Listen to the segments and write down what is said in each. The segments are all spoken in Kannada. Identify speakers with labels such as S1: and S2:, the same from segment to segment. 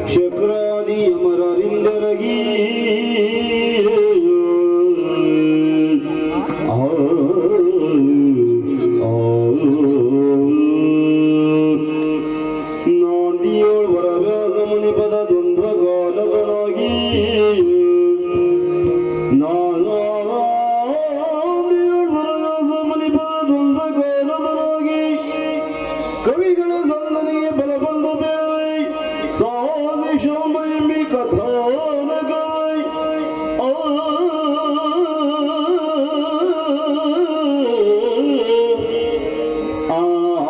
S1: ಶಕ್ರಾದಿ ಅಮರರಿಂದರಗಿ ಆ, ಆ, ನಾಂದಿಯೋಳ್ ವರವ್ಯಾಸ ಮುನಿಪದ ದ್ವಂದ್ವ ಗಾನದೊಳಗಿ ನಾಂದಿಯೋಳ್ ವರವ್ಯಾಸ ಮುನಿಪದ ದ್ವಂದ್ವ ಗಾನದೊಳಗಿ ಕವಿಗಳ ಸಂದನಿಗೆ ಬಲ ಬಂದು ಬೇರೆ ಸಾಹಸಿ ಶೋಭ ಎಂಬಿ ಕಥಾನಕವೈ ಆ ಆ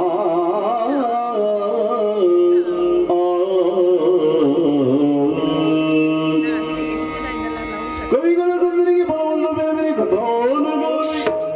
S1: ಕವಿಗಳ ಸಂದನಿಗೆ ಬಲ ಬಂದು ಬೇರೆ ಕಥಾನಕವೈ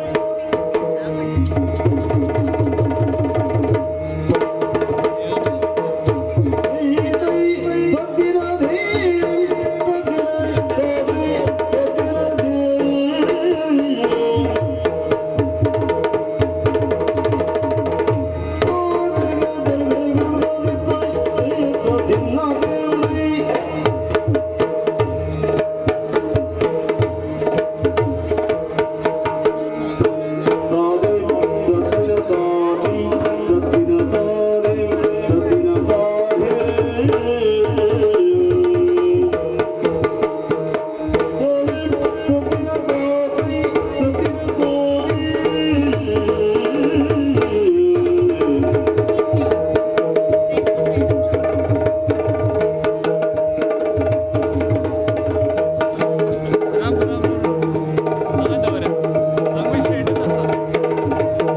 S2: राम राम ಆಗದವರೆ ನಮ್ಮ ವಿಷಯ ಇಟ್ಟು ಸರ್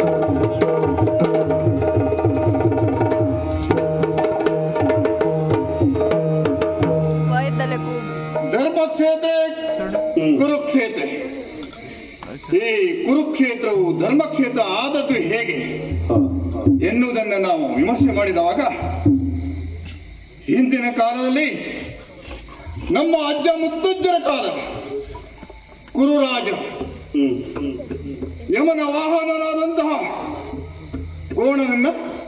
S3: ವಯದಲ್ಲೇ ಕೂಗು
S4: ಧರ್ಮಕ್ಷೇತ್ರ ಕುರುಕ್ಷೇತ್ರ ಈ ಕುರುಕ್ಷೇತ್ರವು ಧರ್ಮಕ್ಷೇತ್ರ ಆದದ್ದು ಹೇಗೆ ಎನ್ನುವುದನ್ನು ನಾವು ವಿಮರ್ಶೆ ಮಾಡಿದವಾಗ ಹಿಂದಿನ ಕಾಲದಲ್ಲಿ ನಮ್ಮ ಅಜ್ಜ ಮುತ್ತಜ್ಜರ ಕಾಲ ಕುರುರಾಜ ಯಮನ ವಾಹನನಾದಂತಹ ಕೋಣನನ್ನ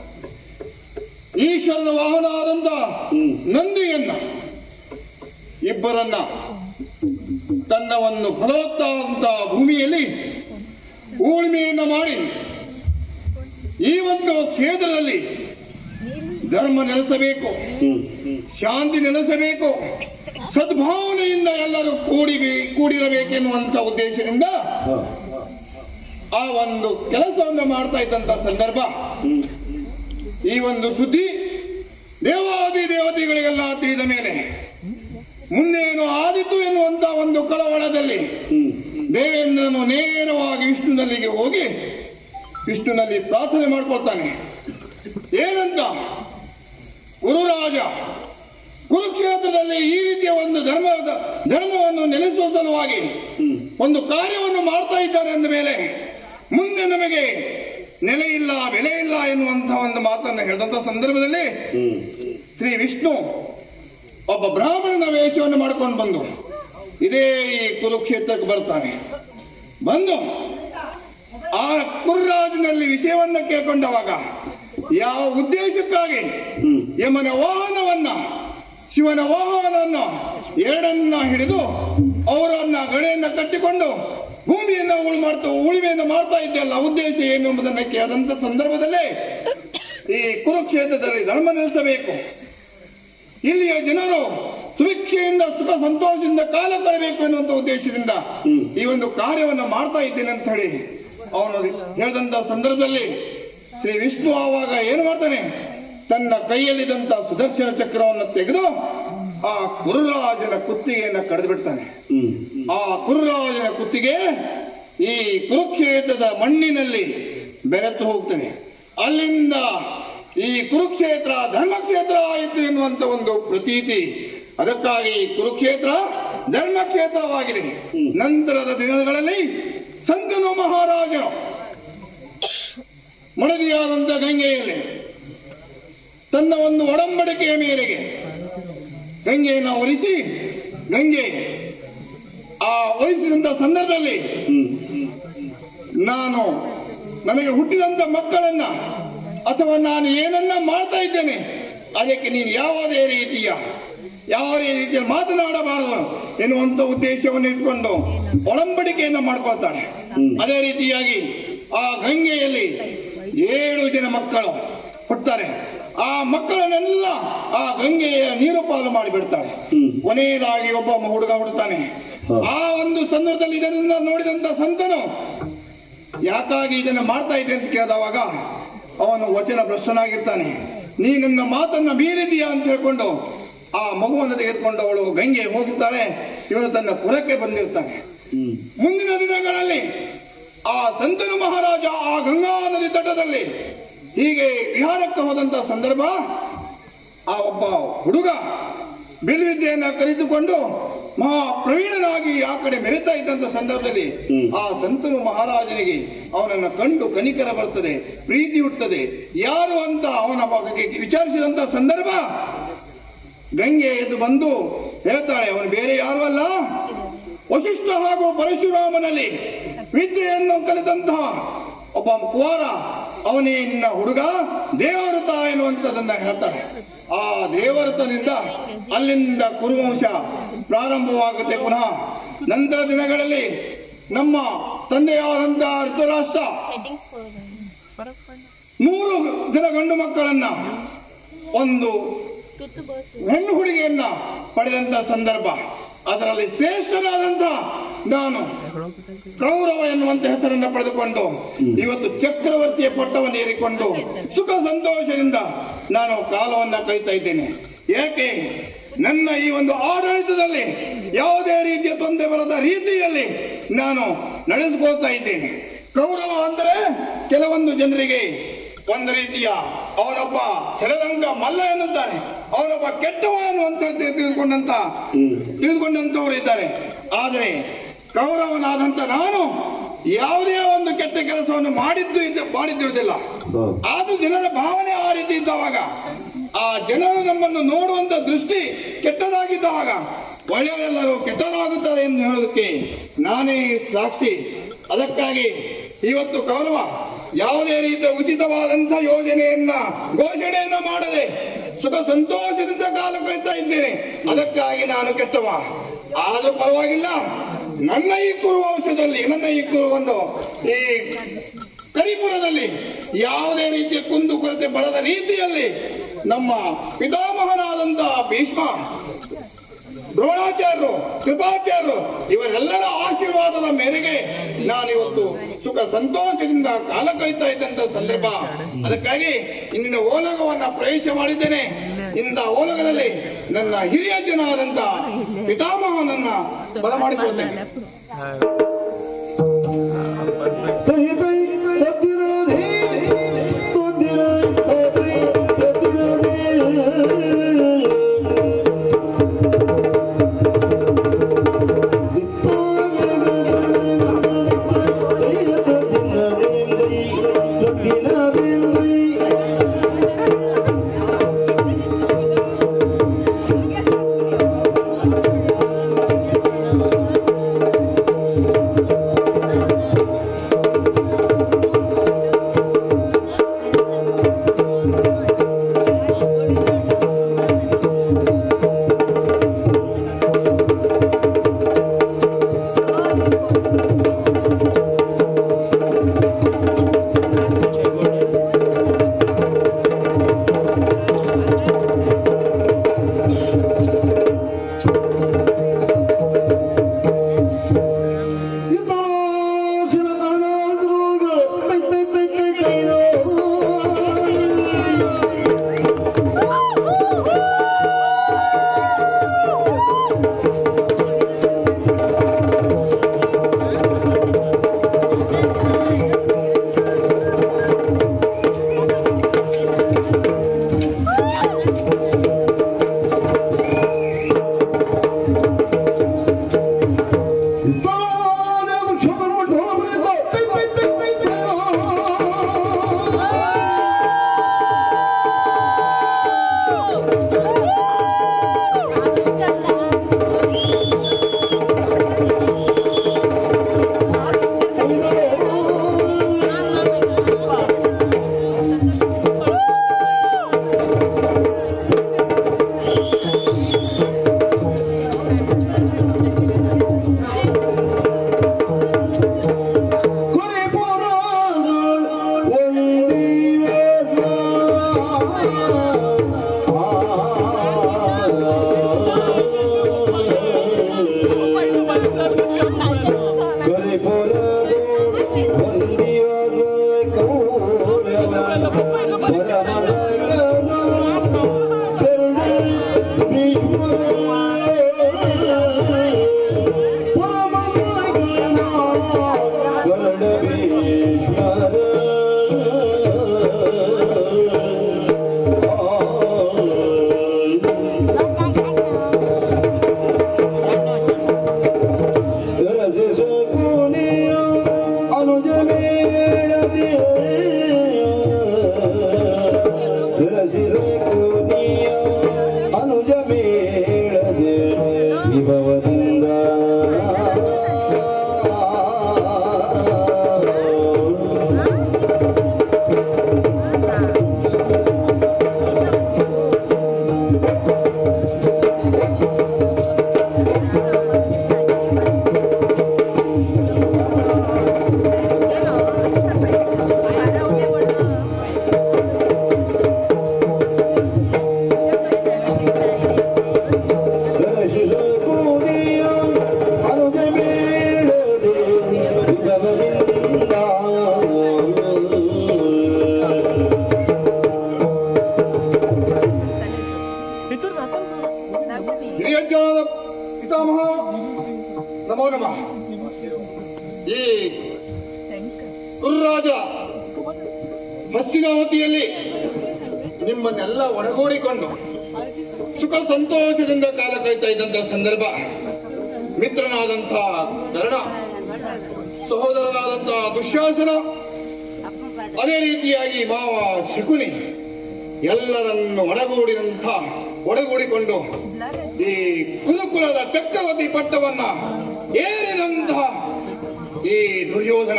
S4: ಈಶ್ವರನ ವಾಹನ ಆದಂತಹ ನಂದಿಯನ್ನ ಇಬ್ಬರನ್ನ ತನ್ನ ಒಂದು ಫಲವತ್ತಾದಂತಹ ಭೂಮಿಯಲ್ಲಿ ಉಳುಮೆಯನ್ನ ಮಾಡಿ ಈ ಒಂದು ಕ್ಷೇತ್ರದಲ್ಲಿ ಧರ್ಮ ನೆಲೆಸಬೇಕು ಶಾಂತಿ ನೆಲೆಸಬೇಕು ಸದ್ಭಾವನೆಯಿಂದ ಎಲ್ಲರೂ ಕೂಡಿ ಕೂಡಿರಬೇಕೆನ್ನುವಂತ ಉದ್ದೇಶದಿಂದ ಆ ಒಂದು ಕೆಲಸವನ್ನು ಮಾಡ್ತಾ ಇದ್ದಂತ ಸಂದರ್ಭ ಈ ಒಂದು ಸುದ್ದಿ ದೇವಾದಿ ದೇವತೆಗಳಿಗೆಲ್ಲ ತಿಳಿದ ಮೇಲೆ ಮುಂದೇನು ಆದಿತು ಎನ್ನುವಂತ ಒಂದು ಕಳವಳದಲ್ಲಿ ದೇವೇಂದ್ರನು ನೇರವಾಗಿ ವಿಷ್ಣುನಲ್ಲಿಗೆ ಹೋಗಿ ವಿಷ್ಣುನಲ್ಲಿ ಪ್ರಾರ್ಥನೆ ಮಾಡ್ಕೊಳ್ತಾನೆ ಏನಂತ ಗುರುರಾಜ ಕುರುಕ್ಷೇತ್ರದಲ್ಲಿ ಈ ರೀತಿಯ ಒಂದು ಧರ್ಮದ ಧರ್ಮವನ್ನು ನೆಲೆಸುವ ಸಲುವಾಗಿ ಒಂದು ಕಾರ್ಯವನ್ನು ಮಾಡ್ತಾ ಇದ್ದಾರೆ ಅಂದ ಮೇಲೆ ಮುಂದೆ ನಮಗೆ ನೆಲೆ ಇಲ್ಲ ಬೆಲೆ ಇಲ್ಲ ಎನ್ನುವಂತಹ ಒಂದು ಮಾತನ್ನು ಹೇಳಿದಂತ ಸಂದರ್ಭದಲ್ಲಿ ಶ್ರೀ ವಿಷ್ಣು ಒಬ್ಬ ಬ್ರಾಹ್ಮಣನ ವೇಷವನ್ನು ಮಾಡ್ಕೊಂಡು ಬಂದು ಇದೇ ಈ ಕುರುಕ್ಷೇತ್ರಕ್ಕೆ ಬರ್ತಾನೆ ಬಂದು ಆ ಕುರ್ರಾಜನಲ್ಲಿ ವಿಷಯವನ್ನ ಕೇಳ್ಕೊಂಡವಾಗ ಯಾವ ಉದ್ದೇಶಕ್ಕಾಗಿ ಯಮನ ವಾಹನವನ್ನ ಶಿವನ ವಾಹನವನ್ನ ಎರಡನ್ನ ಹಿಡಿದು ಅವರನ್ನ ಗಳೆಯನ್ನ ಕಟ್ಟಿಕೊಂಡು ಭೂಮಿಯನ್ನ ಉಳು ಮಾಡ್ತಾ ಉಳಿಮೆಯನ್ನು ಮಾಡ್ತಾ ಇದ್ದಲ್ಲ ಉದ್ದೇಶ ಏನು ಎಂಬುದನ್ನ ಕೇಳಿದಂತ ಸಂದರ್ಭದಲ್ಲೇ ಈ ಕುರುಕ್ಷೇತ್ರದಲ್ಲಿ ಧರ್ಮ ನೆಲೆಸಬೇಕು ಇಲ್ಲಿಯ ಜನರು ಸುಭಿಕ್ಷೆಯಿಂದ ಸುಖ ಸಂತೋಷದಿಂದ ಕಾಲ ಕಳೆಯಬೇಕು ಎನ್ನುವಂತ ಉದ್ದೇಶದಿಂದ ಈ ಒಂದು ಕಾರ್ಯವನ್ನು ಮಾಡ್ತಾ ಇದ್ದೇನೆ ಅಂತ ಹೇಳಿ ಅವನು ಹೇಳಿದಂತ ಸಂದರ್ಭದಲ್ಲಿ ಶ್ರೀ ವಿಷ್ಣು ಆವಾಗ ಏನು ಮಾಡ್ತಾನೆ ತನ್ನ ಕೈಯಲ್ಲಿದ್ದಂತ ಸುದರ್ಶನ ಚಕ್ರವನ್ನು ತೆಗೆದು ಆ ಕುರುರಾಜನ ಕುತ್ತಿಗೆಯನ್ನ ಕಡಿದು ಬಿಡ್ತಾನೆ ಆ ಕುರುರಾಜನ ಕುತ್ತಿಗೆ ಈ ಕುರುಕ್ಷೇತ್ರದ ಮಣ್ಣಿನಲ್ಲಿ ಬೆರೆತು ಹೋಗ್ತದೆ ಅಲ್ಲಿಂದ ಈ ಕುರುಕ್ಷೇತ್ರ ಧರ್ಮಕ್ಷೇತ್ರ ಆಯಿತು ಎನ್ನುವಂತ ಒಂದು ಪ್ರತೀತಿ ಅದಕ್ಕಾಗಿ ಕುರುಕ್ಷೇತ್ರ ಧರ್ಮಕ್ಷೇತ್ರವಾಗಿದೆ ನಂತರದ ದಿನಗಳಲ್ಲಿ ಸಂತನು ಮಹಾರಾಜನು ಮಡದಿಯಾದಂತ ಗಂಗೆಯಲ್ಲಿ ತನ್ನ ಒಂದು ಒಡಂಬಡಿಕೆಯ ಮೇರೆಗೆ ಗಂಗೆಯನ್ನು ಒಲಿಸಿ ಗಂಗೆ ಆ ಒಲಿಸಿದಂತ ಸಂದರ್ಭದಲ್ಲಿ ನಾನು ನನಗೆ ಹುಟ್ಟಿದಂತ ಮಕ್ಕಳನ್ನ ಅಥವಾ ನಾನು ಏನನ್ನ ಮಾಡ್ತಾ ಇದ್ದೇನೆ ಅದಕ್ಕೆ ನೀನು ಯಾವುದೇ ರೀತಿಯ ಯಾವ ರೀತಿಯಲ್ಲಿ ಮಾತನಾಡಬಾರದು ಎನ್ನುವಂತ ಉದ್ದೇಶವನ್ನು ಇಟ್ಕೊಂಡು ಒಡಂಬಡಿಕೆಯನ್ನು ಮಾಡ್ಕೊಳ್ತಾಳೆ ಅದೇ ರೀತಿಯಾಗಿ ಆ ಗಂಗೆಯಲ್ಲಿ ಏಳು ಜನ ಮಕ್ಕಳು ಹುಟ್ತಾರೆ ಆ ಮಕ್ಕಳನ್ನೆಲ್ಲ ಆ ಗಂಗೆಯ ನೀರು ಪಾಲು ಮಾಡಿಬಿಡ್ತಾಳೆ ಕೊನೆಯದಾಗಿ ಒಬ್ಬ ಹುಡುಗ ಹುಡುತಾನೆ ಆ ಒಂದು ಸಂದರ್ಭದಲ್ಲಿ ಇದನ್ನ ನೋಡಿದಂತ ಸಂತನು ಯಾಕಾಗಿ ಇದನ್ನ ಮಾಡ್ತಾ ಇದ್ದೆ ಅಂತ ಕೇಳಿದವಾಗ ಅವನು ವಚನ ಭ್ರಷ್ಟನಾಗಿರ್ತಾನೆ ನೀ ನನ್ನ ಮಾತನ್ನ ಮೀರಿದೀಯಾ ಅಂತ ಹೇಳ್ಕೊಂಡು ಆ ಮಗುವನ್ನು ತೆಗೆದುಕೊಂಡು ಅವಳು ಗಂಗೆ ಹೋಗುತ್ತಾಳೆ ಇವನು ತನ್ನ ಪುರಕ್ಕೆ ಬಂದಿರ್ತಾನೆ ಮುಂದಿನ ದಿನಗಳಲ್ಲಿ ಆ ಸಂತನು ಮಹಾರಾಜ ಆ ಗಂಗಾ ನದಿ ತಟದಲ್ಲಿ ಹೀಗೆ ವಿಹಾರಕ್ಕೆ ಹೋದಂತ ಸಂದರ್ಭ ಆ ಒಬ್ಬ ಹುಡುಗ ಬಿಲ್ವಿದ್ಯೆಯನ್ನ ಕಲಿತುಕೊಂಡು ಮಹಾ ಪ್ರವೀಣನಾಗಿ ಆ ಕಡೆ ಮೆರೆತಾ ಇದ್ದಂತ ಸಂದರ್ಭದಲ್ಲಿ ಆ ಸಂತನು ಮಹಾರಾಜನಿಗೆ ಅವನನ್ನ ಕಂಡು ಕನಿಕರ ಬರ್ತದೆ ಪ್ರೀತಿ ಹುಟ್ಟುತ್ತದೆ ಯಾರು ಅಂತ ಅವನ ಬಗ್ಗೆ ವಿಚಾರಿಸಿದಂತ ಸಂದರ್ಭ ಗಂಗೆ ಎದ್ದು ಬಂದು ಹೇಳ್ತಾಳೆ ಅವನು ಬೇರೆ ಯಾರು ಅಲ್ಲ ವಶಿಷ್ಠ ಹಾಗೂ ಪರಶುರಾಮನಲ್ಲಿ ವಿದ್ಯೆಯನ್ನು ಕಲಿತಂತಹ ಒಬ್ಬ ಕುವಾರ ಅವನೇ ನಿನ್ನ ಹುಡುಗ ದೇವಋತ ಎನ್ನುವಂಥದ್ದನ್ನ ಹೇಳ್ತಾಳೆ ಆ ದೇವಋತನಿಂದ ಅಲ್ಲಿಂದ ಕುರುವಂಶ ಪ್ರಾರಂಭವಾಗುತ್ತೆ ಪುನಃ ನಂತರ ದಿನಗಳಲ್ಲಿ ನಮ್ಮ ತಂದೆಯಾದಂತಹ ಋತುರಾಷ್ಟ್ರ
S3: ಹೆಡ್ಡಿಂಗ್ಸ್ ಫರಕ್ ಪಡ
S4: ಮೂರು ಜನ ಗಂಡು ಮಕ್ಕಳನ್ನ ಒಂದು
S3: ತುತ್ತು ಬಸ್
S4: ಹೆಣ್ಣು ಹುಡುಗಿಯನ್ನ ಪಡೆದಂತ ಸಂದರ್ಭ ಅದರಲ್ಲಿ ಶ್ರೇಷ್ಠನಾದಂತ ನಾನು ಕೌರವ ಎನ್ನುವಂತ ಹೆಸರನ್ನ ಪಡೆದುಕೊಂಡು ಇವತ್ತು ಚಕ್ರವರ್ತಿಯ ಪಟ್ಟವನ್ನು ಏರಿಕೊಂಡು ಸುಖ ಸಂತೋಷದಿಂದ ನಾನು ಕಾಲವನ್ನ ಕಳೀತಾ ಇದ್ದೇನೆ ಏಕೆ ನನ್ನ ಈ ಒಂದು ಆಡಳಿತದಲ್ಲಿ ಯಾವುದೇ ರೀತಿಯ ತೊಂದರೆ ಬರದ ರೀತಿಯಲ್ಲಿ ನಾನು ನಡೆಸಿಕೊಳ್ತಾ ಇದ್ದೇನೆ ಕೌರವ ಅಂದರೆ ಕೆಲವೊಂದು ಜನರಿಗೆ ಒಂದು ರೀತಿಯ ಅವನೊಬ್ಬ ಛಲದಂಗ ಮಲ್ಲ ಎನ್ನುತ್ತಾರೆ ಅವನೊಬ್ಬ ಕೆಟ್ಟವ ಅನ್ನುವಂತ ತಿಳಿದುಕೊಂಡಂತ ತಿಳಿದುಕೊಂಡಂತವರು ಇದ್ದಾರೆ ಆದರೆ ಕೌರವನಾದಂತ ನಾನು ಯಾವುದೇ ಒಂದು ಕೆಟ್ಟ ಕೆಲಸವನ್ನು ಮಾಡಿದ್ದು ಇದ್ದ- ಮಾಡಿದ್ದಿರುವುದಿಲ್ಲ ಆದ್ರೂ ಜನರ ಭಾವನೆ ಆ ರೀತಿ ಇದ್ದವಾಗ ಆ ಜನರು ನಮ್ಮನ್ನು ನೋಡುವಂತ ದೃಷ್ಟಿ ಕೆಟ್ಟದಾಗಿದ್ದವಾಗ ಒಳ್ಳೆಯವರೆಲ್ಲರೂ ಕೆಟ್ಟದಾಗುತ್ತಾರೆ ಎಂದು ಹೇಳೋದಕ್ಕೆ ನಾನೇ ಸಾಕ್ಷಿ ಅದಕ್ಕಾಗಿ ಇವತ್ತು ಕೌರವ ಯಾವುದೇ ರೀತಿಯ ಉಚಿತವಾದಂತಹ ಯೋಜನೆಯನ್ನ ಘೋಷಣೆಯನ್ನ ಮಾಡದೆ ಸುಖ ಸಂತೋಷದಿಂದ ಕಾಲ ಕಳೀತಾ ಇದ್ದೇನೆ ಅದಕ್ಕಾಗಿ ನಾನು ಕೆಟ್ಟವ ಆದ್ರೂ ಪರವಾಗಿಲ್ಲ ನನ್ನ ಈ ಕುರು ವಂಶದಲ್ಲಿ ನನ್ನ ಈ ಕುರು ಒಂದು ಈ ಕರಿಪುರದಲ್ಲಿ ಯಾವುದೇ ರೀತಿಯ ಕುಂದು ಕೊರತೆ ಬರದ ರೀತಿಯಲ್ಲಿ ನಮ್ಮ ಪಿತಾಮಹನಾದಂತಹ ಭೀಷ್ಮ ದ್ರೋಣಾಚಾರ್ಯರು ಕೃಪಾಚಾರ್ಯರು ಇವರೆಲ್ಲರ ಆಶೀರ್ವಾದದ ಮೇರೆಗೆ ನಾನಿವತ್ತು ಸುಖ ಸಂತೋಷದಿಂದ ಕಾಲ ಕಳೀತಾ ಇದ್ದಂತ ಸಂದರ್ಭ ಅದಕ್ಕಾಗಿ ಇಂದಿನ ಓಲಗವನ್ನ ಪ್ರವೇಶ ಮಾಡಿದ್ದೇನೆ ಇಂದ ಓಲಗದಲ್ಲಿ ನನ್ನ ಹಿರಿಯ ಜನಾದಂತ ಪಿತಾಮಹನನ್ನ ಬರಮಾಡಿಕೊಳ್ತೇನೆ
S1: ತೈ ತೈ ತದ್ದಿರೋದೇ ತದ್ದಿರೋ ತದ್ದಿ ತದ್ದಿರೋದೇ
S3: ¡Gracias!
S4: ಹಿರಿಯಜ್ಞಾನದ ಪಿತಾಮಹ ನಮೋ ನಮಃ ಈ ಕುರ್ರಾಜ ಹಸ್ತಿನಾವತಿಯಲ್ಲಿ ನಿಮ್ಮನ್ನೆಲ್ಲ ಒಳಗೂಡಿಕೊಂಡು ಸುಖ ಸಂತೋಷದಿಂದ ಕಾಲ ಕಳೀತಾ ಇದ್ದಂತಹ ಸಂದರ್ಭ ಮಿತ್ರನಾದಂಥ ಕರ್ಣ ಸಹೋದರನಾದಂತಹ ದುಶ್ಯಾಸನ ಅದೇ ರೀತಿಯಾಗಿ ಮಾವ ಶಕುನಿ ಎಲ್ಲರನ್ನು ಒಡಗೂಡಿದಂಥ ಒಡಗೂಡಿಕೊಂಡು ಈ ಕುಲಕುಲದ ಚಕ್ರವರ್ತಿ ಪಟ್ಟವನ್ನ ಏರಿದಂತಹ ಈ ದುರ್ಯೋಧನ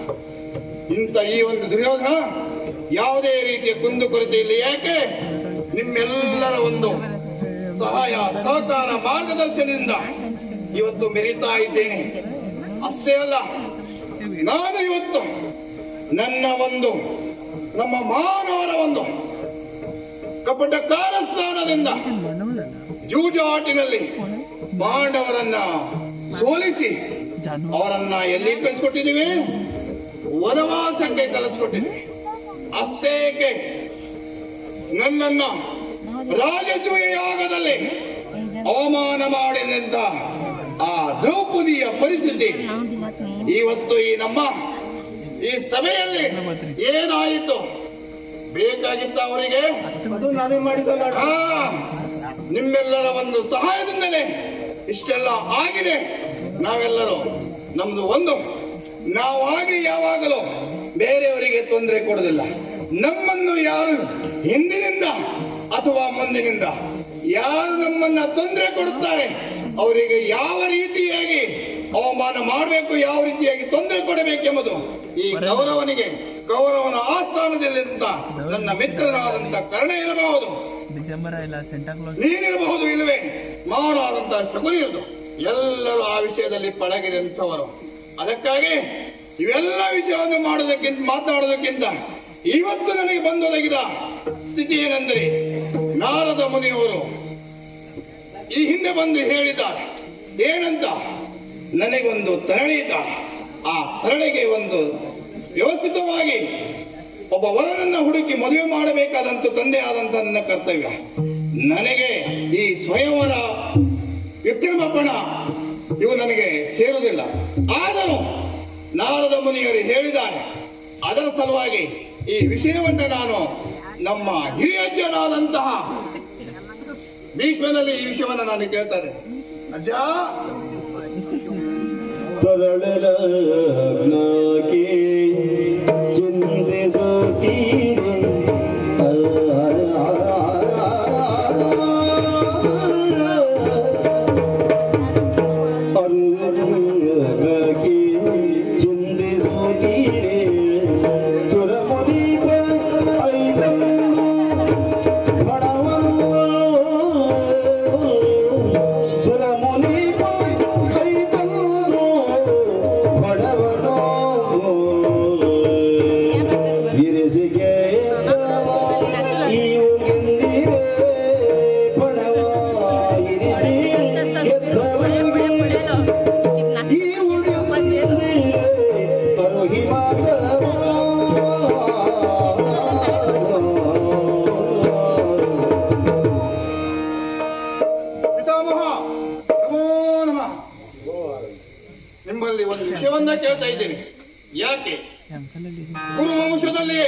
S4: ಇಂಥ ಈ ಒಂದು ದುರ್ಯೋಧನ ಯಾವುದೇ ರೀತಿಯ ಕುಂದುಕೊರತೆ ಇಲ್ಲ ಯಾಕೆ ನಿಮ್ಮೆಲ್ಲರ ಒಂದು ಸಹಾಯ ಸಹಕಾರ ಮಾರ್ಗದರ್ಶನದಿಂದ ಇವತ್ತು ಮೆರೀತಾ ಇದ್ದೇನೆ ಅಷ್ಟೇ ಅಲ್ಲ ನಾನು ಇವತ್ತು ನನ್ನ ಒಂದು ನಮ್ಮ ಮಾನವರ ಒಂದು ಕಪಟ ಕಾಲಸ್ಥಾನದಿಂದ ಜೂಜಾಟಿನಲ್ಲಿ ಪಾಂಡವರನ್ನ ಸೋಲಿಸಿ ಅವರನ್ನ ಎಲ್ಲಿ ಕಳಿಸ್ಕೊಟ್ಟಿದ್ದೀವಿ ವನವಾಸಕ್ಕೆ ಕಳಿಸ್ಕೊಟ್ಟಿದ್ದೀವಿ ಅಷ್ಟೇಕೆ ನನ್ನನ್ನ ರಾಜಸೂಯ ಯಾಗದಲ್ಲಿ ಅವಮಾನ ಮಾಡಿದಂತ ಆ ದ್ರೌಪದಿಯ ಪರಿಸ್ಥಿತಿ ಇವತ್ತು ಈ ನಮ್ಮ ಈ ಸಭೆಯಲ್ಲಿ ಏನಾಯಿತು ಬೇಕಾಗಿತ್ತ ಅವರಿಗೆ
S1: ಅದು ನಾನೇ ಮಾಡಿದ
S4: ಆ, ನಿಮ್ಮೆಲ್ಲರ ಒಂದು ಸಹಾಯದಿಂದಲೇ ಇಷ್ಟೆಲ್ಲ ಆಗಿದೆ ನಾವೆಲ್ಲರೂ ನಮ್ದು ಒಂದು ನಾವಾಗಿ ಯಾವಾಗಲೂ ಬೇರೆಯವರಿಗೆ ತೊಂದರೆ ಕೊಡುವುದಿಲ್ಲ ನಮ್ಮನ್ನು ಯಾರು ಹಿಂದಿನಿಂದ ಅಥವಾ ಮುಂದಿನಿಂದ ಯಾರು ನಮ್ಮನ್ನ ತೊಂದರೆ ಕೊಡುತ್ತಾರೆ ಅವರಿಗೆ ಯಾವ ರೀತಿಯಾಗಿ ಅವಮಾನ ಮಾಡಬೇಕು ಯಾವ ರೀತಿಯಾಗಿ ತೊಂದರೆ ಕೊಡಬೇಕೆಂಬುದು ಈ ಗೌರವನಿಗೆ ಗೌರವನ ಆಸ್ಥಾನದಲ್ಲಿಂದ ನನ್ನ ಮಿತ್ರನಾದಂತ ಕರ್ಣ ಇರಬಹುದು
S2: ಡಿಸೆಂಬರ್ ಇಲ್ಲ ಸೆಂಟಾ ಕ್ಲಾಸ್
S4: ನೀನಿರಬಹುದು ಇಲ್ಲವೇ ಮಾವನಾದಂತ ಶಕುನಿ ಇರದು ಎಲ್ಲರೂ ಆ ವಿಷಯದಲ್ಲಿ ಪಳಗಿದಂಥವರು ಅದಕ್ಕಾಗಿ ಇವೆಲ್ಲ ವಿಷಯವನ್ನು ಮಾಡೋದಕ್ಕಿಂತ ಮಾತನಾಡೋದಕ್ಕಿಂತ ಇವತ್ತು ನನಗೆ ಬಂದೊದಗಿದ ಸ್ಥಿತಿ ಏನೆಂದರೆ ನಾರದ ಮುನಿಯವರು ಈ ಹಿಂದೆ ಬಂದು ಹೇಳಿದ್ದಾರೆ ಏನಂತ ನನಗೊಂದು ತರಣಿ ಇದ್ದಾಳೆ ಆ ತರಣಿಗೆ ಒಂದು ವ್ಯವಸ್ಥಿತವಾಗಿ ಒಬ್ಬ ವರನನ್ನ ಹುಡುಕಿ ಮದುವೆ ಮಾಡಬೇಕಾದಂತ ತಂದೆ ಆದಂತ ನನ್ನ ಕರ್ತವ್ಯ ನನಗೆ ಈ ಸ್ವಯಂವರ ವಿಕ್ರಮಪ್ಪಣ ಇವು ನನಗೆ ಸೇರುವುದಿಲ್ಲ ಆದರೂ ನಾರದ ಮುನಿಯರು ಹೇಳಿದ್ದಾರೆ ಅದರ ಸಲುವಾಗಿ ಈ ವಿಷಯವನ್ನ ನಾನು ನಮ್ಮ ಹಿರಿಯಜ್ಜನಾದಂತಹ ಭೀಷ್ಮನಲ್ಲಿ ಈ ವಿಷಯವನ್ನ ನಾನು ಕೇಳ್ತಾ ಇದ್ದೇನೆ ಅಜ್ಜ
S1: ತರಳಲಗ್ನಕ್ಕೆ ಚಿಂತಿಸುತ್ತೀರಿ ಅರುಣಕ್ಕೆ ಚಿಂತಿಸುತ್ತೀರಿ ಸುರಮುನಿಪ ಐದನ್ನು ಬಡವನು ಸುರಮುನಿಪ ಐದನ್ನು ಬಡವನು ಇರಿಸಿಗೆ ಎದ್ದವ ಇವು ಗೆಂದಿರೆ ಪಣವ ಇರಿಸಿ ಎದ್ದವನಿಗೆ ಇವು ಗೆಂದಿರೆ ಅರುಹಿ
S4: ಪಿತಾಮಹ ನಮೋ ನಮಃ ನಿಮ್ಮಲ್ಲಿ ಒಂದು ವಿಷಯವನ್ನ ಕೇಳ್ತಾ ಇದ್ದೇನೆ ಯಾಕೆ ಗುರು ವಂಶದಲ್ಲಿ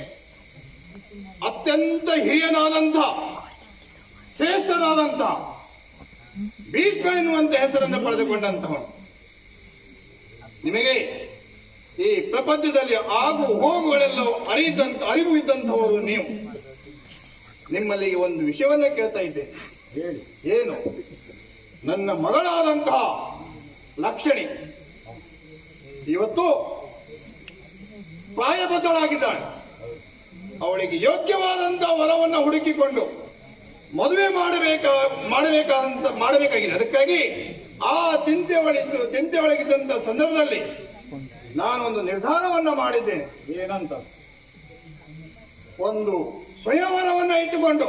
S4: ಅತ್ಯಂತ ಹಿರಿಯನಾದಂಥ ಶ್ರೇಷ್ಠನಾದಂಥ ಭೀಷ್ಮ ಎನ್ನುವಂತ ಹೆಸರನ್ನು ಪಡೆದುಕೊಂಡಂತಹವನು ನಿಮಗೆ ಈ ಪ್ರಪಂಚದಲ್ಲಿ ಆಗು ಹೋಗುಗಳೆಲ್ಲವೂ ಅರಿದಂತ ಅರಿವು ಇದ್ದಂಥವರು ನೀವು ನಿಮ್ಮಲ್ಲಿ ಒಂದು ವಿಷಯವನ್ನ ಕೇಳ್ತಾ ಇದ್ದೇನೆ ಏನು ನನ್ನ ಮಗಳಾದಂತಹ ಲಕ್ಷಣಿ ಇವತ್ತು ಪ್ರಾಯಬದ್ಧಳಾಗಿದ್ದಾಳೆ ಅವಳಿಗೆ ಯೋಗ್ಯವಾದಂತಹ ವರವನ್ನ ಹುಡುಕಿಕೊಂಡು ಮದುವೆ ಮಾಡಬೇಕ ಮಾಡಬೇಕಾದಂತ ಮಾಡಬೇಕಾಗಿದೆ ಅದಕ್ಕಾಗಿ ಆ ಚಿಂತೆ ಒಳಿತು ಚಿಂತೆ ಒಳಗಿದ್ದಂತ ಸಂದರ್ಭದಲ್ಲಿ ನಾನೊಂದು ನಿರ್ಧಾರವನ್ನ ಮಾಡಿದ್ದೇನೆ
S1: ಏನಂತ
S4: ಒಂದು ಸ್ವಯಂವರವನ್ನ ಇಟ್ಟುಕೊಂಡು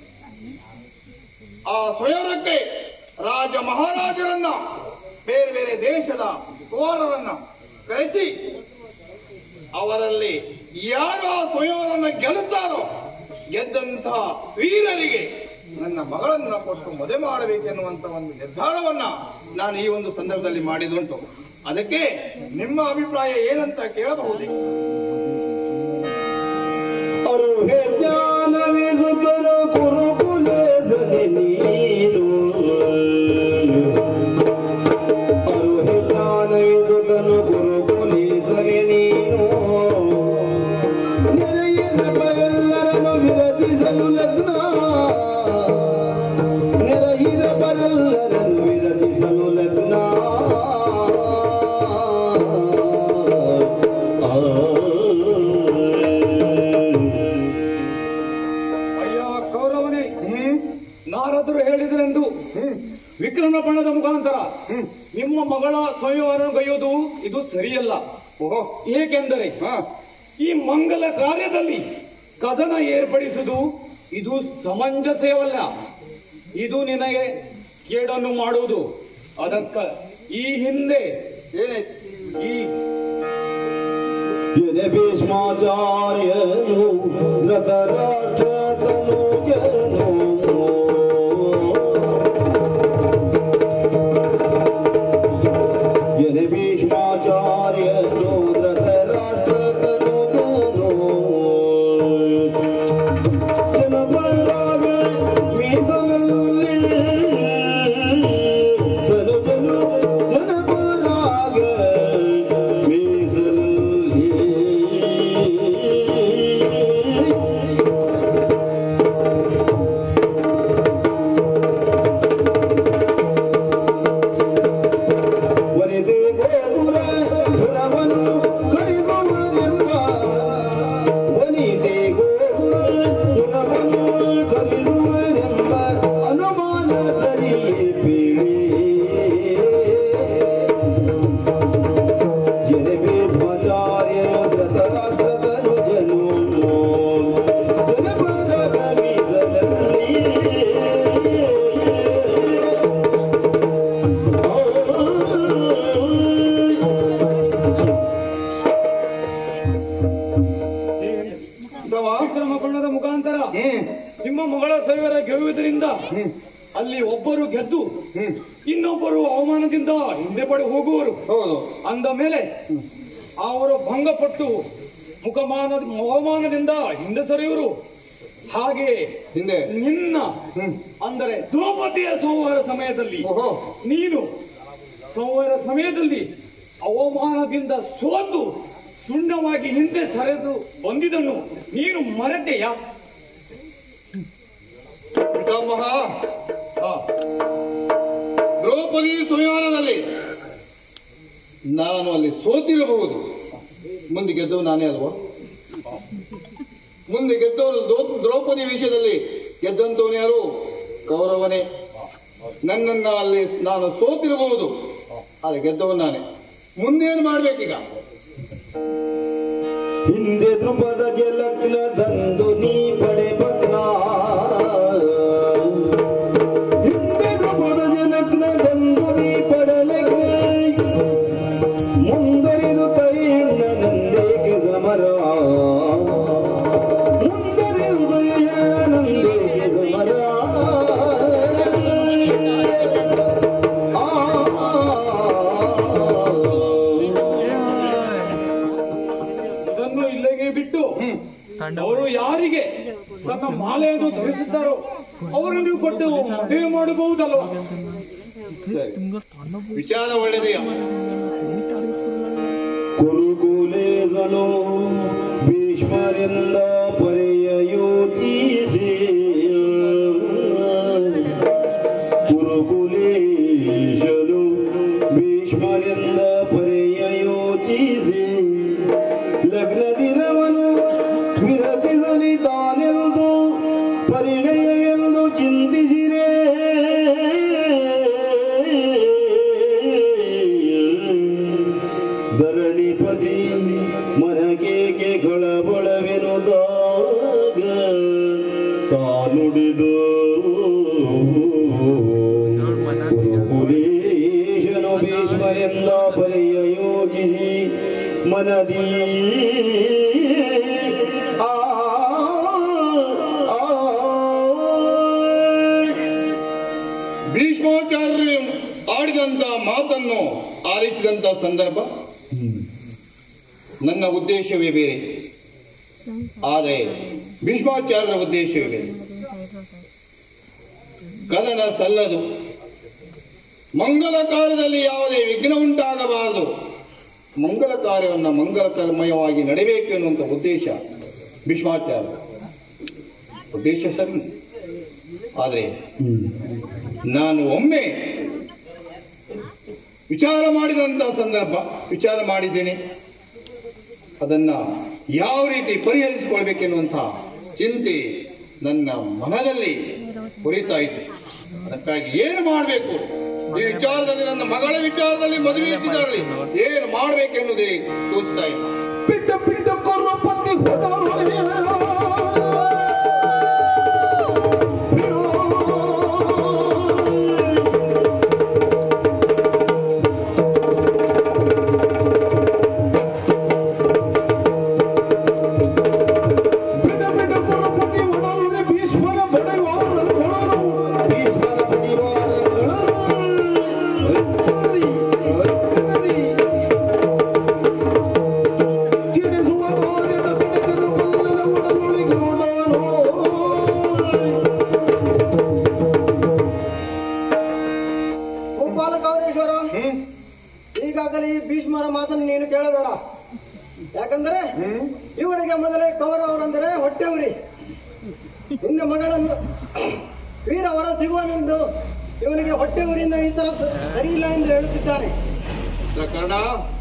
S4: ಆ ಸ್ವಯಂವರಕ್ಕೆ ರಾಜ ಮಹಾರಾಜರನ್ನ ಬೇರೆ ಬೇರೆ ದೇಶದ ಕುಮಾರರನ್ನ ಕರೆಸಿ ಅವರಲ್ಲಿ ಯಾರು ಆ ಸ್ವಯಂವರನ್ನ ಗೆಲ್ಲುತ್ತಾರೋ ಗೆದ್ದಂತಹ ವೀರರಿಗೆ ನನ್ನ ಮಗಳನ್ನ ಕೊಟ್ಟು ಮದುವೆ ಮಾಡಬೇಕೆನ್ನುವಂತ ಒಂದು ನಿರ್ಧಾರವನ್ನ ನಾನು ಈ ಒಂದು ಸಂದರ್ಭದಲ್ಲಿ ಮಾಡಿದುಂಟು ಅದಕ್ಕೆ ನಿಮ್ಮ ಅಭಿಪ್ರಾಯ ಏನಂತ ಕೇಳಬಹುದು
S1: ಅರುಹೆ ಜ್ಞಾನವಿರುತ್ತಲು ಕುರುಕುಲೇಸನೆ ನೀನು ಅರುಹೆ ಜ್ಞಾನವಿರುತ್ತಲು ಕುರುಕುಲೇಸನೆ ನೀನು ನೆರೆಯಿರಬರೆಲ್ಲರನ್ನು ವಿರಚಿಸಲು ಲಗ್ನ ನೆರೆಯಿರಬರೆಲ್ಲರನ್ನು ವಿರಚಿಸಲು ಲಗ್ನ
S5: ಅಯ್ಯ ಕೌರವನೇ ನಾರದರು ಹೇಳಿದರೆಂದು ವಿಕ್ರಮ ಬಣದ ಮುಖಾಂತರ ನಿಮ್ಮ ಮಗಳ ಸಂಯವರ ಗೈಯೋದು ಇದು ಸರಿಯಲ್ಲ
S4: ಓಹೋ
S5: ಏಕೆಂದರೆ
S4: ಹಾ
S5: ಈ ಮಂಗಲ ಕಾರ್ಯದಲ್ಲಿ ಕದನ ಏರ್ಪಡಿಸುವುದು ಇದು ಸಮಂಜಸವಲ್ಲ ಇದು ನಿನಗೆ ಕೇಡನ್ನು ಮಾಡುವುದು ಅದಕ್ಕ ಈ ಹಿಂದೆ
S4: ಏನಾಯ್ತು
S5: ಈ
S1: ಎದೆ ಭೀಷ್ಮಾಚಾರ್ಯನು ಧೃತರಾಷ್ಟ್ರತನುಜನು ಎದೆ ಭೀಷ್ಮಾಚಾರ್ಯನು ಧೃತರಾಷ್ಟ್ರತನುಜನು ಜನಪರಾಗ ಮೀಸಲಲ್ಲಿ ತನುಜನು ಜನಪರಾಗ ಮೀಸಲಲ್ಲಿ ವನಿತೆ ಗೋಪುರ ಪುರವನ್ನು ಕರಿದುವರೆಂಬ ವನಿತೆ ಗೋಪುರ ಪುರವನ್ನು ಕರಿದುವರೆಂಬ ಅನುಮಾನ ಸರಿಯೇ ಪೀಳಿ ಜನಪೇತ್ಮಾಚಾರ್ಯನು ಧೃತರಾಷ್ಟ್ರದನು ಜನು ಜನಪದ ಮೀಸಲಲ್ಲಿ
S4: ಅಥವಾ
S5: ವಿಕ್ರಮ ಬಣ್ಣದ ಮುಖಾಂತರ
S4: ಹ್ಮ್
S5: ನಿಮ್ಮ ಮಗಳ ಸೈವರ ಗೆಲ್ಲುವುದರಿಂದ ಅಲ್ಲಿ ಒಬ್ಬರು ಗೆದ್ದು
S4: ಹ್ಮ್
S5: ಇನ್ನೊಬ್ಬರು ಅವಮಾನದಿಂದ ಹಿಂದೆ ಪಡೆ ಹೋಗುವರು
S4: ಹೌದು
S5: ಅಂದ ಮೇಲೆ ಅವರು ಭಂಗಪಟ್ಟು ಮುಖಮಾನ ಅವಮಾನದಿಂದ ಹಿಂದೆ ಸರಿಯುವರು ಹಾಗೆ
S4: ಹಿಂದೆ
S5: ನಿನ್ನ
S4: ಹ್ಮ್
S5: ಅಂದರೆ ದ್ರೌಪದಿಯ ಸಂಹಾರ ಸಮಯದಲ್ಲಿ
S4: ಓಹೋ
S5: ನೀನು ಸಂಹಾರ ಸಮಯದಲ್ಲಿ ಅವಮಾನದಿಂದ ಸೋತು ಸುಣ್ಣವಾಗಿ ಹಿಂದೆ ಸರಿದು ಬಂದಿದ್ದನ್ನು ನೀನು ಮರೆತೆಯಾ
S4: ಪಿತಾಮಹ
S5: ಆ,
S4: ದ್ರೌಪದಿ ಸಂವಿಧಾನದಲ್ಲಿ ನಾನು ಅಲ್ಲಿ ಸೋತಿರಬಹುದು ಮುಂದೆ ಗೆದ್ದವು ನಾನೇ ಅಲ್ವಾ ಮುಂದೆ ಗೆದ್ದವರು ದ್ರೌ- ದ್ರೌಪದಿ ವಿಷಯದಲ್ಲಿ ಗೆದ್ದಂತವನು ಯಾರು ಕೌರವನೇ ನನ್ನನ್ನ ಅಲ್ಲಿ ನಾನು ಸೋತಿರಬಹುದು ಆದರೆ ಗೆದ್ದವನು ನಾನೇ ಮುಂದೇನು ಮಾಡ್ಬೇಕೀಗ
S1: ಹಿಂದೆ ಧ್ರುಪದ ಜಲಗ್ನ ದಂದು ನೀ ಪಡೆ ಭಗ್ನ ಹಿಂದೆ ಧ್ರುಪದ ಜಲಗ್ನ ದಂದು ನೀ ಪಡಲಗ್ನ ಮುಂದರಿದು ತೈಣ್ಣ ನಂದೇಗೆ ಸಮರ ಮುಂದರಿದು ತೈಣ್ಣ ನಂದೇಗೆ ಸಮರ
S5: ಇದನ್ನು ಇಲ್ಲಿಗೆ ಬಿಟ್ಟು
S2: ತಂಡ
S5: ಅವರು ಯಾರಿಗೆ ತನ್ನ ಮಾಲೆಯನ್ನು ಧರಿಸುತ್ತಾರೋ ಅವರನ್ನು ಕೊಟ್ಟು ಮದುವೆ ಮಾಡಬಹುದಲ್ವಾ
S2: ತಿಂಗಳು ತಂಡ
S4: ವಿಚಾರ ಒಳ್ಳೆದೆಯಾ
S1: ಕುರುಕುಲೇಸನು ಭೀಷ್ಮರಿಂದ ಪರೆಯ ಯೋಚಿಸಿ ಕುರುಕುಲೇಶನು ಭೀಷ್ಮರಿಂದ ಪರೆಯ ಯೋಚಿಸಿ ಲಗ್ನ ದಿನವನು ವಿರಚಿಸಲಿ ತಾನೆಂದು ಪರಿಣಯವೆಂದು ಚಿಂತಿಸಿರೇ ಧರಣಿಪತಿ ಮನಗೇಕೆ ಕಳಬಳವೆನುದಾಗ ತಾನುಡಿದು ಕುಲೇಶನು ಭೀಷ್ಮರೆಂದ ಪರಿಯ ಯೋಚಿಸಿ ಮನದಿ ಆ ಆ, ಆ
S4: ಭೀಷ್ಮಾಚಾರ್ಯರು ಆಡಿದಂತ ಮಾತನ್ನು ಆಲಿಸಿದಂತ ಸಂದರ್ಭ ನನ್ನ ಉದ್ದೇಶವೇ ಬೇರೆ ಆದರೆ ಭೀಷ್ಮಾಚಾರ್ಯರ ಉದ್ದೇಶವೇ ಬೇರೆ ಕದನ ಸಲ್ಲದು ಮಂಗಲ ಕಾರ್ಯದಲ್ಲಿ ಯಾವುದೇ ವಿಘ್ನ ಉಂಟಾಗಬಾರದು ಮಂಗಲ ಕಾರ್ಯವನ್ನು ಮಂಗಲಕರಮಯವಾಗಿ ನಡೆಯಬೇಕು ಎನ್ನುವಂಥ ಉದ್ದೇಶ ಭೀಷ್ಮಾಚಾರ್ಯ ಉದ್ದೇಶ ಸರಿ ಆದರೆ ನಾನು ಒಮ್ಮೆ ವಿಚಾರ ಮಾಡಿದಂತ ಸಂದರ್ಭ ವಿಚಾರ ಮಾಡಿದ್ದೇನೆ ಅದನ್ನ ಯಾವ ರೀತಿ ಪರಿಹರಿಸಿಕೊಳ್ಬೇಕೆನ್ನುವಂತಹ ಚಿಂತೆ ನನ್ನ ಮನದಲ್ಲಿ ಹುರಿತಾ ಇತ್ತು ಅದಕ್ಕಾಗಿ ಏನು ಮಾಡಬೇಕು ಈ ವಿಚಾರದಲ್ಲಿ ನನ್ನ ಮಗಳ ವಿಚಾರದಲ್ಲಿ ಮದುವೆ ಇಟ್ಟಿದ್ದಾರೆ ಏನು ಮಾಡಬೇಕೆನ್ನುವುದೇ ತೋಚ್ತಾ ಇಲ್ಲ
S1: ಪಿಟ್ಟ ಪಿಟ್ಟ ಕೊರ್ವ ಪತ್ತಿ ಹೋದವರೇ. ಬಿಡು. ಬಿಡ ಬಿಡ ಕೊರ್ವ ಪತ್ತಿ ಹೋದವರೇ, ಭೀಷ್ಮನ ಬಡೆಯುವವರನ್ನು ಭೀಷ್ಮನ ಬಡಿಯುವವರನ್ನು ಎತ್ತಲಿ, ಎತ್ತಲಿ. ಕಿಡಿಸುವ ಗೋರಿನ ಬಿಡಗನು ಬಲ್ಲನ ಒಡಲೊಳಗೆ ಹೋದವನು.
S5: ಗೋಪಾಲಕೌರೇಶ್ವರ ಈಗಾಗಲೇ ಈ ಭೀಷ್ಮರ ಮಾತನ್ನು ನೀನು ಕೇಳಬೇಡ ಯಾಕಂದ್ರೆ ಇವರಿಗೆ ಮೊದಲೇ ಕೌರವರಂದರೆ ಹೊಟ್ಟೆ ಉರಿ ನಿನ್ನ ಮಗಳನ್ನು ವೀರವರ ಸಿಗುವನೆಂದು ಇವನಿಗೆ ಹೊಟ್ಟೆ ಉರಿಯಿಂದ ಈ ತರ ಸ- ಸರಿ ಇಲ್ಲ ಎಂದು ಹೇಳುತ್ತಿದ್ದಾನೆ
S4: ಕರ್ಣ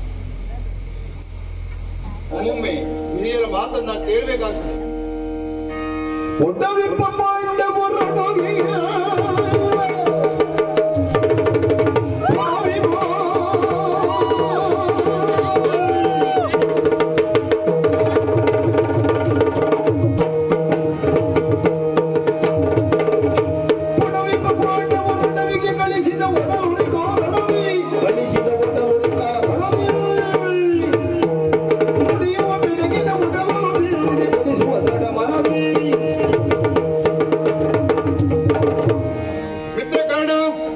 S4: ಒಮ್ಮೊಮ್ಮೆ ಹಿರಿಯರ ಮಾತನ್ನ ಕೇಳಬೇಕಾಗ್ತದೆ
S1: ಒಡ್ಡವಿಪ್ಪ ಪಾಂಡವರ ಬಗೆಯ ಭಾವಿಮೋ. ಒಡವಿಪ್ಪ ಪಾಂಡವರೊಡವಿಗೆ ಕಳಿಸಿದ ಒಡಲುರಿಗೋ ರಣವಿ. ಕಳಿಸಿದ ಒಡಲುರಿಗ ರಣವಿ. ನುಡಿಯುವ ಬೆಳಗಿನ ಒಡಲು ಬೀಳದೆ ಕಳಿಸುವ ದಡ ಮರದಿ.
S4: ಮಿತ್ರ ಕರ್ಣ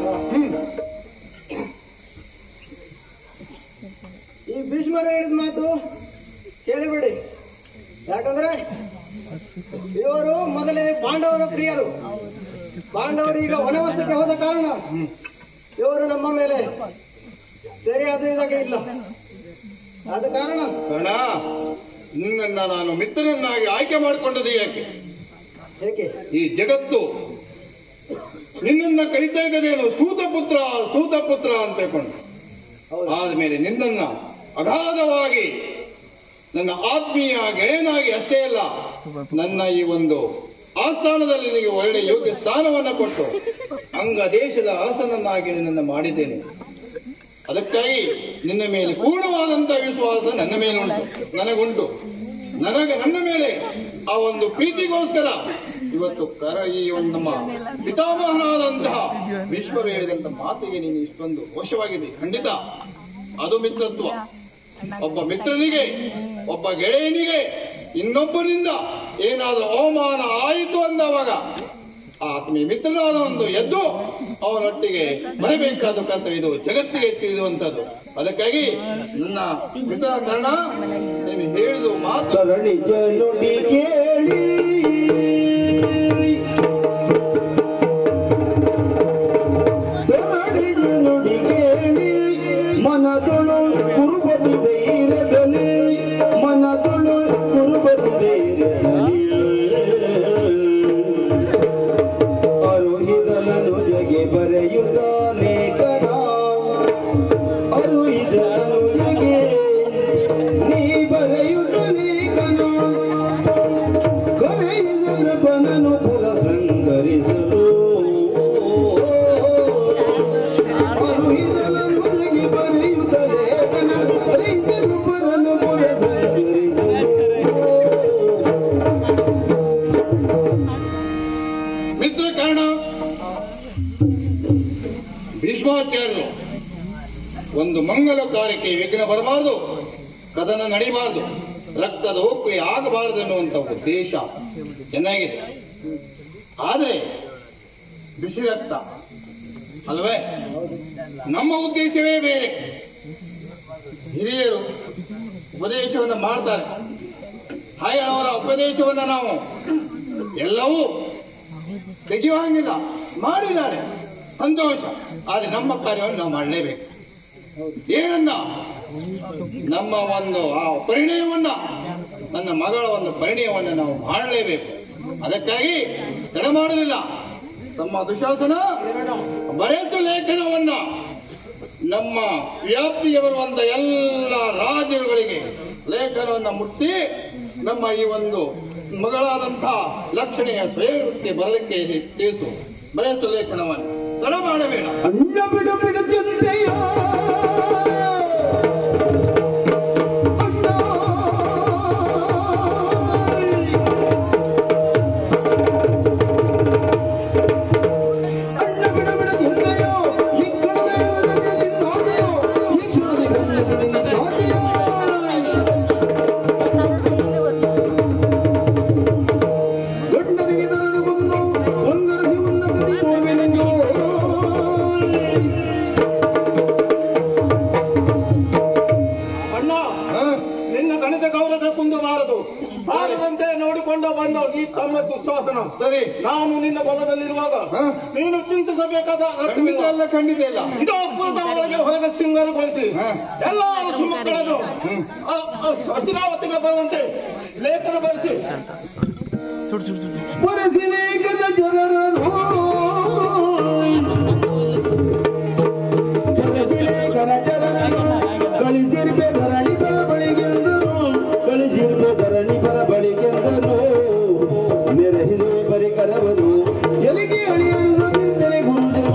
S5: ಈ ಭೀಷ್ಮರು ಹೇಳಿದ ಮಾತು ಕೇಳಿಬಿಡಿ ಯಾಕಂದ್ರೆ ಇವರು ಮೊದಲೇ ಪಾಂಡವರ ಪ್ರಿಯರು ಪಾಂಡವರು ಈಗ ವನವಾಸಕ್ಕೆ ಹೋದ ಕಾರಣ ಇವರು ನಮ್ಮ ಮೇಲೆ ಸರಿಯಾದ ಇದಾಗೆ ಇಲ್ಲ ಆದ ಕಾರಣ
S4: ಕರ್ಣ ನಿನ್ನನ್ನ ನಾನು ಮಿತ್ರನನ್ನಾಗಿ ಆಯ್ಕೆ ಮಾಡಿಕೊಂಡದ್ದು ಯಾಕೆ
S5: ಏಕೆ
S4: ಈ ಜಗತ್ತು ನಿನ್ನನ್ನ ಕರಿತಾ ಇದ್ದದೇನು ಸೂತ ಪುತ್ರ ಸೂತ ಪುತ್ರ ಅಂತ ತಿಳ್ಕೊಂಡು
S5: ಹೌದು.
S4: ಆದ್ಮೇಲೆ ನಿನ್ನನ್ನ ಅಗಾಧವಾಗಿ ನನ್ನ ಆತ್ಮೀಯ ಗೆಳೆಯನಾಗಿ ಅಷ್ಟೇ ಅಲ್ಲ ನನ್ನ ಈ ಒಂದು ಆಸ್ಥಾನದಲ್ಲಿ ನಿನಗೆ ಒಳ್ಳೆ ಯೋಗ್ಯ ಸ್ಥಾನವನ್ನ ಕೊಟ್ಟು ಅಂಗ ದೇಶದ ಅರಸನನ್ನಾಗಿ ನಿನ್ನನ್ನು ಮಾಡಿದ್ದೇನೆ ಅದಕ್ಕಾಗಿ ನಿನ್ನ ಮೇಲೆ ಪೂರ್ಣವಾದಂತಹ ವಿಶ್ವಾಸ ನನ್ನ ಮೇಲೆ ಉಂಟು ನನಗುಂಟು ನನಗೆ ನನ್ನ ಮೇಲೆ ಆ ಒಂದು ಪ್ರೀತಿಗೋಸ್ಕರ ಇವತ್ತು ಕರ ಈ ಒಂದು ನಮ್ಮ ಪಿತಾಮಹನಾದಂತಹ ವಿಶ್ವರು ಹೇಳಿದಂತ ಮಾತಿಗೆ ನೀನು ಇಷ್ಟೊಂದು ವಶವಾಗಿದೆ ಖಂಡಿತ ಅದು ಮಿತ್ರತ್ವ ಒಬ್ಬ ಮಿತ್ರನಿಗೆ ಒಬ್ಬ ಗೆಳೆಯನಿಗೆ ಇನ್ನೊಬ್ಬನಿಂದ ಏನಾದ್ರೂ ಅವಮಾನ ಆಯಿತು ಅಂದವಾಗ ಆತ್ಮೀಯ ಮಿತ್ರನಾದ ಒಂದು ಎದ್ದು ಅವನೊಟ್ಟಿಗೆ ಬರಬೇಕಾದ ಕರ್ತವ್ಯ ಇದು ಜಗತ್ತಿಗೆ ತಿಳಿದುವಂತದ್ದು ಅದಕ್ಕಾಗಿ ನನ್ನ ಮಿತ್ರನ ಕಾರಣ ನೀನು ಹೇಳಿದ ಮಾತು
S1: ಸರಣಿ ನುಡಿ ಕೇಳಿ ಸರಣಿ ನುಡಿ ಕೇಳಿ ಮನದೊಳು ಕುರುಬದಿ ಧೈರ್ಯದಲ್ಲಿ ಮನದೊಳು ಕುರುಬದಿ ಧೈರ್ಯದಲ್ಲಿ ಅರುಹಿದಲನು ಜಗೆ ಬರೆಯುತ್ತ ಲೇಖನ ಅರುಹಿದಲನು ಜಗೆ ನೀ ಬರೆಯುತ್ತ ಲೇಖನ ಕರೆಯಿದ ನೃಪನನು ಪುರ ಶೃಂಗರಿಸಲು ಅರುಹಿದಲನು ಜಗೆ ಬರೆಯುತ್ತ ಲೇಖನ ಕರೆಯಿದ ನೃಪನನು ಪುರ ಶೃಂಗರಿಸಲು
S4: ಮಿತ್ರ ಕಾರಣ ಭೀಷ್ಮಾಚಾರ್ಯರು ಒಂದು ಮಂಗಲ ಕಾರ್ಯಕ್ಕೆ ವಿಘ್ನ ಬರಬಾರದು ಕದನ ನಡಿಬಾರದು ರಕ್ತದ ಹೋಕ್ಳಿ ಆಗಬಾರದು ಅನ್ನುವಂತ ಉದ್ದೇಶ ಚೆನ್ನಾಗಿದೆ ಆದರೆ ಬಿಸಿ ರಕ್ತ ಅಲ್ವೇ ನಮ್ಮ ಉದ್ದೇಶವೇ ಬೇರೆ ಹಿರಿಯರು ಉಪದೇಶವನ್ನು ಮಾಡ್ತಾರೆ ಹಾಗೆ ಅವರ ಉಪದೇಶವನ್ನು ನಾವು ಎಲ್ಲವೂ ತೆಗೆಯುವಂಗಿಲ್ಲ ಮಾಡಿದ್ದಾರೆ ಸಂತೋಷ ಆದರೆ ನಮ್ಮ ಕಾರ್ಯವನ್ನು ನಾವು ಮಾಡಲೇಬೇಕು ಏನನ್ನ ನಮ್ಮ ಒಂದು ಆ ಪರಿಣಯವನ್ನ ನನ್ನ ಮಗಳ ಒಂದು ಪರಿಣಯವನ್ನು ನಾವು ಮಾಡಲೇಬೇಕು ಅದಕ್ಕಾಗಿ ತಡ ಮಾಡುವುದಿಲ್ಲ ನಮ್ಮ ದುಶಾಸನ ಬರೆಸು ಲೇಖನವನ್ನ ನಮ್ಮ ವ್ಯಾಪ್ತಿಗೆ ಬರುವಂತ ಎಲ್ಲ ರಾಜ್ಯಗಳಿಗೆ ಲೇಖನವನ್ನು ಮುಟ್ಟಿಸಿ ನಮ್ಮ ಈ ಒಂದು ಮಗಳಾದಂತಹ ಲಕ್ಷಣೆಯ ಸ್ವಯಂಕ್ಕೆ ಬರಲಿಕ್ಕೆ ತಿಳಿಸು ಬರೆಸು ಲೇಖನವನ್ನು ತಡ ಮಾಡಬೇಡ
S1: ಅನ್ನ ಬಿಡ ಬಿಡುತ್ತಂತೆಯೋ ಅನ್ನ ಬಿಡ ಬಿಡುತ್ತಂತೆಯೋ ಈ ಕ್ಷಣದ ನಿನ್ನಾದೆಯೋ ಈ ಕ್ಷಣದ ನಿನ್ನಾದೆಯೋ ಗಂಡನಿಗೆ ದೊರೆದುಕೊಂಡು ಒಂದರಸಿ ಉನ್ನತದಿ ಕೋರುವೆನೆಂದು
S5: ಅಣ್ಣ ನಿನ್ನ ಗಣಿತ ಗೌರವ ಕುಂದಬಾರದು ಸಾಲದಂತೆ ನೋಡಿಕೊಂಡು ಬಂದ ಈ ತಮ್ಮ ದುಶ್ವಾಸನ
S4: ಸರಿ
S5: ನಾನು ನಿನ್ನ ಬಲದಲ್ಲಿರುವಾಗ
S4: ಹ?
S5: ನೀನು ಚಿಂತಿಸಬೇಕಾದ
S4: ಖಂಡಿತ
S5: ಅಗತ್ಯವಿಲ್ಲ
S4: ಇಲ್ಲ ಖಂಡಿತ ಇಲ್ಲ
S5: ಇದು ಪುರದ ಒಳಗೆ ಹೊರಗೆ ಸಿಂಗಾರಗೊಳಿಸಿ
S4: ಹ.
S5: ಎಲ್ಲ ಸುಮಕ್ಕಳನ್ನು ಅ- ಅ- ಅಸ್ಥಿರಾವತಿಗೆ ಬರುವಂತೆ ಲೇಖನ ಬರೆಸಿ
S2: ಸುಡು ಸುಡು ಸುಡು
S1: ಪರಸಿಲೇಖನ ಜನರನು ಪರಸಿಲೇಖನ ಜನರನು ಕಳಿಸಿರ್ಬೆ ಧರಣಿ ಪರ ಬಳಿಗೆಂದನು ಕಳಿಸಿರ್ಬೆ ಧರಣಿ ಪರ ಬಳಿಗೆಂದನು ನೆರಹಿಸುವೆ ಪರಿಕರವನು ಎಲಿಗೆ ಅಳಿಯಲು ನಿಂತನೆ ಗುರುಜನು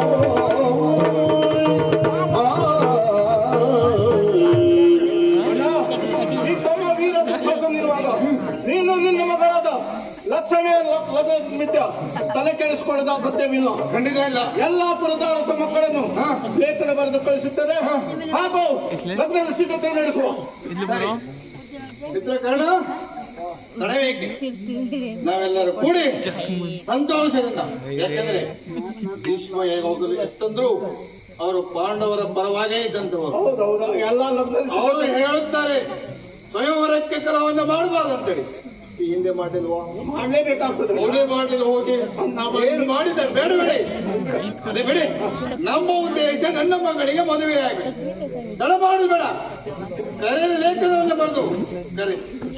S5: ಅಣ್ಣ, ಈ ತಮ್ಮ ವೀರ ದುಶ್ವಾಸನಿರುವಾಗ ನೀನು ನಿನ್ನ ಮಗನಾದ ಲಕ್ಷಣ ಲಗ ಮಿಥ್ಯ ತಲೆ ಕೆಡಿಸಿಕೊಳ್ಳದ ಅಗತ್ಯವಿಲ್ಲ
S4: ಖಂಡಿತ ಇಲ್ಲ
S5: ಎಲ್ಲಾ ಪುರದಾರಸ ಮಕ್ಕಳನ್ನು ಲೇಖನ ಬರೆದು ಕಳಿಸುತ್ತದೆ ಹಾಗೂ ಲಗ್ನದ ಸಿದ್ಧತೆ ನಡೆಸುವ
S2: ಇಲ್ಲಿ ಬರೋ
S4: ಚಿತ್ರೀಕರಣ ತಡಬೇಕೆ ನಾವೆಲ್ಲರೂ ಕೂಡಿ ಸಂತೋಷದಿಂದ ಯಾಕಂದ್ರೆ ಭೀಷ್ಮ ಹೇಗೆ ಹೋಗಲು ಎಷ್ಟಂದ್ರು ಅವರು ಪಾಂಡವರ ಪರವಾಗೇ ಇದ್ದಂತವರು
S5: ಹೌದೌದು ಎಲ್ಲ ಲಗ್ನದ
S4: ಅವರು ಹೇಳುತ್ತಾರೆ ಸ್ವಯಂವರಕ್ಕೆ ಕಲವನ್ನು ಮಾಡಬಾರ್ದು ಅಂತೇಳಿ ಈ ಹಿಂದೆ ಮಾಡಿಲ್ವಾ
S5: ಮಾಡಲೇಬೇಕಾಗ್ತದೆ
S4: ಮೌಲ್ಯ ಮಾಡಿಲ್ ಹೋಗಿ ಏನು ಮಾಡಿದ್ದಾರೆ ಬೇಡ ಬಿಡಿ ಅದೇ ಬಿಡಿ ನಮ್ಮ ಉದ್ದೇಶ ನನ್ನ ಮಗಳಿಗೆ ಮದುವೆಯಾಗಿ ತಡ ಮಾಡುದು ಬೇಡ ಕರೆಯ ಲೇಖನವನ್ನು ಬರೆದು ಕರೆ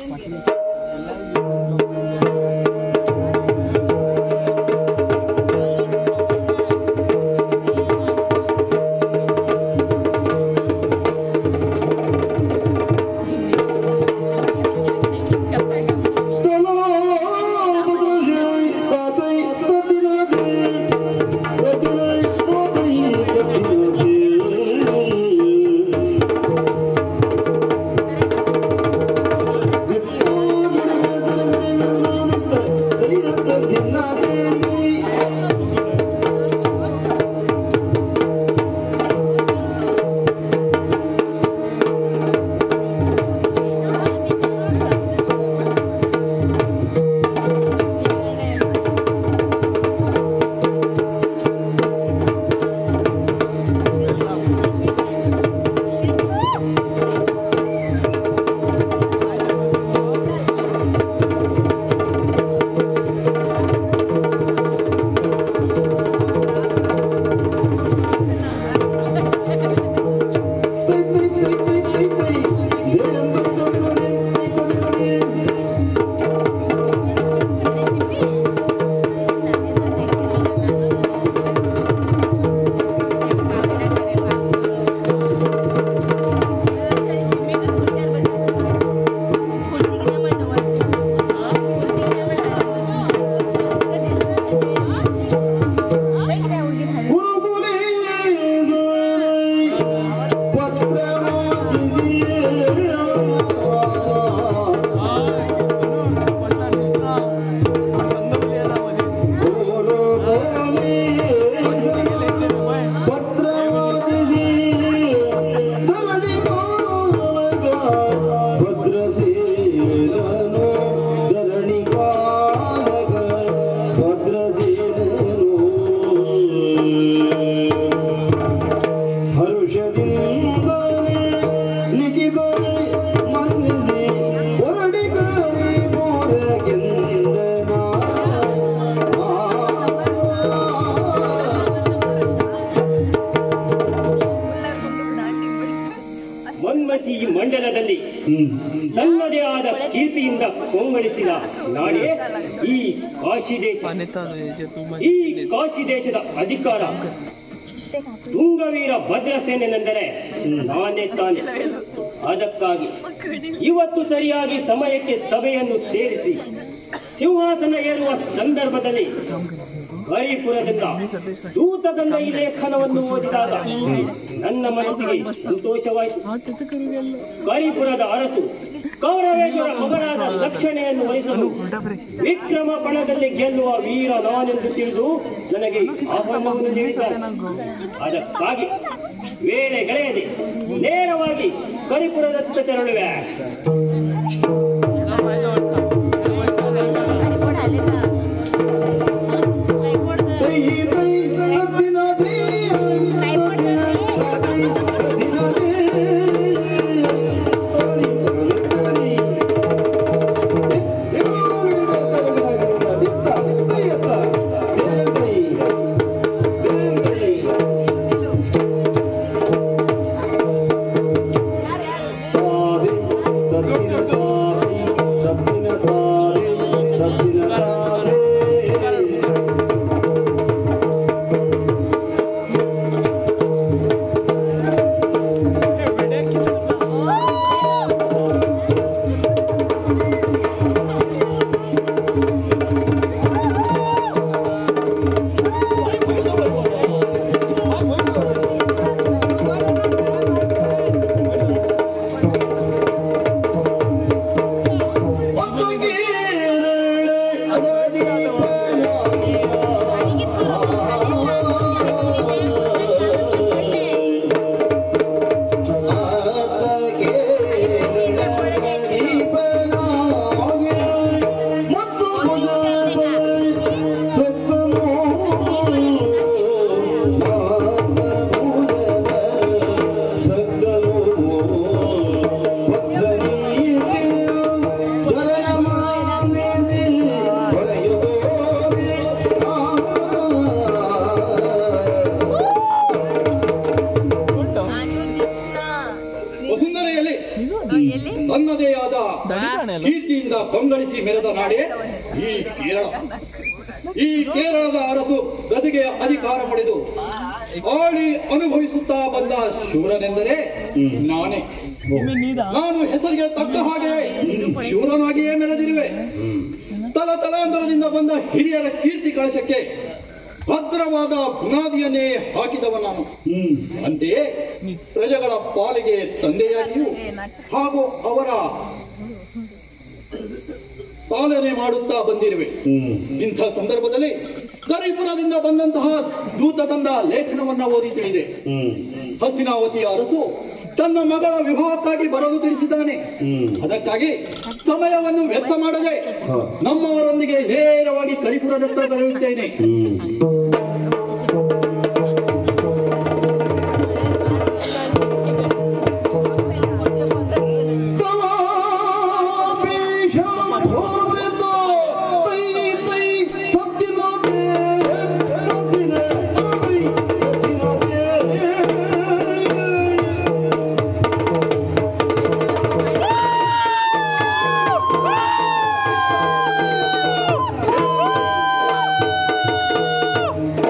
S1: ತಲೋ ಭದ್ರಶಿರೋಯಿ ತಾತೈ ತದ್ದಿನಾದಿ ತದ್ದಿನೈ ತಾತೈ ತದ್ದಿನಾದಿ ದಿತ್ತು
S6: ತನ್ನದೇ ಆದ ಕೀರ್ತಿಯಿಂದ ಕೊಂಗಳಿಸಿದ ನಾಡೇ ಈ ಕಾಶಿ ದೇಶ
S2: ಪಾನೆತಾದ ಏಜೆ ತುಂಬಾ
S6: ಈ ಕಾಶಿ ದೇಶದ ಅಧಿಕಾರ ತುಂಗವೀರ ಭದ್ರಸೇನೆಂದರೆ ನಾನೇ ತಾನೆ ಅದಕ್ಕಾಗಿ ಇವತ್ತು ಸರಿಯಾಗಿ ಸಮಯಕ್ಕೆ ಸಭೆಯನ್ನು ಸೇರಿಸಿ ಸಿಂಹಾಸನ ಏರುವ ಸಂದರ್ಭದಲ್ಲಿ ಹರಿಪುರದಿಂದ ದೂತದಂದ ಈ ಲೇಖನವನ್ನು ಓದಿದಾಗ ನನ್ನ ಮನಸ್ಸಿಗೆ ಸಂತೋಷವಾಯಿತು
S2: ಆ ತಿತ್ತಕರಿಗೆಲ್ಲ
S6: ಕರಿಪುರದ ಅರಸು ಕೌರವೇಶ್ವರ ಮಗನಾದ ಲಕ್ಷಣೆಯನ್ನು ವಹಿಸಲು ವಿಕ್ರಮ ಪಣದಲ್ಲಿ ಗೆಲ್ಲುವ ವೀರ ನಾನೆಂದು ತಿಳಿದು ನನಗೆ ಆಹ್ವಾನವನ್ನು ನೀಡಿದ್ದಾರೆ ಅದಕ್ಕಾಗಿ ವೇಳೆ ಗೆಳೆಯದೆ ನೇರವಾಗಿ ಕರಿಪುರದತ್ತ ತೆರಳುವೆ
S1: ತೈ ತೈ ತದ್ದಿನ ದೇ ತದ್ದಿನ ತೈ ತದ್ದಿನ ದೇ ತದಿ ತದಿ ತದಿ ದಿತ್ತ ದಿತ್ತ ದೇ ತೈ ದೇ ತೈ ತಾದಿ ತದ್ದಿನ ತಾದಿ ತದ್ದಿನ ತಾದಿ ತದ್ದಿನ ತಾದಿ ಒಂದು ಗೇರಳೆ ಅದದೀಪನಾಗಿಯ ಆತ ಗೇರಳೆ ಅದದೀಪನಾಗಿಯ ಮತ್ತು ಮುಜಬೈ ಸತ್ತನು ಆತ ಮುಜಬೈ ಸತ್ತನು
S4: ವಸುಂಧರೆಯಲ್ಲಿ ತನ್ನದೇ ಆದ ಕೀರ್ತಿಯಿಂದ ಕೊಂಗಳಿಸಿ ಮೆರೆದ ನಾಡೇ ಈ ಕೇರಳ ಈ ಕೇರಳದ ಅರಸು ಗದಿಗೆ ಅಧಿಕಾರ ಪಡೆದು ಆಳಿ ಅನುಭವಿಸುತ್ತಾ ಬಂದ ಶೂರನೆಂದರೆ ನಾನೇ ನಾನು ಹೆಸರಿಗೆ ತಕ್ಕ ಹಾಗೆ ಶೂರನಾಗಿಯೇ ಮೆರೆದಿರುವೆ ತಲ ತಲಾಂತರದಿಂದ ಬಂದ ಹಿರಿಯರ ಕೀರ್ತಿ ಕಳಶಕ್ಕೆ ಭದ್ರವಾದ ಬುನಾದಿಯನ್ನೇ ಹಾಕಿದವ ನಾನು ಅಂತೆಯೇ ಪ್ರಜೆಗಳ ಪಾಲಿಗೆ ತಂದೆಯಾಗಿಯೂ ಹಾಗೂ ಅವರ ಪಾಲನೆ ಮಾಡುತ್ತಾ ಬಂದಿರುವೆ ಇಂಥ ಸಂದರ್ಭದಲ್ಲಿ ಕರಿಪುರದಿಂದ ಬಂದಂತಹ ದೂತ ತಂದ ಲೇಖನವನ್ನ ಓದಿ ತಿಳಿದೆ ಹಸಿನಾವತಿಯ ಅರಸು ತನ್ನ ಮಗಳ ವಿವಾಹಕ್ಕಾಗಿ ಬರಲು ತಿಳಿಸಿದ್ದಾನೆ ಅದಕ್ಕಾಗಿ ಸಮಯವನ್ನು ವ್ಯರ್ಥ ಮಾಡದೆ ನಮ್ಮವರೊಂದಿಗೆ ನೇರವಾಗಿ ಕರಿಪುರದತ್ತ ಬರಲಿದ್ದೇನೆ
S1: ಆ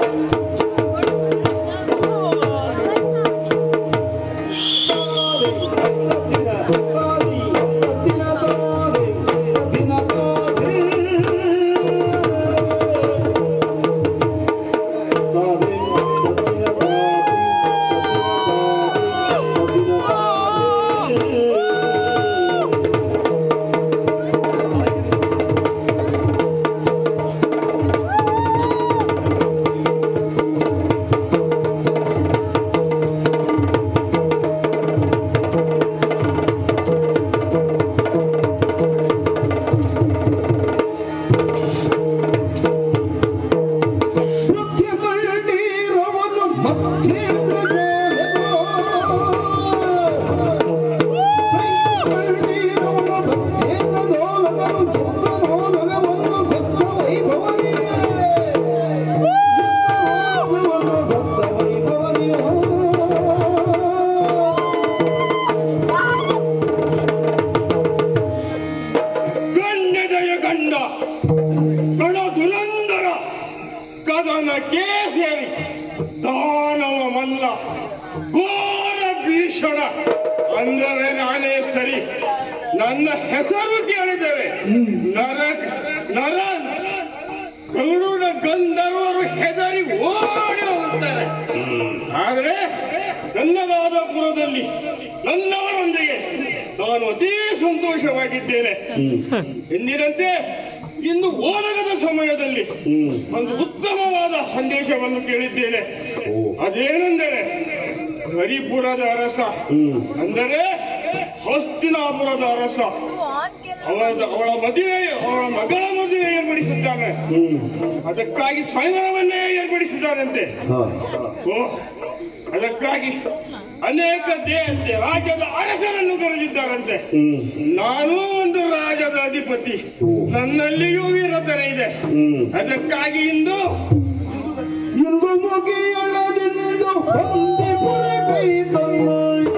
S7: ಅಲ್ಲ ಘೋರ ಭೀಷಣ ಅಂದರೆ ನಾನೇ ಸರಿ ನನ್ನ ಹೆಸರು ಕೇಳಿದರೆ ನರ ನರ ಗರುಡ ಗಂಧರ್ವರು ಹೆದರಿ ಓಡಿ ಹೋಗುತ್ತಾರೆ ಆದರೆ ನನ್ನದಾದ ಪುರದಲ್ಲಿ ನನ್ನವರೊಂದಿಗೆ ನಾನು ಅತೀ ಸಂತೋಷವಾಗಿದ್ದೇನೆ ಎಂದಿನಂತೆ ಇಂದು ಓದಗದ ಸಮಯದಲ್ಲಿ ಒಂದು ಉತ್ತಮವಾದ ಸಂದೇಶವನ್ನು ಕೇಳಿದ್ದೇನೆ ಅದೇನೆಂದರೆ ಹರಿಪುರದ ಅರಸ ಅಂದರೆ ಹಸ್ತಿನಾಪುರದ ಅರಸ ಅವಳ ಅವಳ ಮದುವೆ ಅವಳ ಮಗಳ ಮದುವೆ ಏರ್ಪಡಿಸಿದ್ದಾನೆ ಅದಕ್ಕಾಗಿ ಸ್ವಯಂವರವನ್ನೇ ಏರ್ಪಡಿಸಿದ್ದಾನಂತೆ ಓ ಅದಕ್ಕಾಗಿ ಅನೇಕ ದೇ- ರಾಜ್ಯದ ಅರಸರನ್ನು ಕರೆದಿದ್ದಾರಂತೆ ನಾನು ಒಂದು ರಾಜ್ಯದ ಅಧಿಪತಿ ನನ್ನಲ್ಲಿಯೂ ವೀರತನ ಇದೆ ಅದಕ್ಕಾಗಿ ಇಂದು
S1: ಇಂದು ಮುಗಿಯೊಳಗಿಂದು ಒಂದೇ ಪುರ ಕೈ ತಂದು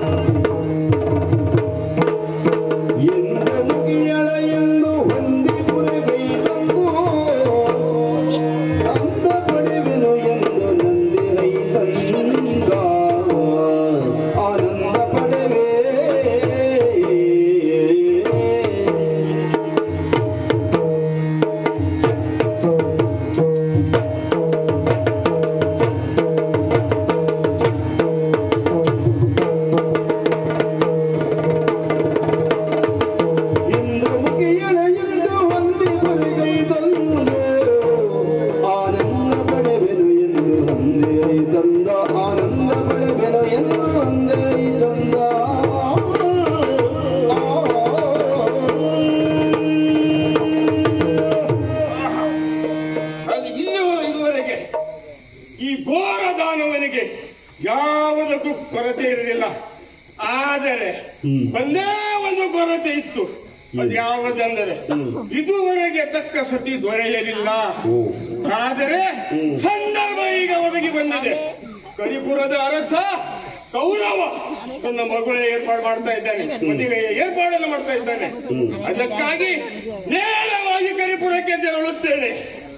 S1: ಇಂದು ಮುಗಿಯಳ ಎಂದು ಒಂದೇ ಪುರ ಕೈ ತಂದು ಅಂದ ಪಡೆವೆನು ಎಂದು ನಂದಿ ಹೈ ತಂದ ಆನಂದ ಪಡೆವೆ ಇಂದು ಮುಗಿಯಳ ಎಂದು ಒಂದೇ ಪುರಗೈ ತಂದು ಆನಂದ ಪಡೆವೆನು ಎಂದು ಒಂದೇ ತಂದ ಆನಂದ ಪಡೆವೆನು ಎಂದು ಒಂದೇ ತಂದ
S7: ಅದು ಇನ್ನೂ ಇದುವರೆಗೆ ಈ ಘೋರ ದಾನವನಿಗೆ ಯಾವುದಕ್ಕೂ ಕೊರತೆ ಇರಲಿಲ್ಲ ಆದರೆ ಒಂದೇ ಒಂದು ಕೊರತೆ ಇತ್ತು ಅದು ಯಾವುದೆಂದರೆ ಇದುವರೆಗೆ ತಕ್ಕ ಸತಿ ದೊರೆಯಲಿಲ್ಲ ಆದರೆ ಸಂದರ್ಭ ಈಗ ಒದಗಿ ಬಂದಿದೆ ಕರಿಪುರದ ಅರಸ ಕೌರವ ತನ್ನ ಮಗಳ ಏರ್ಪಾಡು ಮಾಡ್ತಾ ಇದ್ದಾನೆ ಮದುವೆಯ ಏರ್ಪಾಡನ್ನು ಮಾಡ್ತಾ ಇದ್ದಾನೆ ಅದಕ್ಕಾಗಿ ನೇರವಾಗಿ ಕರಿಪುರಕ್ಕೆ ತೆರಳುತ್ತೇನೆ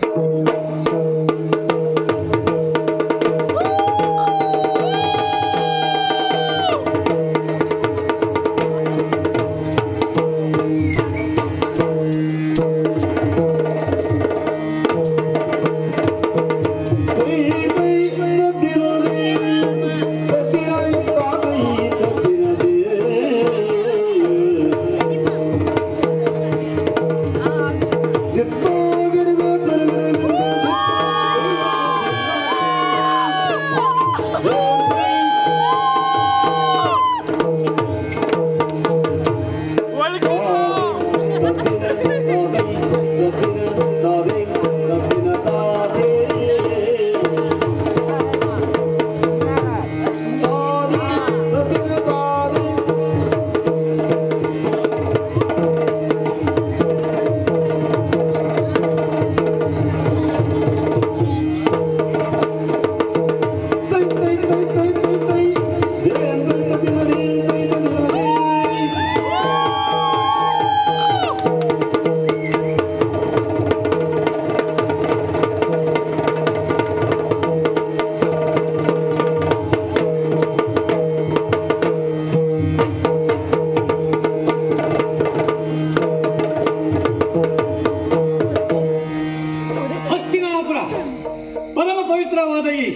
S5: ಹಸ್ತಿನಾಪುರ ಪರಮ ಪವಿತ್ರವಾದ ಈ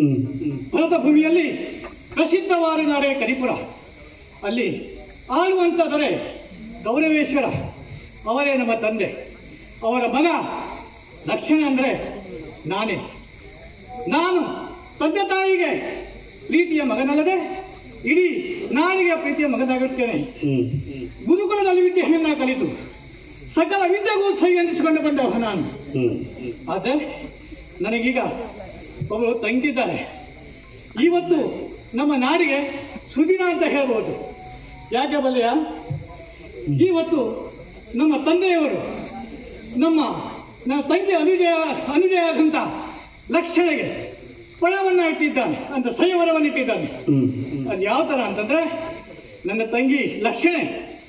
S5: ಭರತ ಭೂಮಿಯಲ್ಲಿ ಪ್ರಸಿದ್ಧವಾದ ನಾಡೆ ಕರಿಪುರ ಅಲ್ಲಿ ಆಳುವಂತ ದೊರೆ ಗೌರವೇಶ್ವರ ಅವರೇ ನಮ್ಮ ತಂದೆ ಅವರ ಮಗ ಲಕ್ಷಣ ಅಂದ್ರೆ ನಾನೇ ನಾನು ತಂದೆ ತಾಯಿಗೆ ಪ್ರೀತಿಯ ಮಗನಲ್ಲದೆ ಇಡೀ ನಾನಿಗೆ ಪ್ರೀತಿಯ ಮಗನಾಗಿರುತ್ತೇನೆ ಗುರುಕುಲದಲ್ಲಿ ವಿದ್ಯೆಯನ್ನ ಕಲಿತು ಸಕಲ ವಿದ್ಯೆಗೂ ಸೈ ಅಂದಿಸಿಕೊಂಡು ಬಂದವ ನಾನು ಆದರೆ ನನಗೀಗ ಒಬ್ಬರು ತಂಗಿದ್ದಾರೆ ಇವತ್ತು ನಮ್ಮ ನಾಡಿಗೆ ಸುದಿನ ಅಂತ ಹೇಳ್ಬೋದು ಯಾಕೆ ಬಲ್ಲೆಯ ಇವತ್ತು ನಮ್ಮ ತಂದೆಯವರು ನಮ್ಮ ನನ್ನ ತಂಗಿ ಅನುಜಯ ಅನುಜಯಾದಂಥ ಲಕ್ಷಣೆಗೆ ಪಣವನ್ನ ಇಟ್ಟಿದ್ದಾನೆ ಅಂತ ಸಂಯವರವನ್ನು ಇಟ್ಟಿದ್ದಾನೆ ಅದು ಯಾವ ಥರ ಅಂತಂದ್ರೆ ನನ್ನ ತಂಗಿ ಲಕ್ಷಣೆ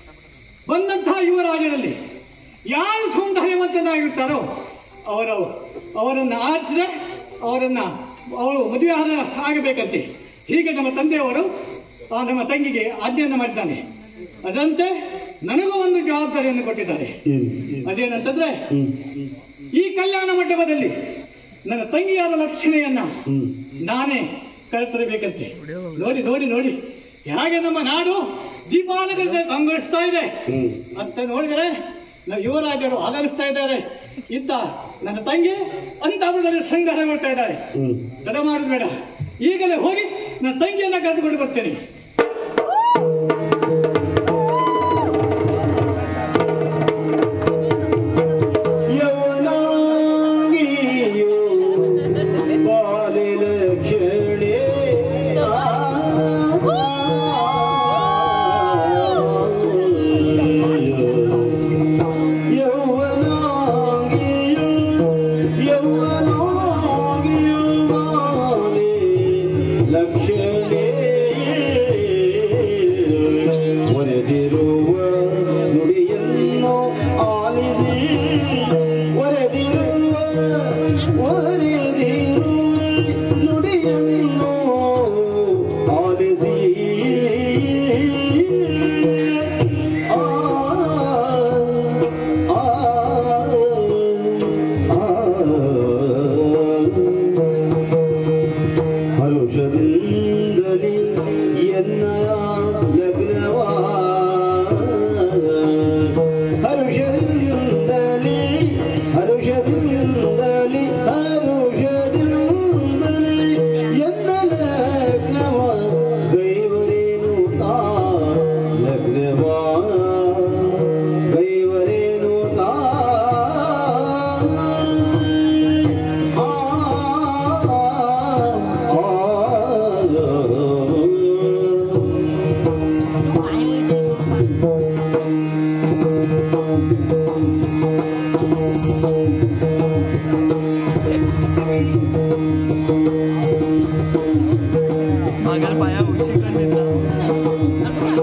S5: ಬಂದಂತಹ ಯುವರಾಜರಲ್ಲಿ ಯಾರು ಸೌಂದರ್ಯವಂತನಾಗಿರ್ತಾರೋ ಅವರ ಅವರನ್ನು ಆರಿಸಿದ್ರೆ ಅವರನ್ನ ಅವರು ಮದುವೆ ಆದ- ಆಗಬೇಕಂತೆ
S8: ಹೀಗೆ ನಮ್ಮ ತಂದೆಯವರು ಆ ನಮ್ಮ ತಂಗಿಗೆ ಆಜ್ಞೆಯನ್ನು ಮಾಡಿದ್ದಾನೆ ಅದರಂತೆ ನನಗೂ ಒಂದು ಜವಾಬ್ದಾರಿಯನ್ನು ಕೊಟ್ಟಿದ್ದಾರೆ ಅದೇನಂತಂದ್ರೆ ಈ ಕಲ್ಯಾಣ ಮಂಟಪದಲ್ಲಿ ನನ್ನ ತಂಗಿಯಾದ ಲಕ್ಷಣೆಯನ್ನ ನಾನೇ ಕರೆತರಬೇಕಂತೆ ನೋಡಿ ನೋಡಿ ನೋಡಿ ಹೇಗೆ ನಮ್ಮ ನಾಡು ದೀಪಾವಳಿಗಳಿಂದ ಕಂಗೊಳಿಸ್ತಾ ಇದೆ ಅಂತ ನೋಡಿದರೆ ನಾವು ಯುವರಾಜರು ಆಗಮಿಸ್ತಾ ಇದ್ದಾರೆ ಇತ್ತ ನನ್ನ ತಂಗಿ ಅಂತಹದಲ್ಲಿ ಸಂಘಟನೆಗೊಳ್ತಾ ಇದ್ದಾರೆ ತಡ ಮಾಡುದು ಬೇಡ ಈಗಲೇ ಹೋಗಿ ನನ್ನ ತಂಗಿಯನ್ನ ಕರೆದುಕೊಂಡು ಬರ್ತೇನೆ
S1: ಯೌವನಾಂಗಿಯು ಬಾಲಿಲ ಕ್ಷಣೆ ಯೌವನಾಂಗಿಯು ಯೌವನಾಂಗಿಯು ಬಾಲಿ ಲಕ್ಷಣೆ ಒರೆದಿರುವ ನುಡಿಯನ್ನು ಆಲಿಸಿ ಒರೆದಿರುವ ಒರೆದಿರುವ ನುಡಿಯನ್ನು ಆಲಿಸಿ ಆ ಆ ಆ ಹರುಷದಿಂದಲಿ ಎನ್ನಯ ಲಗ್ನವಾ ಹರುಷದಿಂದಲಿ ಹರುಷದಿಂದಲಿ ಹರುಷದಿಂದಲಿ ಎನ್ನ ಲಗ್ನವ ಗೈವರೇನು ತಾ ಲಗ್ನವಾ ಗೈವರೇನು ತಾ
S2: मागाल पाया उशी कंडिता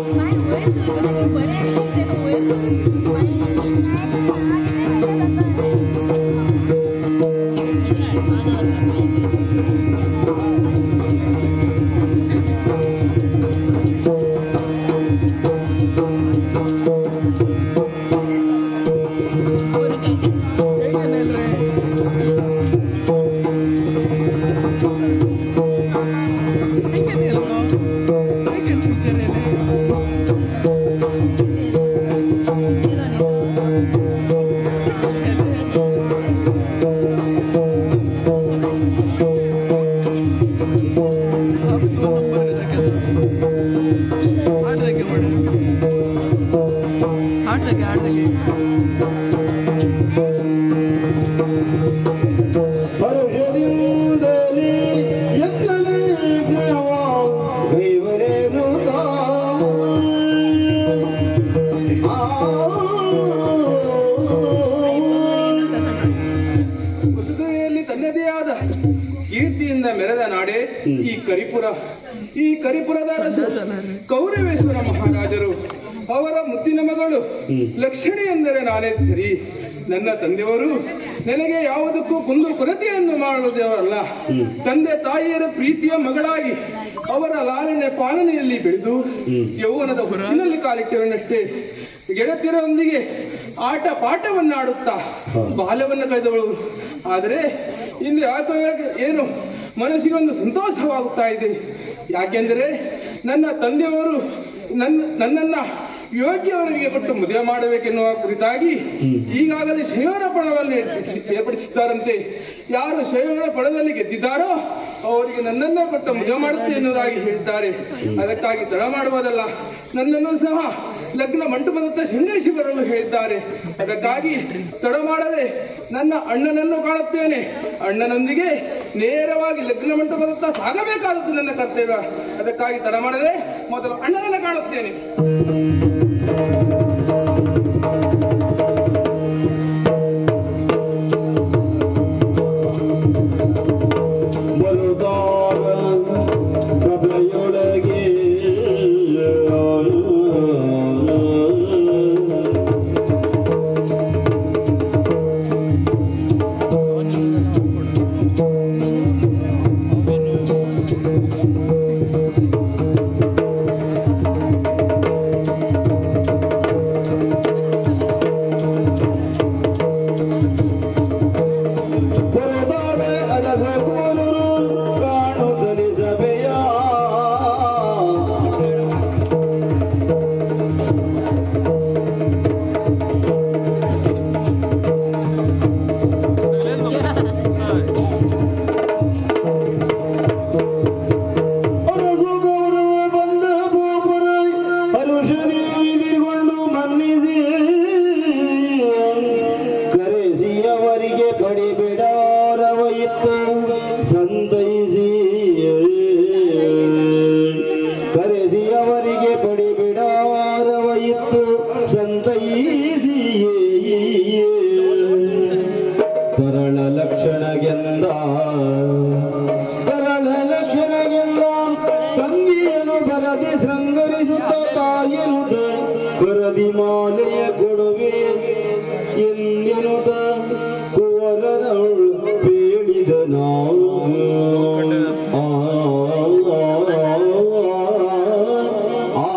S2: ಆಡ್ದಕ್ಕೆ ಮಾಡು ಆಡ್ದಕ್ಕೆ ಆಡ್ದಕ್ಕೆ
S1: ಹರುಷದಿಂದಲೇ ಎನ್ನ ಲಗ್ನವ ಗೈವರೇನು ತಾ
S7: ಕುಸುತೆಯಲ್ಲಿ ತನ್ನದೇ ಆದ ಕೀರ್ತಿಯಿಂದ ಮೆರೆದ ನಾಡೇ ಈ ಕರಿಪುರ ಈ ಕರಿಪುರದ ಅರಸು ಕೌರವೇಶ್ವರ ಮಹಾರಾಜರು ಅವರ ಮುದ್ದಿನ ಮಗಳು ಲಕ್ಷಣೆ ಎಂದರೆ ನಾನೇ ಸರಿ ನನ್ನ ತಂದೆಯವರು ನನಗೆ ಯಾವುದಕ್ಕೂ ಕುಂದು ಕೊರತೆಯನ್ನು ಮಾಡುವುದವರಲ್ಲ ತಂದೆ ತಾಯಿಯರ ಪ್ರೀತಿಯ ಮಗಳಾಗಿ ಅವರ ಲಾಲನೆ ಪಾಲನೆಯಲ್ಲಿ ಬೆಳೆದು ಯೌವನದ ಹುಟ್ಟಿನಲ್ಲಿ ಕಾಲಿಟ್ಟಿರುವನಷ್ಟೇ ಗೆಳತಿಯರೊಂದಿಗೆ ಆಟ ಪಾಠವನ್ನಾಡುತ್ತಾ ಬಾಲ್ಯವನ್ನು ಕಳೆದವಳು ಆದರೆ ಇಂದು ಯಾಕೋ ಯಾಕೆ- ಏನು ಮನಸ್ಸಿಗೆ ಒಂದು ಸಂತೋಷವಾಗುತ್ತಾ ಇದೆ ಯಾಕೆಂದರೆ ನನ್ನ ತಂದೆಯವರು ನನ್ನ ನನ್ನನ್ನ ಯೋಗ್ಯವರಿಗೆ ಕೊಟ್ಟು ಮದುವೆ ಮಾಡಬೇಕೆನ್ನುವ ಕುರಿತಾಗಿ ಈಗಾಗಲೇ ಶನಿವಾರ ಪಣವನ್ನು ಏರ್ಪಡಿಸಿ- ಏರ್ಪಡಿಸಿದ್ದಾರಂತೆ ಯಾರು ಶನಿವಾರ ಪಣದಲ್ಲಿ ಗೆದ್ದಿದ್ದಾರೋ ಅವರಿಗೆ ನನ್ನನ್ನ ಕೊಟ್ಟು ಮದುವೆ ಮಾಡುತ್ತೆ ಎನ್ನುವುದಾಗಿ ಹೇಳಿದ್ದಾರೆ ಅದಕ್ಕಾಗಿ ತಡ ಮಾಡುವುದಲ್ಲ ನನ್ನನ್ನು ಸಹ ಲಗ್ನ ಮಂಟಪದತ್ತ ಶೃಂಗರಿಸಿ ಬರಲು ಹೇಳಿದ್ದಾರೆ ಅದಕ್ಕಾಗಿ ತಡ ಮಾಡದೆ ನನ್ನ ಅಣ್ಣನನ್ನು ಕಾಣುತ್ತೇನೆ ಅಣ್ಣನೊಂದಿಗೆ ನೇರವಾಗಿ ಲಗ್ನ ಮಂಟಪದತ್ತ ಸಾಗಬೇಕಾದದ್ದು ನನ್ನ ಕರ್ತವ್ಯ ಅದಕ್ಕಾಗಿ ತಡ ಮಾಡದೆ ಮೊದಲು ಅಣ್ಣನನ್ನು ಕಾಣುತ್ತೇನೆ
S1: ಬಲುದಾಗ ಸಭೆಯೊಳಗೆ ಕರದಿ ಶೃಂಗರಿಸುತ್ತ ತಾಯನುತ ಕರದಿ ಮಾಲೆಯ ಕೊಡುವೆ ಎಂದೆನುತ ಕುವರನವಳು ಬೇಡಿದ ನಾವು ಆ ಆ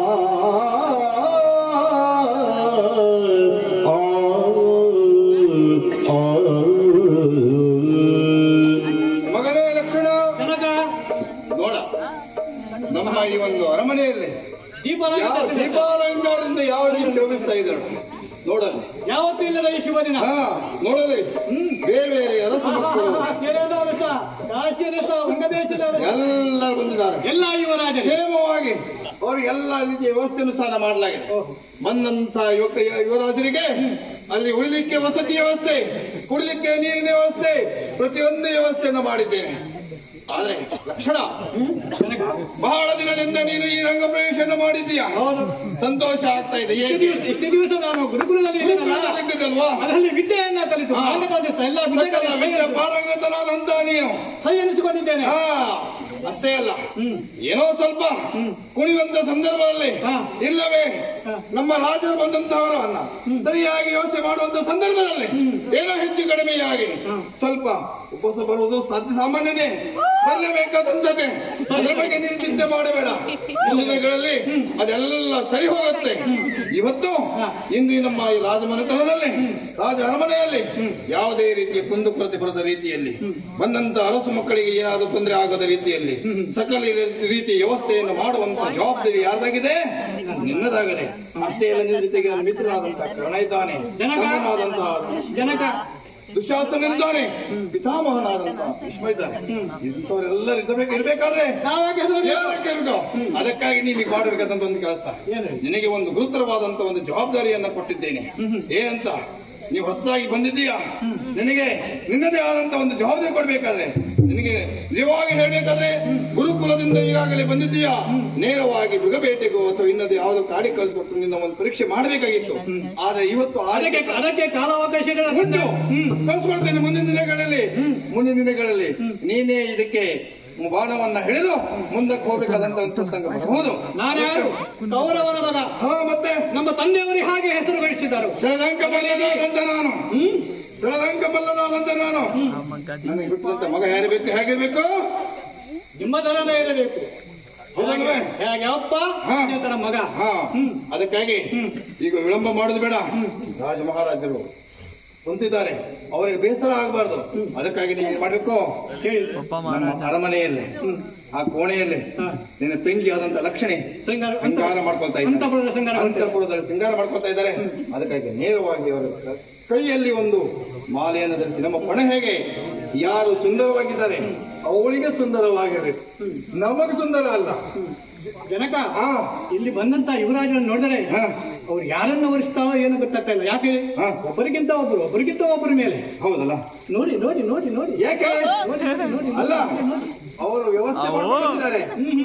S4: ಮಗನೇ ಲಕ್ಷಣ
S8: ಜನಕ
S4: ನೋಡ ನಮ್ಮ ಈ ಒಂದು ಅರಮನೆಯಲ್ಲಿ
S8: ದೀಪ
S4: ಯಾವ ದೀಪಾಲಂಕಾರದಿಂದ ಯಾವ ರೀತಿ ಶೋಭಿಸ್ತಾ ಇದ್ದಾಳೆ ನೋಡಲಿ
S8: ಯಾವತ್ತೂ ಇಲ್ಲದ ಈ ಶುಭ ದಿನ
S4: ಹಾ ನೋಡಲಿ ಬೇರೆ ಬೇರೆ ಅರಸ ಮಕ್ಕಳು
S8: ಕೆರೆಯದ ಅರಸ ಕಾಶಿ ಅರಸ ವಂಗದೇಶದ ಅರಸ
S4: ಎಲ್ಲರೂ ಬಂದಿದ್ದಾರೆ
S8: ಎಲ್ಲ ಯುವರಾಜರು
S4: ಕ್ಷೇಮವಾಗಿ ಅವ್ರಿಗೆ ಎಲ್ಲ ರೀತಿಯ ವ್ಯವಸ್ಥೆಯನ್ನು ಸಹ ಮಾಡಲಾಗಿದೆ ಬಂದಂತ ಯುವಕ ಯುವರಾಜರಿಗೆ ಅಲ್ಲಿ ಉಳಿಲಿಕ್ಕೆ ವಸತಿ ವ್ಯವಸ್ಥೆ ಕುಡಿಲಿಕ್ಕೆ ನೀರಿನ ವ್ಯವಸ್ಥೆ ಪ್ರತಿಯೊಂದು ವ್ಯವಸ್ಥೆಯನ್ನು ಮಾಡಿದ್ದೇನೆ ಆದ್ರೆ ಲಕ್ಷಣ ಬಹಳ ದಿನದಿಂದ ನೀನು ಈ ರಂಗ ಪ್ರವೇಶವನ್ನು ಮಾಡಿದ್ದೀಯ ಸಂತೋಷ ಆಗ್ತಾ ಇದೆ
S8: ಇಷ್ಟು
S4: ಏಕೆ
S8: ದಿವಸ- ಇಷ್ಟು ದಿವಸ ನಾನು ಗುರುಕುಲದಲ್ಲಿ ಇದ್ದೇನಲ್ಲ,
S4: ಗುರುಕುಲದಲ್ಲಿದ್ದಲ್ವಾ?
S8: ಅದರಲ್ಲಿ ವಿದ್ಯೆಯನ್ನ ಕಲಿತು
S4: ಹಾ.
S8: ಪಾಂಡಪಾದೇಶ ಎಲ್ಲ
S4: ಸಕಲ
S8: ವಿದ್ಯೆಗಳ
S4: ವಿದ್ಯೆ ಪಾರಂಗತನಾದಂತ ನೀನು
S8: ಸೈ ಎನಿಸಿಕೊಂಡಿದ್ದೇನೆ
S4: ಹಾ ಅಷ್ಟೇ ಅಲ್ಲ ಏನೋ ಸ್ವಲ್ಪ ಕುಣಿಯುವಂತ ಸಂದರ್ಭದಲ್ಲಿ
S8: ಹಾ.
S4: ಇಲ್ಲವೇ
S8: ಹಾ.
S4: ನಮ್ಮ ರಾಜರು ಬಂದಂತವರನ್ನ ಸರಿಯಾಗಿ ಯೋಚನೆ ಮಾಡುವಂತ ಸಂದರ್ಭದಲ್ಲಿ ಏನೋ ಹೆಚ್ಚು ಕಡಿಮೆಯಾಗಿ ಸ್ವಲ್ಪ ಉಪವಾಸ ಬರುವುದು ಸಾಧ್ಯ ಸಾಮಾನ್ಯನೇ ಬರಲೇಬೇಕಾದಂತದ್ದೇ ಅದ್ರ ಬಗ್ಗೆ ನೀನು ಚಿಂತೆ ಮಾಡಬೇಡ ಮುಂದಿನ ದಿನಗಳಲ್ಲಿ ಅದೆಲ್ಲ ಸರಿ ಹೋಗುತ್ತೆ ಇವತ್ತು ಇಂದು ಈ ನಮ್ಮ ಈ ರಾಜಮನೆತನದಲ್ಲಿ ರಾಜ ಅರಮನೆಯಲ್ಲಿ ಯಾವುದೇ ರೀತಿಯ ಕುಂದು ಕೊರತೆ ಬರದ ರೀತಿಯಲ್ಲಿ ಬಂದಂತ ಅರಸು ಮಕ್ಕಳಿಗೆ ಏನಾದರೂ ತೊಂದರೆ ಆಗದ ರೀತಿಯಲ್ಲಿ ಸಕಲ ರೀತಿಯ ವ್ಯವಸ್ಥೆಯನ್ನು ಮಾಡುವಂತ ಜವಾಬ್ದಾರಿ ಯಾರ್ದಾಗಿದೆ ನಿನ್ನದಾಗದೆ ಅಷ್ಟೇ ಅಲ್ಲ ನಿನ್ನ ಜೊತೆಗೆ ನನ್ನ ಮಿತ್ರನಾದಂತಹ ಕರ್ಣ ಇದ್ದಾನೆ
S8: ಜನಕ.
S4: ತಮ್ಮನಾದಂತಹ
S8: ಜನಕ
S4: ದುಶಾಸನಿದ್ದಾನೆ ಪಿತಾಮಹನಾದಂತಹ ಭೀಷ್ಮ ಇದ್ದಾನೆ ಇಂಥವರೆಲ್ಲರೂ ಇದ್ದಬೇಕು ಇರ್ಬೇಕಾದ್ರೆ
S8: ನಾವ್ಯಾಕೆ ಹೆದರಬೇಕು?
S4: ಯಾರಕ್ಕೆ ಇರುತ್ತೋ? ಅದಕ್ಕಾಗಿ ನೀನು ಈಗ ಮಾಡಬೇಕಾದಂತ ಒಂದು ಕೆಲಸ
S8: ಏನು?
S4: ನಿನಗೆ ಒಂದು ಗುರುತರವಾದಂತ ಒಂದು ಜವಾಬ್ದಾರಿಯನ್ನ ಕೊಟ್ಟಿದ್ದೇನೆ ಏನಂತ ನೀವು ಹೊಸದಾಗಿ ಬಂದಿದ್ದೀಯಾ ನಿನಗೆ ನಿನ್ನದೇ ಆದಂತ ಒಂದು ಜವಾಬ್ದಾರಿ ಕೊಡ್ಬೇಕಾದ್ರೆ ನಿನಗೆ ನಿಜವಾಗಿ ಹೇಳ್ಬೇಕಾದ್ರೆ ಗುರುಕುಲದಿಂದ ಈಗಾಗಲೇ ಬಂದಿದ್ದೀಯಾ ನೇರವಾಗಿ ಮೃಗಬೇಟೆಗೋ ಅಥವಾ ಇನ್ನೊಂದು ಯಾವುದೋ ಕಾಡಿ ಕಳಿಸ್ಬಿಟ್ಟು ನಿನ್ನ ಒಂದು ಪರೀಕ್ಷೆ ಮಾಡಬೇಕಾಗಿತ್ತು ಆದ್ರೆ ಇವತ್ತು
S8: ಅದಕ್ಕೆ
S4: ಆರಕ್ಕೆ
S8: ಅದಕ್ಕೆ ಕಾಲಾವಕಾಶಗಳ
S4: ಉಂಟು ಕಳಿಸ್ಕೊಡ್ತೇನೆ ಮುಂದಿನ ದಿನಗಳಲ್ಲಿ ಮುಂದಿನ ದಿನಗಳಲ್ಲಿ ನೀನೇ ಇದಕ್ಕೆ ಬಾಣವನ್ನ ಹಿಡಿದು ಮುಂದಕ್ಕೆ ಹೋಗ್ಬೇಕಾದಂತ ಒಂದು ಪ್ರಸಂಗ ಬರಬಹುದು
S8: ನಾನು ಯಾರು ಕೌರವರ ಮಗ
S4: ಹಾ ಮತ್ತೆ
S8: ನಮ್ಮ ತಂದೆಯವರಿಗೆ ಹಾಗೆ ಹೆಸರು ಗಳಿಸಿದರು
S4: ಚಲದಂಕ ಬಲ್ಲನಾದಂತ ನಾನು ಚಲದಂಕ ಬಲ್ಲನಾದಂತ ನಾನು ನನಗೆ ಬಿಟ್ಟಂತ ಮಗ ಯಾರಿರ್ಬೇಕು ಹೇಗಿರ್ಬೇಕು
S8: ನಿಮ್ಮ ತರದೇ ಇರಬೇಕು
S4: ಹೌದಲ್ವೇ
S8: ಹೇಗೆ ಅಪ್ಪ
S4: ಹಾ.
S8: ಅದೇ ತರ ಮಗ
S4: ಹಾ ಅದಕ್ಕಾಗಿ ಈಗ ವಿಳಂಬ ಮಾಡೋದು ಬೇಡ ರಾಜ ಮಹಾರಾಜರು ಕುಂತಿದ್ದಾರೆ ಅವರಿಗೆ ಬೇಸರ ಆಗಬಾರ್ದು ಅದಕ್ಕಾಗಿ ನೀವು ಏನ್ ಮಾಡ್ಬೇಕು
S8: ಹೇಳಿ
S4: ನಮ್ಮ ಅರಮನೆಯಲ್ಲಿ ಆ ಕೋಣೆಯಲ್ಲಿ
S8: ಹಾ.
S4: ನಿನ್ನ ತಂಗಿ ಆದಂತ ಲಕ್ಷಣೆ
S8: ಶೃಂಗಾರ
S4: ಶೃಂಗಾರ ಮಾಡ್ಕೊಳ್ತಾ
S8: ಅಂತಃಪುರದ ಶೃಂಗಾರ
S4: ಇದ್ದಾರೆ
S8: ಮಾಡ್ತಾ
S4: ಅಂತರ್ಪುರದಲ್ಲಿ ಶೃಂಗಾರ ಮಾಡ್ಕೊಳ್ತಾ ಇದ್ದಾರೆ ಅದಕ್ಕಾಗಿ ನೇರವಾಗಿ ಅವರ ಕೈಯಲ್ಲಿ ಒಂದು ಮಾಲೆಯನ್ನು ಧರಿಸಿ ನಮ್ಮ ಕೊನೆ ಹೇಗೆ ಯಾರು ಸುಂದರವಾಗಿದ್ದಾರೆ ಅವಳಿಗೆ ಸುಂದರವಾಗಿರಬೇಕು ನಮಗೆ ಸುಂದರ ಅಲ್ಲ
S8: ಜನಕ
S4: ಹಾ
S8: ಇಲ್ಲಿ ಬಂದಂತ ಯುವರಾಜರನ್ನು ನೋಡಿದರೆ
S4: ಹಾ.
S8: ಅವ್ರು ಯಾರನ್ನ ವರಿಸ್ತಾವೋ ಏನೋ ಗೊತ್ತಾಗ್ತಾ ಇಲ್ಲ ಯಾಕೆ
S4: ಹಾ.
S8: ಒಬ್ಬರಿಗಿಂತ ಒಬ್ರು ಒಬ್ಬರಿಗಿಂತ ಒಬ್ಬರ ಮೇಲೆ
S4: ಹೌದಲ್ಲ
S8: ನೋಡಿ ನೋಡಿ ನೋಡಿ ನೋಡಿ
S4: ಯಾಕೆ
S8: ನೋಡಿ ನೋಡಿ ನೋಡಿ
S4: ಅಲ್ಲ ಅವರು ವ್ಯವಸ್ಥೆ ಮಾಡ್ಕೊಂಡಿದ್ದಾರೆ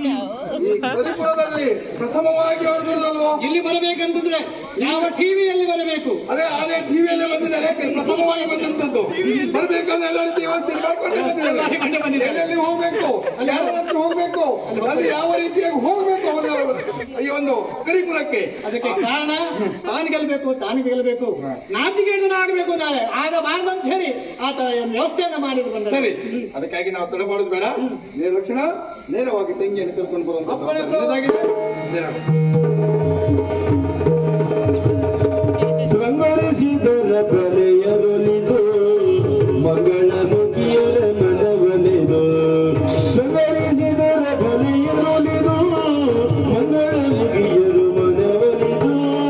S4: ಈ ಕರಿಪುರದಲ್ಲಿ ಪ್ರಥಮವಾಗಿ ಅವರು ಬರಲ್ವೋ
S8: ಇಲ್ಲಿ ಬರಬೇಕಂತಂದ್ರೆ ಯಾವ ಟಿವಿಯಲ್ಲಿ ಬರಬೇಕು
S4: ಅದೇ ಅದೇ ಟಿವಿಯಲ್ಲಿ ಬಂದಿದ್ದಾರೆ ಯಾಕೆ ಪ್ರಥಮವಾಗಿ ಬಂದಂತದ್ದು ಬರ್ಬೇಕಂದ್ರೆ ಎಲ್ಲ ರೀತಿ ವ್ಯವಸ್ಥೆ ಮಾಡ್ಕೊಂಡೇ
S8: ಮಾಡ್ಕೊಂಡೇ
S4: ಬಂದಿದ್ದಾರೆ
S8: ಬಂದಿದ್ದಾರೆ.
S4: ಎಲ್ಲೆಲ್ಲಿ ಹೋಗ್ಬೇಕು ಯಾರ ಹತ್ರ ಹೋಗ್ಬೇಕು ಅಲ್ಲಿ ಯಾವ ರೀತಿಯಾಗಿ ಹೋಗ್ಬೇಕು ಅವರ ಈ ಒಂದು ಕರಿಪುರಕ್ಕೆ
S8: ಅದಕ್ಕೆ ಕಾರಣ ತಾನು ಗೆಲ್ಬೇಕು ತಾನು ಗೆಲ್ಲಬೇಕು ನಾಚಿಕೆಯನ್ನು ಆಗಬೇಕು ನಾಳೆ ಆಗಬಾರ್ದು ಅಂತ ಹೇಳಿ ಆತ ವ್ಯವಸ್ಥೆಯನ್ನ ಮಾಡಿ ಬಂದ
S4: ಸರಿ ಅದಕ್ಕಾಗಿ ನಾವು ತಡ ಮಾಡೋದು ಬೇಡ ನಿರ್ಲಕ್ಷಣ ನೇರವಾಗಿ ತಂಗಿಯನ್ನು ಕರ್ಕೊಂಡು ಬರುವಂತ
S8: ಅಪ್ಪಣೆ
S4: ಜವಾಬ್ದಾರಿ ನಿನ್ನದಾಗಿದೆ. ನೇರ.
S1: ಶೃಂಗರಿಸಿದರ ಬಲೆಯರೊಲಿದು ಮಂಗಳ ಮುಖಿಯರ ಮನವಲಿದು ಶೃಂಗರಿಸಿದರ ಬಲೆಯರೊಲಿದು ಮಂಗಳ ಮುಖಿಯರು ಮನವಲಿದು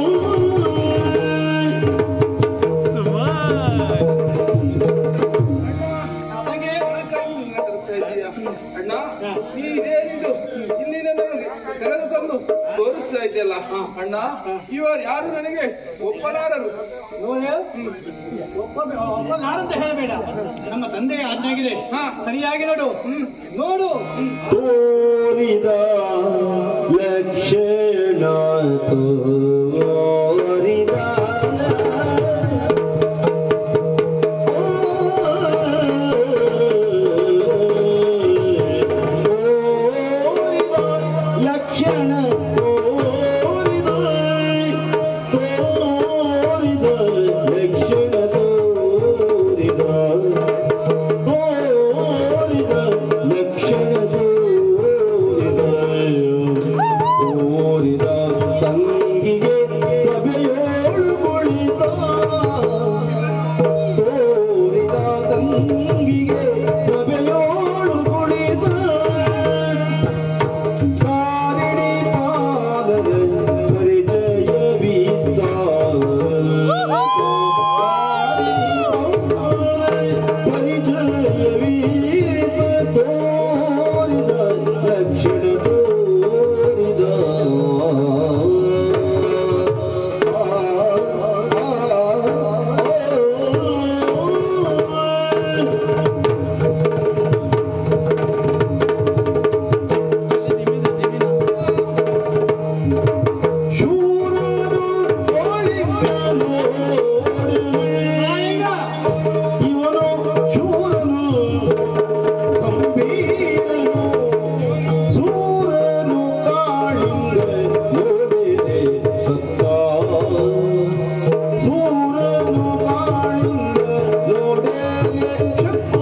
S8: ಹಾಗೆ
S7: ಅಣ್ಣ ನೀ ಇದೇನಿದು ಇಲ್ಲಿ ನನಗೆ ಕರೆದು ತಂದು ತೋರಿಸ್ತಾ ಇದೆಯಲ್ಲ ಅಣ್ಣ ಇವರು ಯಾರು ನನಗೆ ಒಪ್ಪಲಾರರು
S8: ನೋಡಿ ಒಬ್ಬ ಒಬ್ಬನಾರಂತ ಹೇಳಬೇಡ ನಮ್ಮ ತಂದೆಯ ಆಜ್ಞಾಗಿದೆ ಹಾ ಸರಿಯಾಗಿ ನೋಡು ನೋಡು
S1: ತೋರಿದ ಲಕ್ಷಣ ತೋರಿದ ಲಕ್ಷಣ ಲಕ್ಷಣ ತೋರಿದ ಶೂರನು ಬಾಳಿಕನು ಇವನು ಶೂರನು ಗಂಭೀರನು ಸೂರನು ಕಾಳಿಂಗ ನೋಡಿದೆ ಸತ್ತ ಸೂರನು ಕಾಳಿಂಗ ನೋಡಿದೆ ಶಕ್ತ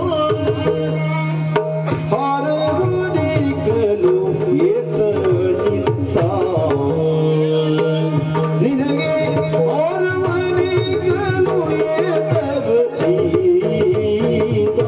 S1: ಹಾರವನಿಕಲು ಏತನಿತ್ತ ನಿನಗೆ ಹಾರವನಿಕಲು ಏತವ ಚೀತ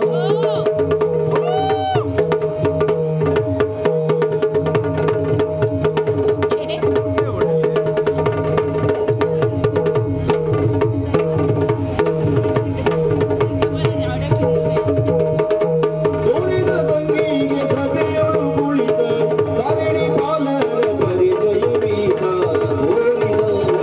S1: ತೋರಿದ ತಂಗಿಗೆ ಸಭೆಯೊಳು ಕುಳಿತ ತಾರಿಣಿ ಪಾಲರ ಪರಿಚಯವೀತ ಓರಿದ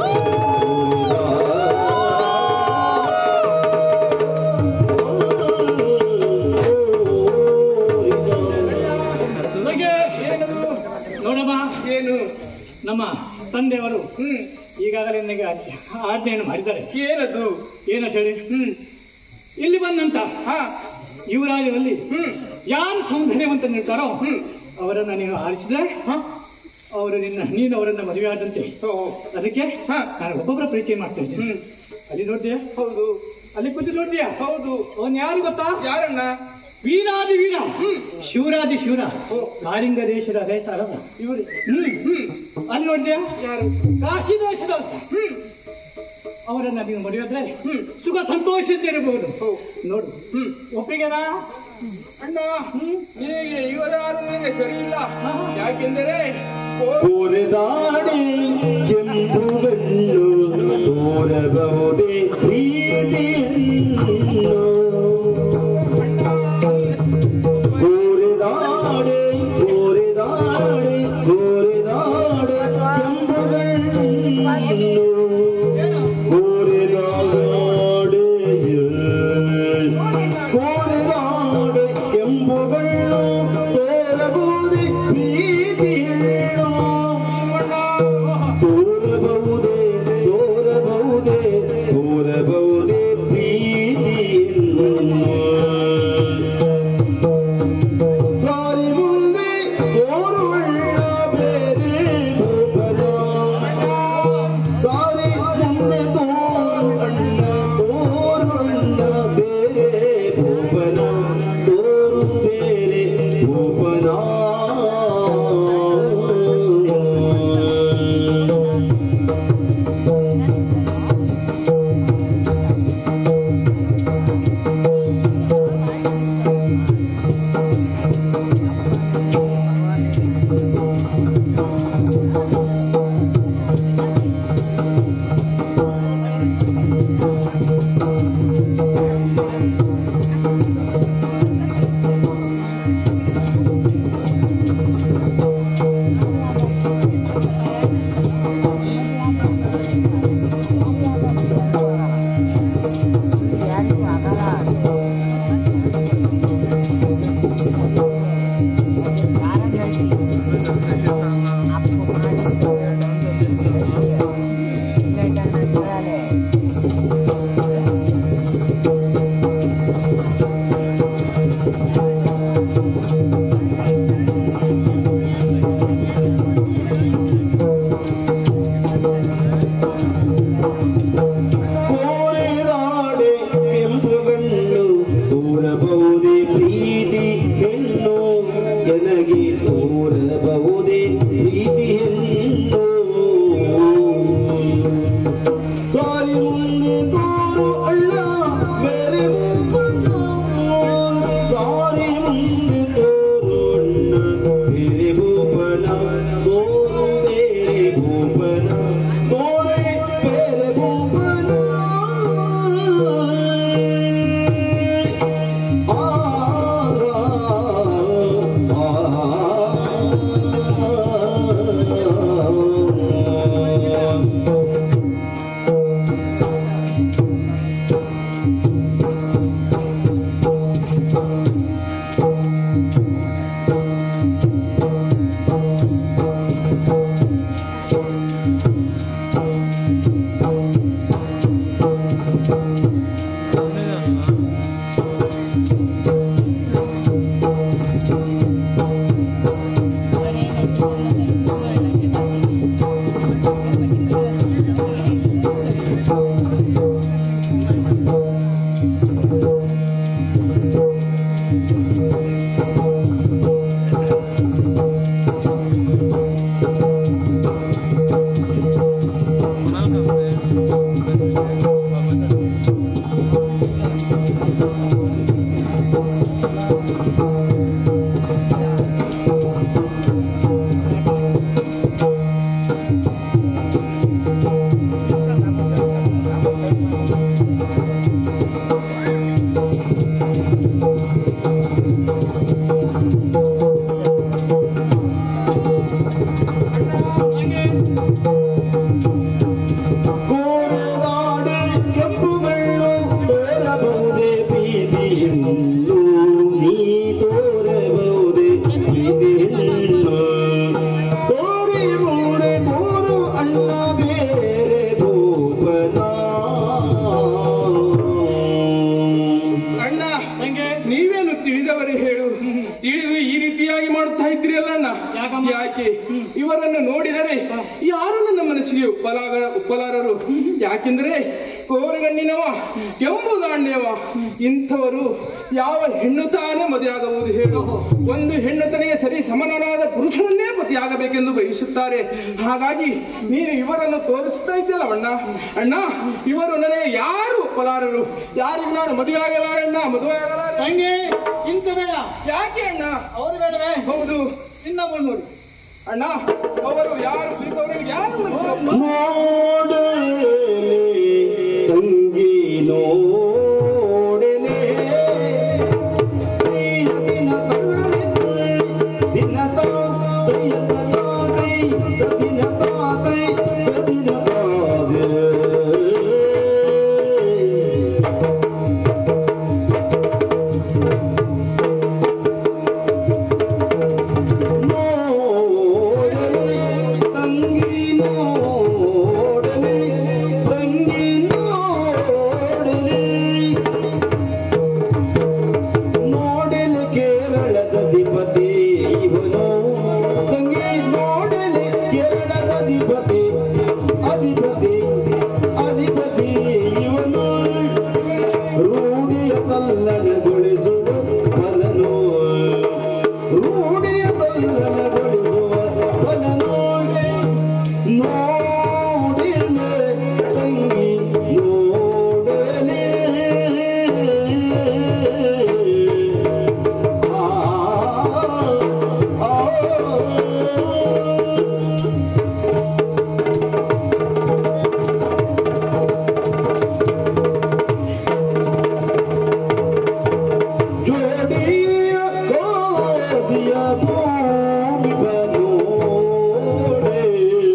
S8: ಹಾಗೆ ಏನದು ನೋಡಮ್ಮ ಏನು ನಮ್ಮ ತಂದೆಯವರು ಹ್ಮ್ ಈಗಾಗಲೇ ನನಗೆ ಆಜ್ಞೆ- ಆಜ್ಞೆಯನ್ನು ಮಾಡಿದ್ದಾರೆ ಏನದು ಏನು ಹೇಳಿ ಹ್ಮ್ ಇಲ್ಲಿ ಬಂದಂತ ಹಾ ಯುವರಾಜರಲ್ಲಿ ಹ್ಮ್ ಯಾರು ಸೌಂದರ್ಯವಂತ ನಿಲ್ತಾರೋ ಹ್ಮ್ ಅವರನ್ನ ನೀವು ಆರಿಸಿದ್ರೆ ಅವರು ನಿನ್ನ ನೀನು ಅವರನ್ನ ಮದುವೆ ಆದಂತೆ ಅದಕ್ಕೆ ನಾನು ಒಬ್ಬೊಬ್ಬರ ಪರಿಚಯ ಮಾಡ್ತಾ ಇದ್ದೀನಿ ಅಲ್ಲಿ ನೋಡ್ತೀಯಾ ಹೌದು ಅಲ್ಲಿ ಕೂತು ನೋಡ್ತೀಯಾ ಹೌದು ಅವನ್ ಯಾರು ಗೊತ್ತಾ ಯಾರನ್ನ ವೀರಾದಿ ವೀರ ಶಿವರಾದಿ ಶಿವರ ಕಾಳಿಂಗ ದೇಶದ ರೈತ ಅರಸ ಇವರು ಹ್ಮ್ ಹ್ಮ್ ಅಲ್ಲಿ ನೋಡ್ತೀಯಾ ಯಾರು ಕಾಶಿ ದೇಶದ ಅರಸ ಹ್ಮ್ ಅವರನ್ನ ನೀವು ಮರೆಯೋದ್ರೆ ಹ್ಮ್ ಸುಖ ಸಂತೋಷದಿಂದ ಇರಬಹುದು ನೋಡು ಹ್ಮ್ ಒಪ್ಪಿಗೆನಾ ಅಣ್ಣ ಹ್ಮ್ ನಿನಗೆ ಇವರಾರು ನಿನಗೆ ಸರಿ ಇಲ್ಲ ಯಾಕೆಂದರೆ
S1: ಕೋರೆದಾಡಿ ಕೆಂಪುಗಣ್ಣು ತೋರಬಹುದೇ ಪ್ರೀತಿಯನ್ನು ಕೋರೆದಾಡೆ ಕೋರೆದಾಡೆ ಕೋರೆದಾಡೆ ಕೆಂಪುಗಣ್ಣು ಕೋರೆದಾಡೆ ಕೋರೆದಾಡೆ ಕೆಂಪುಗಣ್ಣು ತೋರಬಹುದೇ ಪ್ರೀತಿಯನ್ನು ತೋರಬಹುದೇ ತೋರಬಹುದೇ ತೋರಬಹುದೇ ಪ್ರೀತಿಯನ್ನು
S7: ಯಾಕೆ ಇವರನ್ನು ನೋಡಿದರೆ ಯಾರು ನನ್ನ ಮನಸ್ಸಿಗೆ ಉಪ್ಪಲಾಗ ಉಪ್ಪಲಾರರು ಯಾಕೆಂದ್ರೆ ಕೋರಗಣ್ಣಿನವ ಕೆಂಪು ದಾಂಡ್ಯವ ಇಂಥವರು ಯಾವ ಹೆಣ್ಣು ತಾನೇ ಮದುವೆಯಾಗಬಹುದು ಹೇಳು ಒಂದು ಹೆಣ್ಣು ತನಗೆ ಸರಿ ಸಮನಾದ ಪುರುಷರನ್ನೇ ಪತಿಯಾಗಬೇಕೆಂದು ಬಯಸುತ್ತಾರೆ ಹಾಗಾಗಿ ನೀನು ಇವರನ್ನು ತೋರಿಸ್ತಾ ಇದ್ದಲ್ಲ ಅಣ್ಣ ಅಣ್ಣ ಇವರು ನನಗೆ ಯಾರು ಒಪ್ಪಲಾರರು ಯಾರಿಗೂ ನಾನು ಮದುವೆ ಆಗಲಾರಣ್ಣ ಮದುವೆ ಆಗಲಾರ
S8: ತಂಗಿ ಇಂತ ಬೇಡ
S7: ಯಾಕೆ ಅಣ್ಣ
S8: ಅವರು ಬೇಡವೇ
S7: ಹೌದು
S8: ಇನ್ನೊಬ್ಬಳು ನೋಡು
S7: ಅಣ್ಣ ಅವರು ಯಾರು ಕುರಿತವರು ಯಾರು ಮನುಷ್ಯರು?
S1: ನೋಡಲೆ ತಂಗಿ ನೋಡಲೆ ಪ್ರಿಯ ದಿನ ತಗೊಳ್ಳಿದ್ದೆ, ದಿನ ತಾತೈ, ತಾತೈ, ದಿನ ತಾತೈ, ದಿನ ತಾತೈ. ನೋಡಲೆ ತಂಗಿ ನೋಡಲೆ ತಂಗಿ ನೋಡಲೆ ನೋಡಲೆ ಕೇರಳದ ಅಧಿಪತಿ ಇವನು ತಂಗಿ ನೋಡಲೆ ಕೇರಳದ ಅಧಿಪತಿ ಅಧಿಪತಿ ಅಧಿಪತಿ ಇವನು ರೂಢಿಯ ತಲ್ಲಣಗೊಳಿಸುವ ಫಲನು ರೂಢಿಯ ತಲ್ಲಣಗೊಳಿಸುವ ಫಲನು ನೋಡಿಲೆ ತಂಗಿ ನೋಡಲೆ ಆ ಆ ಜೋಡಿಯ ಕೋಸಿಯ ಭೂಮಿ ಬನೋಡೆ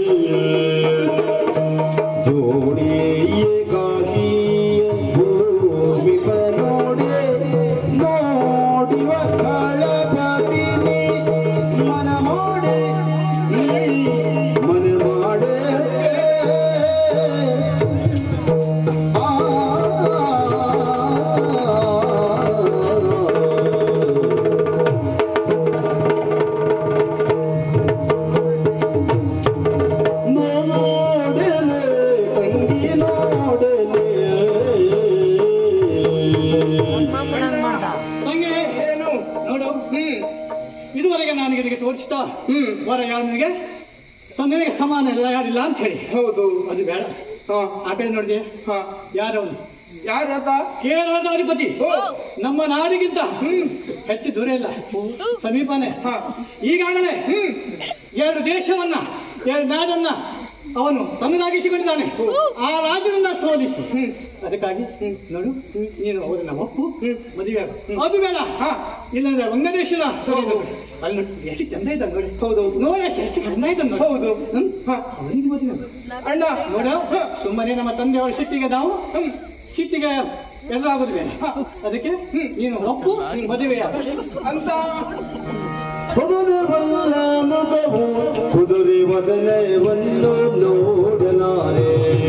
S1: ಜೋಡಿಯ ಕಾಗಿಯ ಭೂಮಿ ಬನೋಡೆ ನೋಡಿವ ಕಳಪತಿನಿ ಮನ ಮಾಡೆ ನೀ ಮನ ಮಾಡೆ ನೋಡಲೆ ತಂಗಿ ನೋಡಲೆ
S8: ತಂಗಿ
S7: ಏನು
S8: ನೋಡು
S7: ಹ್ಮ್
S8: ಇದುವರೆಗೆ ನಾನು ನಿನಗೆ ತೋರಿಸ್ತಾ
S7: ಹ್ಮ್
S8: ವರ ಯಾರು ನಿನಗೆ ಸೊ ನಿನಗೆ ಸಮಾನ ಇಲ್ಲ ಯಾರಿಲ್ಲ ಅಂತ ಹೇಳಿ
S7: ಹೌದು
S8: ಅದು ಬೇಡ
S7: ಹಾ
S8: ಆ ಕಡೆ ನೋಡಿದೆ
S7: ಹಾ
S8: ಯಾರವನು
S7: ಯಾರು ಆತ
S8: ಕೇರಳದ ಅಧಿಪತಿ ನಮ್ಮ ನಾಡಿಗಿಂತ ಹೆಚ್ಚು ದೂರ ಇಲ್ಲ ಸಮೀಪನೇ
S7: ಹಾ.
S8: ಈಗಾಗಲೇ ಎರಡು ದೇಶವನ್ನ ಎರಡು ನಾಡನ್ನ ಅವನು ತನ್ನದಾಗಿಸಿಕೊಂಡಿದ್ದಾನೆ ಆ ರಾಜನನ್ನ ಸೋಲಿಸಿ ಅದಕ್ಕಾಗಿ ನೋಡು ನೀನು ಅವರನ್ನ ಒಪ್ಪು ಮದುವೆ ಆಗು. ಅದು ಬೇಡ ಇಲ್ಲಾಂದ್ರೆ ವಂಗದೇಶದ ಅಲ್ಲಿ ನೋಡಿ ಎಷ್ಟು ಚಂದ ಇದ್ದಾನೆ ನೋಡಿ ಹೌದು ನೋಡಿ ಎಷ್ಟು ಎಷ್ಟು ಚಂದ ಇದ್ದಾನೆ ನೋಡಿ ಹೌದು ಅವನಿಗೆ ಮದುವೆ ಆಗು.
S7: ಅಣ್ಣ
S8: ನೋಡು ಸುಮ್ಮನೆ ನಮ್ಮ ತಂದೆಯವರ ಸಿಟ್ಟಿಗೆ ನಾವು ಸಿಟ್ಟಿಗೆ ಎದುರಾಗೋದು ಬೇಡ ಅದಕ್ಕೆ ನೀನು ಒಪ್ಪು ಮದುವೆ
S7: ಅಂತ
S1: ಕುದುರೆ ಬಲ್ಲ ಮುಖವು ಕುದುರೆ ವದನವನ್ನು ನೋಡಲಾರೆ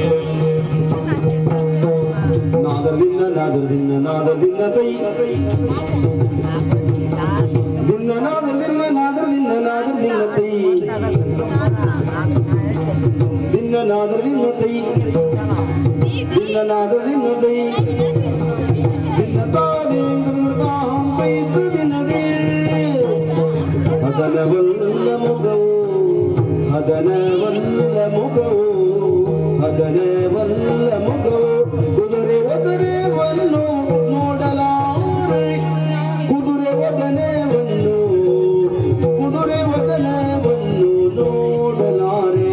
S1: ನಾದದಿಂದ ನಾದದಿಂದ ನಾದದಿಂದ ತೈ ದಿನ್ನ ನಾದದಿಂದ ನಾದದಿಂದ ನಾದದಿಂದ ತೈ ದಿನ್ನ ನಾದದಿಂದ ತೈ ದಿನ್ನ ನಾದದಿಂದ ತೈ ದಿನ್ನ ತಾದಿಂದ ಪೈತು ದಿನದೇ ಹದನವಲ್ಲ ಮುಖವು ಹದನವಲ್ಲ ಮುಖವು ಹದನವಲ್ಲ ಮುಖವು ಕುದುರೆ ಒದನೆವನ್ನು ನೋಡಲಾರೆ ಕುದುರೆ ಒದನೆವನ್ನು ಕುದುರೆ ಒದನೆವನ್ನು ನೋಡಲಾರೆ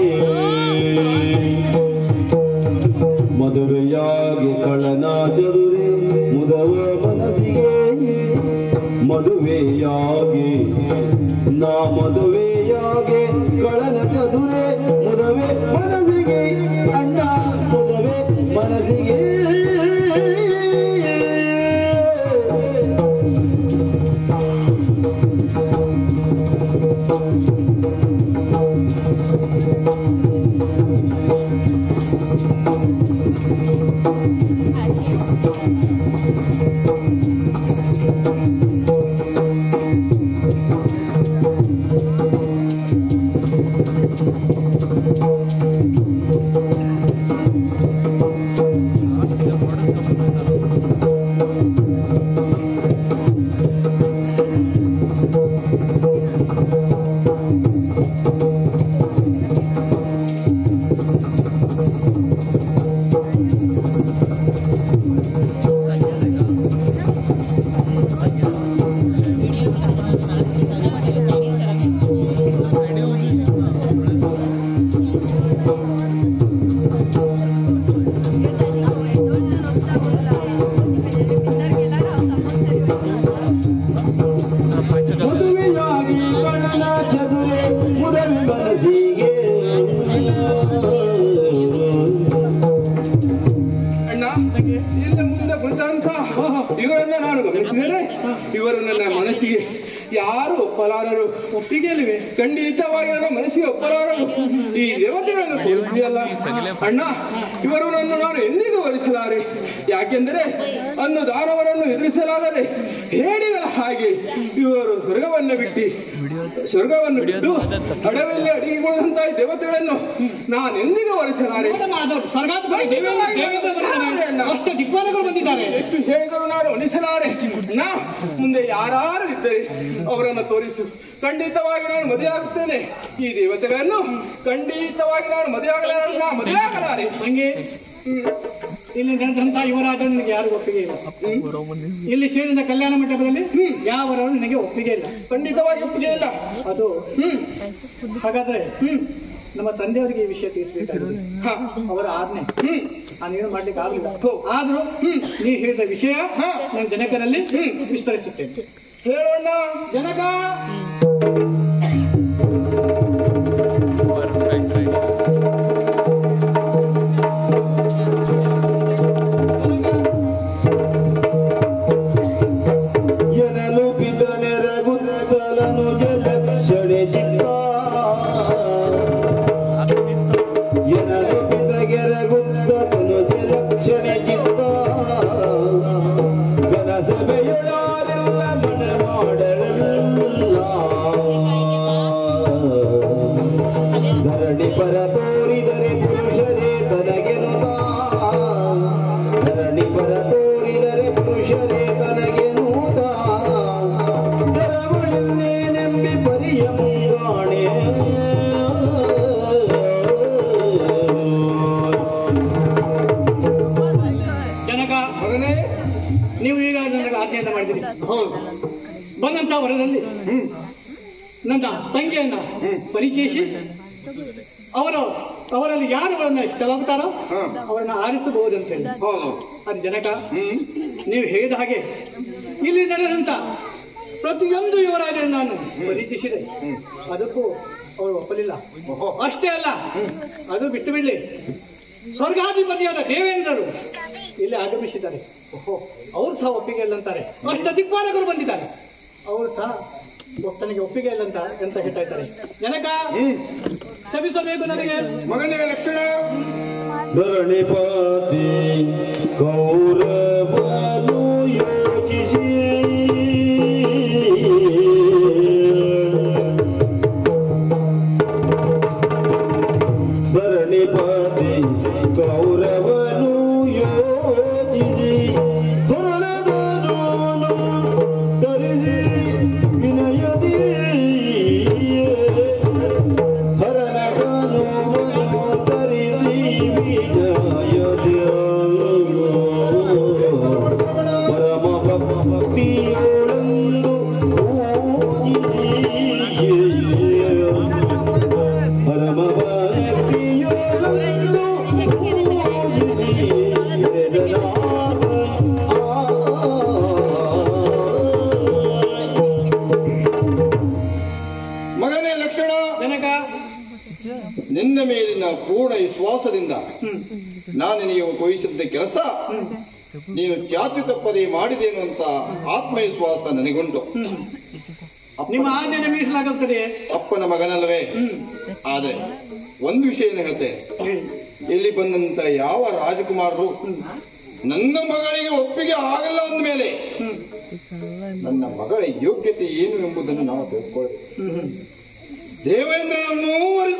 S1: ಮದುವೆಯಾಗಿ ಕಳನ ಚದುರೆ ಮುದವ ಮನಸ್ಸಿಗೆ ಮದುವೆಯಾಗಿ ನಾ ಮದುವೆಯಾಗೆ ಕಳನ ಚದುರೆ ಮುದವೆ ಮನಸ್ಸಿಗೆ ಮದುವೆಯಾಗಿ ಕಣನ ಚದುರೆ ಮುದವಿ ಮನಸ್ಸಿಗೆ
S7: ಅಣ್ಣ ಇಲ್ಲ ಮುಂದೆ ಕುಳಿತಂತ ಇವರನ್ನ ನಾನು ಗಮನಿಸಿದರೆ ಇವರು ನನ್ನ ಮನಸ್ಸಿಗೆ ಯಾರು ಒಪ್ಪಲಾರರು ಒಪ್ಪಿಗೆಯಲ್ಲಿವೆ ಖಂಡಿತವಾಗಿ ನನ್ನ ಮನಸ್ಸಿಗೆ ಒಪ್ಪಲಾರರು ಈ ದೇವತೆಗಳನ್ನು ತೋರಿಸಿದೆಯಲ್ಲ ಅಣ್ಣ ಇವರು ನನ್ನ ನಾನು ಎಂದಿಗೂ ವರಿಸಲಾರೆ ಯಾಕೆಂದರೆ ಅನ್ನು ದಾನವರನ್ನು ಎದುರಿಸಲಾಗದೆ ಹೇಡಿಗಳ ಹಾಗೆ ಇವರು ಸ್ವರ್ಗವನ್ನು ಬಿಟ್ಟು ಸ್ವರ್ಗವನ್ನು ಬಿಟ್ಟು ಅಡವಿಯಲ್ಲಿ ಅಡಿಗೆಗೊಳ್ಳದಂತಹ ಈ ದೇವತೆಗಳನ್ನು ನಾನು ಎಂದಿಗೂ ವರಿಸಲಾರೆ
S8: ಸ್ವರ್ಗಾತ್ಮಕ ದೇವೇಂದ್ರ ದೇವೇಂದ್ರ ಬಂದಿದ್ದಾನೆ. ಅಷ್ಟು ದಿಕ್ಪಾಲಕರು ಬಂದಿದ್ದಾರೆ
S7: ಎಷ್ಟು ಹೇಳಿದರೂ ನಾನು ಉಳಿಸಲಾರೆ ನಾ ಮುಂದೆ ಯಾರು ಇದ್ದರೆ ಅವರನ್ನು ತೋರಿಸು ಖಂಡಿತವಾಗಿ ನಾನು ಮದುವೆ ಆಗುತ್ತೇನೆ ಈ ದೇವತೆಗಳನ್ನು ಖಂಡಿತವಾಗಿ ನಾನು ಮದುವೆ ಆಗಲಾರೆ ನಾ ಮದುವೆ ಆಗಲಾರೆ
S8: ಹಂಗೆ ಇಲ್ಲಿ ನಡೆದಂತಹ ಯುವರಾಜ ನನಗೆ ಯಾರು ಒಪ್ಪಿಗೆ ಇಲ್ಲ ಇಲ್ಲಿ ಸೇರಿದ ಕಲ್ಯಾಣ ಮಂಟಪದಲ್ಲಿ ಯಾವರೂ ನನಗೆ ಒಪ್ಪಿಗೆ ಇಲ್ಲ
S7: ಖಂಡಿತವಾಗಿ ಒಪ್ಪಿಗೆ ಇಲ್ಲ
S8: ಅದು
S7: ಹ್ಮ್
S8: ಹಾಗಾದ್ರೆ ನಮ್ಮ ತಂದೆಯವರಿಗೆ ಈ ವಿಷಯ ತಿಳಿಸಬೇಕಾಗಿದೆ
S7: ಹ.
S8: ಅವರ ಆಜ್ಞೆ
S7: ಹ್ಮ್
S8: ನಾನೇನು ಮಾಡ್ಲಿಕ್ಕೆ ಆಗಲಿಲ್ಲ ಆದ್ರೂ ನೀ ಹೇಳಿದ ವಿಷಯ ನಾನು ಜನಕರಲ್ಲಿ ವಿಸ್ತರಿಸುತ್ತೇನೆ
S7: ಹೇಳೋಣ
S8: ಜನಕ
S1: ಎನಲು ಬಿದ್ದ ನೆರಗುತ್ತಲನು ಜಲಕ್ಷಣೆ ಚಿತ್ತ ಎನಲು ಬಿದ್ದ ಗೆರಗುತ್ತಲನು ಜಲಕ್ಷಣೆ ಚಿತ್ತ ಘನಸಭೆಯೊಳಾರೆಲ್ಲ ಮನ ಮಾಡಲಿಲ್ಲ ಧರಣಿ ಪರ ತೋರಿದರೆ ಪುರುಷರೇ ತನಗೆನುತ ಧರಣಿ ಪರ ತೋರಿದರೆ ಪುರುಷರೇ ತನಗೆನುತ ತರವಳಿಂದೇನೆಂಬಿ ಪರಿಯ ಮುಂಗಾಣೆ
S8: ಜನಕ
S7: ಮಗನೇ
S8: ನೀವು ಈಗ ನನಗೆ ಆಜ್ಞೆಯನ್ನ ಮಾಡಿದಿರಿ
S7: ಹೌದು
S8: ಬಂದಂತ ವರದಲ್ಲಿ ನನ್ನ ತಂಗಿಯನ್ನ ಪರಿಚಯಿಸಿ ಅವರು ಅವರಲ್ಲಿ ಯಾರುಗಳನ್ನ ಇಷ್ಟವಾಗುತ್ತಾರೋ
S7: ಹಾ.
S8: ಅವರನ್ನ ಆರಿಸಬಹುದಂತ ಹೇಳಿ
S7: ಹೌದು
S8: ಅದು ಜನಕ
S7: ಹ್ಮ್
S8: ನೀವು ಹೇಳಿದ ಹಾಗೆ ಇಲ್ಲಿ ನಡೆದಂತ ಪ್ರತಿಯೊಂದು ಯುವರಾಜರನ್ನು ನಾನು ಪರಿಚಯಿಸಿದೆ ಅದಕ್ಕೂ ಅವರು ಒಪ್ಪಲಿಲ್ಲ ಅಷ್ಟೇ ಅಲ್ಲ ಅದು ಬಿಟ್ಟು ಬಿಡ್ಲಿ ಸ್ವರ್ಗಾಧಿಪತಿಯಾದ ದೇವೇಂದ್ರರು ಇಲ್ಲಿ ಆಗಮಿಸಿದ್ದಾರೆ ಅವ್ರು ಸಹ ಒಪ್ಪಿಗೆ ಇಲ್ಲ ಅಂತಾರೆ ಅಷ್ಟ ದಿಕ್ಪಾಲಕರು ಬಂದಿದ್ದಾರೆ ಅವರು ಸಹ ಒಟ್ಟನಿಗೆ ಒಪ್ಪಿಗೆ ಇಲ್ಲ ಅಂತ ಎಂತ ಹೇಳ್ತಾ ಇದ್ದಾರೆ ಜನಕ ಶ್ರಮಿಸಬೇಕು ನನಗೆ
S7: ಮಗನಿಗೆ ಲಕ್ಷಣ
S1: ಧರಣಿಪತಿ ಕೌರವನು ಯೋಚಿಸಿ ಧರಣಿಪತಿ ಕೌರವನು ಯೋಚಿಸಿ ಹೊರಳದನು ತರಿಸಿ ವಿನಯದಿ ಹರನಗನು ತರಿಸಿ ವಿನಯದಿ ಪರಮ ಭಕ್ತಿಯೊಳಂದು ಪೂಜಿಸಿ ಪರಮ ಭಕ್ತಿಯೊಳಂದು ಪೂಜಿಸಿ ಎದೆನಾದ ಆ
S4: ಮಗನೇ ಲಕ್ಷಣ
S8: ಜನಕ
S4: ನಿನ್ನ ಮೇಲಿನ ಪೂರ್ಣ ವಿಶ್ವಾಸದಿಂದ ನಾನು ನೀವು ಕೊಯಿಸಿದ್ದ ಕೆಲಸ ನೀನು ಚಾಚು ತಪ್ಪದೆ ಮಾಡಿದೇನು ಅಂತ ಆತ್ಮವಿಶ್ವಾಸ ನನಗುಂಟು
S8: ನಿಮ್ಮ ಆಜ್ಞೆನ ಮೀಸಲಾಗುತ್ತದೆ
S4: ಅಪ್ಪನ ಮಗನಲ್ಲವೇ ಆದ್ರೆ ಒಂದು ವಿಷಯನ ಹೇಳ್ತೆ ಇಲ್ಲಿ ಬಂದಂತ ಯಾವ ರಾಜಕುಮಾರರು ನನ್ನ ಮಗಳಿಗೆ ಒಪ್ಪಿಗೆ ಆಗಲ್ಲ ಅಂದಮೇಲೆ ನನ್ನ ಮಗಳ ಯೋಗ್ಯತೆ ಏನು ಎಂಬುದನ್ನು ನಾವು ತಿಳ್ಕೊಳ್ಬೇಕು ದೇವೇಂದ್ರನನ್ನು ವರಿಸಿ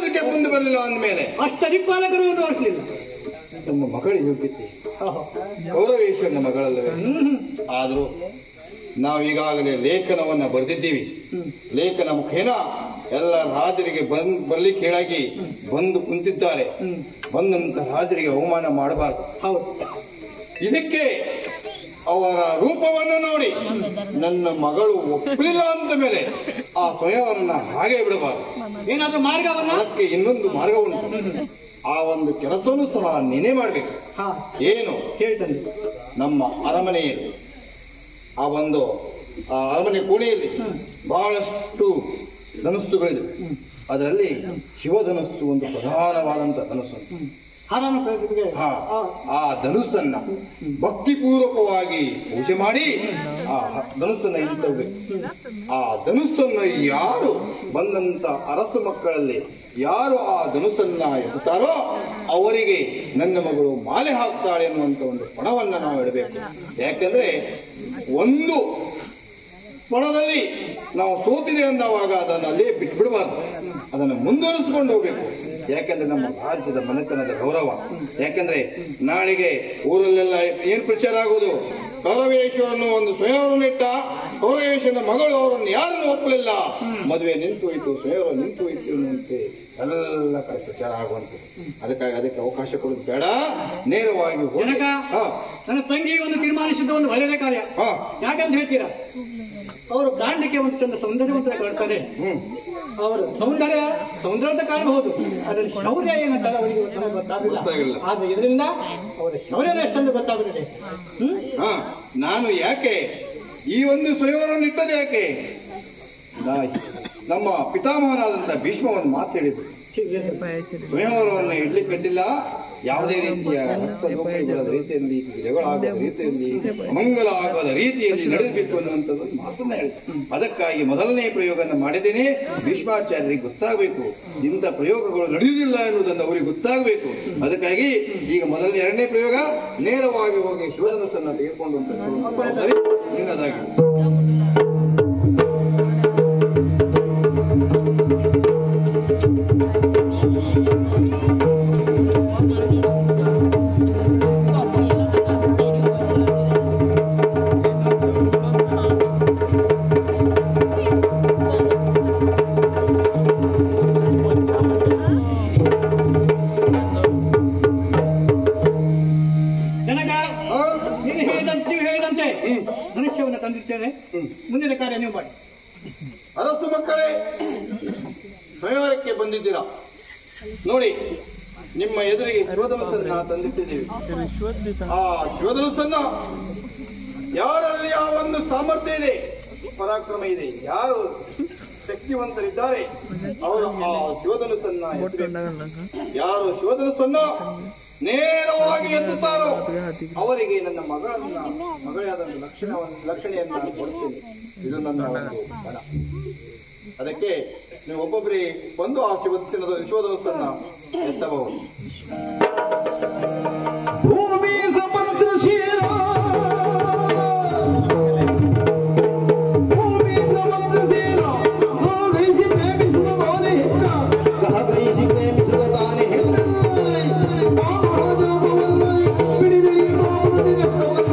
S4: ಬರಲಿಲ್ಲ ಅಂದಮೇಲೆ
S8: ಅಷ್ಟ ದಿಕ್ಪಾಲಕರು ತೋರಿಸಲಿಲ್ಲ
S4: ನಮ್ಮ ಮಗಳಿಗೆ ಯೋಗ್ಯತೆ ಗೌರವೇಶ್ವರನ ಮಗಳಲ್ಲವೇ ಆದರೂ ನಾವು ಈಗಾಗಲೇ ಲೇಖನವನ್ನ ಬರೆದಿದ್ದೀವಿ ಲೇಖನ ಮುಖೇನ ಎಲ್ಲ ರಾಜರಿಗೆ ಬಂದ್ ಬರ್ಲಿಕ್ಕೆ ಹೇಳಾಗಿ ಬಂದು ಕುಂತಿದ್ದಾರೆ ಬಂದಂತ ರಾಜರಿಗೆ ಅವಮಾನ ಮಾಡಬಾರದು
S8: ಹೌದು
S4: ಇದಕ್ಕೆ ಅವರ ರೂಪವನ್ನು ನೋಡಿ ನನ್ನ ಮಗಳು ಒಪ್ಪಲಿಲ್ಲ ಅಂತ ಮೇಲೆ ಆ ಸ್ವಯಂವರನ್ನ ಹಾಗೆ ಬಿಡಬಾರದು
S8: ಏನಾದ್ರೂ ಮಾರ್ಗವನ್ನ
S4: ಅದಕ್ಕೆ ಇನ್ನೊಂದು ಮಾರ್ಗ ಉಂಟು ಆ ಒಂದು ಕೆಲಸವನ್ನು ಸಹ ನೀನೇ ಮಾಡ್ಬೇಕು
S8: ಹಾ
S4: ಏನು
S8: ಹೇಳ್ತಾನೆ
S4: ನಮ್ಮ ಅರಮನೆಯಲ್ಲಿ ಆ ಒಂದು ಆ ಅರಮನೆ ಕೋಣೆಯಲ್ಲಿ ಬಹಳಷ್ಟು ಧನಸ್ಸುಗಳಿವೆ ಅದರಲ್ಲಿ ಶಿವಧನಸ್ಸು ಒಂದು ಪ್ರಧಾನವಾದಂತ ಧನಸ್ಸು
S8: ಹಾರನ ಪ್ರಕೃತಿಗೆ
S4: ಹಾ ಆ ಧನುಸ್ಸನ್ನ ಭಕ್ತಿಪೂರ್ವಕವಾಗಿ ಪೂಜೆ ಮಾಡಿ ಆ ಧನುಸ್ಸನ್ನ ಇಲ್ಲಿ ತರಬೇಕು ಆ ಧನುಸ್ಸನ್ನ ಯಾರು ಬಂದಂತ ಅರಸು ಮಕ್ಕಳಲ್ಲಿ ಯಾರು ಆ ಧನುಸ್ಸನ್ನ ಎತ್ತುತ್ತಾರೋ ಅವರಿಗೆ ನನ್ನ ಮಗಳು ಮಾಲೆ ಹಾಕ್ತಾಳೆ ಅನ್ನುವಂತ ಒಂದು ಪಣವನ್ನ ನಾವು ಇಡಬೇಕು ಯಾಕಂದ್ರೆ ಒಂದು ಪಣದಲ್ಲಿ ನಾವು ಸೋತಿದೆ ಅಂದವಾಗ ಅದನ್ನು ಅಲ್ಲೇ ಬಿಟ್ಬಿಡಬಾರ್ದು ಅದನ್ನು ಮುಂದುವರಿಸಿಕೊಂಡು ಹೋಗ್ಬೇಕು ಯಾಕಂದ್ರೆ ನಮ್ಮ ರಾಜ್ಯದ ಮನೆತನದ ಗೌರವ ಯಾಕಂದ್ರೆ ನಾಳೆಗೆ ಊರಲ್ಲೆಲ್ಲ ಏನ್ ಪ್ರಚಾರ ಆಗೋದು ಕೌರವೇಶ್ವರನ್ನು ಒಂದು ಸ್ವಯಂವರನ್ನಿಟ್ಟ ಕೌರವೇಶ್ವರನ ಮಗಳು ಅವರನ್ನು ಯಾರನ್ನು ಒಪ್ಪಲಿಲ್ಲ ಮದುವೆ ನಿಂತು ಹೋಯ್ತು ಸ್ವಯಂವರ ನಿಂತು ಹೋಯ್ತು ಅನ್ನುವಂತೆ ಎಲ್ಲ ಕಡೆ ಪ್ರಚಾರ ಆಗುವಂತೆ ಅದಕ್ಕಾಗಿ ಅದಕ್ಕೆ ಅವಕಾಶ ಕೊಡೋದು ಬೇಡ ನೇರವಾಗಿ ಹೋಗಿ
S8: ಜನಕ
S4: ಹಾ
S8: ನನ್ನ ತಂಗಿ ಒಂದು ತೀರ್ಮಾನಿಸಿದ ಒಂದು ಒಳ್ಳೆಯ ಕಾರ್ಯ
S4: ಹಾ
S8: ಯಾಕಂತ ಹೇಳ್ತೀರಾ ಅವರು ಕಾಣಲಿಕ್ಕೆ ಒಂದು ಚಂದ ಸೌಂದರ್ಯವಂತ ಕಾಣ್ತಾರೆ
S4: ಹ್ಮ್
S8: ಅವರು ಸೌಂದರ್ಯ ಸೌಂದರ್ಯ ಅಂತ ಕಾಣಬಹುದು ಅದರಲ್ಲಿ ಶೌರ್ಯ ಏನಂತ ಅವರಿಗೆ ನಮಗೆ ಗೊತ್ತಾಗಿಲ್ಲ
S4: ಗೊತ್ತಾಗಿಲ್ಲ.
S8: ಆದ್ರೆ ಇದರಿಂದ ಅವರ ಶೌರ್ಯ ಎಷ್ಟೊಂದು ಗೊತ್ತಾಗುತ್ತದೆ ಹ್ಮ್
S4: ಹಾ ನಾನು ಯಾಕೆ ಈ ಒಂದು ಸ್ವಯಂವರವನ್ನು ಇಟ್ಟದ್ದು ಯಾಕೆ ನಾ- ನಮ್ಮ ಪಿತಾಮಹನಾದಂತ ಭೀಷ್ಮ ಒಂದು ಮಾತು ಹೇಳಿದ್ರು ಸ್ವಯಂವರವನ್ನು ಇಡ್ಲಿಕ್ಕೆ ಕಟ್ಟಿಲ್ಲ ಯಾವುದೇ ರೀತಿಯ ರಕ್ತದೋಪಡಿಗಳ ರೀತಿಯಲ್ಲಿ ಜಗಳಾಗದ ರೀತಿಯಲ್ಲಿ ಮಂಗಲ ಆಗದ ರೀತಿಯಲ್ಲಿ ನಡೆಸಬೇಕು ಅನ್ನುವಂಥದ್ದು ಒಂದು ಮಾತನ್ನ ಹೇಳಿದ್ರು ಅದಕ್ಕಾಗಿ ಮೊದಲನೇ ಪ್ರಯೋಗವನ್ನು ಮಾಡಿದ್ದೇನೆ ಭೀಷ್ಮಾಚಾರ್ಯರಿಗೆ ಗೊತ್ತಾಗಬೇಕು ಇಂಥ ಪ್ರಯೋಗಗಳು ನಡೆಯುವುದಿಲ್ಲ ಎನ್ನುವುದನ್ನು ಅವರಿಗೆ ಗೊತ್ತಾಗಬೇಕು ಅದಕ್ಕಾಗಿ ಈಗ ಮೊದಲನೇ ಎರಡನೇ ಪ್ರಯೋಗ ನೇರವಾಗಿ ಹೋಗಿ ಶಿವಧನಸ್ಸನ್ನು ತೆಗೆದುಕೊಂಡು ಅಂತ ನಿನ್ನದಾಗಿ
S8: ಜನಕ ನೀನು ಹೇಳಿದಂತೆ ನೀವು ಹೇಳಿದಂತೆ ಮನುಷ್ಯವನ್ನು ತಂದಿರ್ತೇನೆ ಮುಂದಿನ ಕಾರ್ಯ ನೀವು ಮಾಡಿ
S4: ಅರಸು ಮಕ್ಕಳೇ ಸ್ವಯಂವರಕ್ಕೆ ಬಂದಿದ್ದೀರಾ ನೋಡಿ ನಿಮ್ಮ ಎದುರಿಗೆ ಶಿವಧನಸ್ಸನ್ನ ತಂದಿಟ್ಟಿದ್ದೀವಿ ಆ ಶಿವಧನಸ್ಸನ್ನ ಯಾರಲ್ಲಿ ಆ ಒಂದು ಸಾಮರ್ಥ್ಯ ಇದೆ ಪರಾಕ್ರಮ ಇದೆ ಯಾರು ಶಕ್ತಿವಂತರಿದ್ದಾರೆ ಅವರು ಆ ಶಿವಧನಸ್ಸನ್ನ ಎತ್ತಬೇಕು. ಯಾರು ಶಿವಧನಸ್ಸನ್ನ ನೇರವಾಗಿ ಎತ್ತುತ್ತಾರೋ ಅವರಿಗೆ ನನ್ನ ಮಗಳನ್ನ ಮಗಳಾದ ಲಕ್ಷಣವನ್ನು ಲಕ್ಷಣೆಯನ್ನ ಕೊಡ್ತೇನೆ ಇದು ನನ್ನ ಒಂದು ಬಲ ಅದಕ್ಕೆ ನೀವು ಒಬ್ಬೊಬ್ಬರೇ ಬಂದು ಆ ಶಿವಧನಸ್ಸನ್ನ ಶಿವಧನಸ್ಸನ್ನ ಎತ್ತಬಹುದು
S1: ಭೂಮಿ ಸಮುದ್ರಶೀಲ ಭೂಮಿ ಸಮುದ್ರಶೀಲ ಗಹಗೈಸಿ ಪ್ರೇಮಿಸುವ ತಾನೇ ಹೆಣ್ಣ ಗಹಗೈಸಿ ಪ್ರೇಮಿಸುವ ತಾನೇ ಹೆಣ್ಣ ಆ ಮಹಾಜಾಮವಲ್ಲ ಬಿಡಿದಿಳಿ ಮಾಮನದಿ ರಕ್ತವಲ್ಲ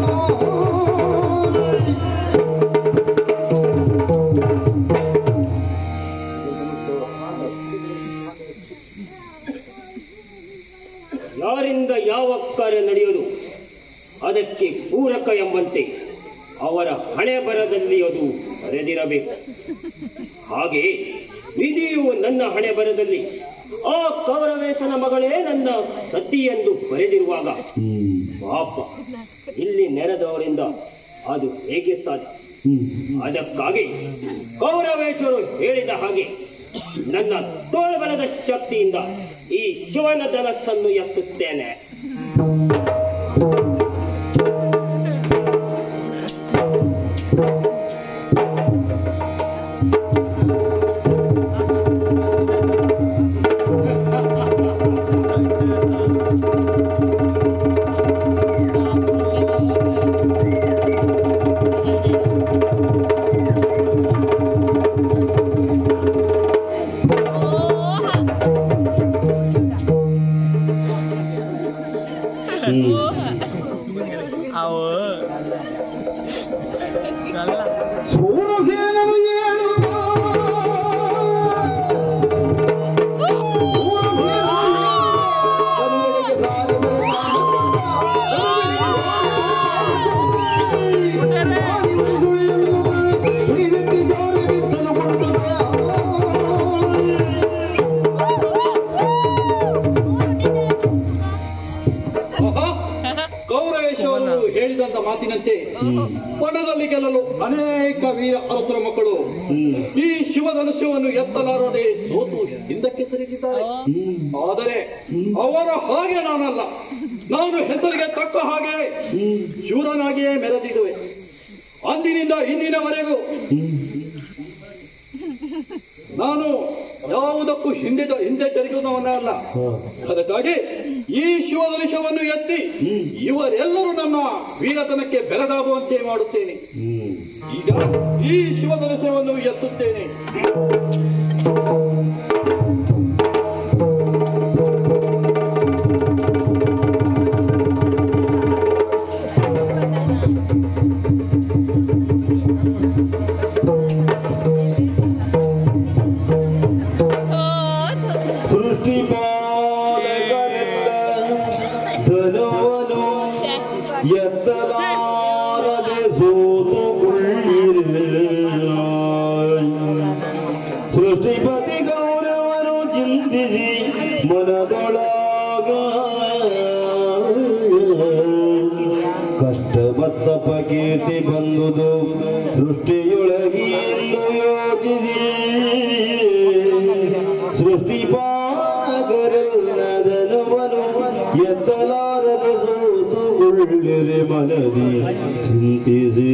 S6: ಯಾರಿಂದ ಯಾವ ಕಾರ್ಯ ನಡೆಯೋದು ಅದಕ್ಕೆ ಪೂರಕ ಎಂಬಂತೆ ಅವರ ಹಣೆ ಬರದಲ್ಲಿ ಅದು ಬರೆದಿರಬೇಕು ಹಾಗೆ ವಿಧಿಯು ನನ್ನ ಹಣೆ ಬರದಲ್ಲಿ ಆ ಕೌರವೇಶನ ಮಗಳೇ ನನ್ನ ಸತಿ ಎಂದು ಬರೆದಿರುವಾಗ ಪಾಪ ಇಲ್ಲಿ ನೆರೆದವರಿಂದ ಅದು ಹೇಗೆ ಸಾಧ್ಯ ಅದಕ್ಕಾಗಿ ಕೌರವೇಶ್ವರು ಹೇಳಿದ ಹಾಗೆ ನನ್ನ ತೋಳ್ಬಲದ ಶಕ್ತಿಯಿಂದ ಈ ಶಿವನ ಧನಸ್ಸನ್ನು ಎತ್ತುತ್ತೇನೆ
S8: ಪಣದಲ್ಲಿ ಗೆಲ್ಲಲು ಅನೇಕ ವೀರ ಅರಸರ ಮಕ್ಕಳು ಈ ಶಿವಧನುಷ್ಯವನ್ನು ಎತ್ತಲಾರದೆ ಸೋತು ಹಿಂದಕ್ಕೆ ಸರಿದಿದ್ದಾರೆ ಆದರೆ ಅವರ ಹಾಗೆ ನಾನಲ್ಲ ನಾನು ಹೆಸರಿಗೆ ತಕ್ಕ ಹಾಗೆ ಶೂರನಾಗಿಯೇ ಮೆರೆದಿರುವೆ ಅಂದಿನಿಂದ ಇಂದಿನವರೆಗೂ ನಾನು ಯಾವುದಕ್ಕೂ ಹಿಂದೆ ಹಿಂದೆ ಜರುಗುವುದವನೇ ಅಲ್ಲ ಅದಕ್ಕಾಗಿ ಈ ಶಿವಧನುಷವನ್ನು ಎತ್ತಿ ಇವರೆಲ್ಲರೂ ನನ್ನ ವೀರತನಕ್ಕೆ ಬೆರಗಾಗುವಂತೆ ಮಾಡುತ್ತೇನೆ ಈಗ ಈ ಶಿವಧನುಷವನ್ನು ಎತ್ತುತ್ತೇನೆ
S1: ಸೃಷ್ಟಿ ಪಾಲಕರೆಲ್ಲ ಧನುವನು ಎತ್ತಲಾರದೆ ಸೋತುಕೊಳ್ಳಿರೆ ಸೃಷ್ಟಿಪತಿ ಗೌರವನು ಚಿಂತಿಸಿ ಮನದೊಳಗ ಕಷ್ಟಬತ್ತಪ ಕೀರ್ತಿ ಬಂದುದು ಸೃಷ್ಟಿಯೊಳಗೆ ಎಂದು ಯೋಚಿಸಿ ಸೃಷ್ಟಿ ಪಾಗರೆಲ್ಲದನುವನು ಎತ್ತಲಾರದ ಸೋತುಗೊಳ್ಳಿರೆ ಮನದಿ ಚಿಂತಿಸಿ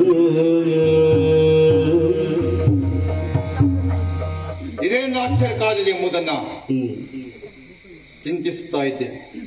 S4: ಇದೇನು ಆಶ್ಚರ್ಯ ಕಾದಿದೆ ಎಂಬುದನ್ನ ಚಿಂತಿಸ್ತಾ ಇದ್ದೆ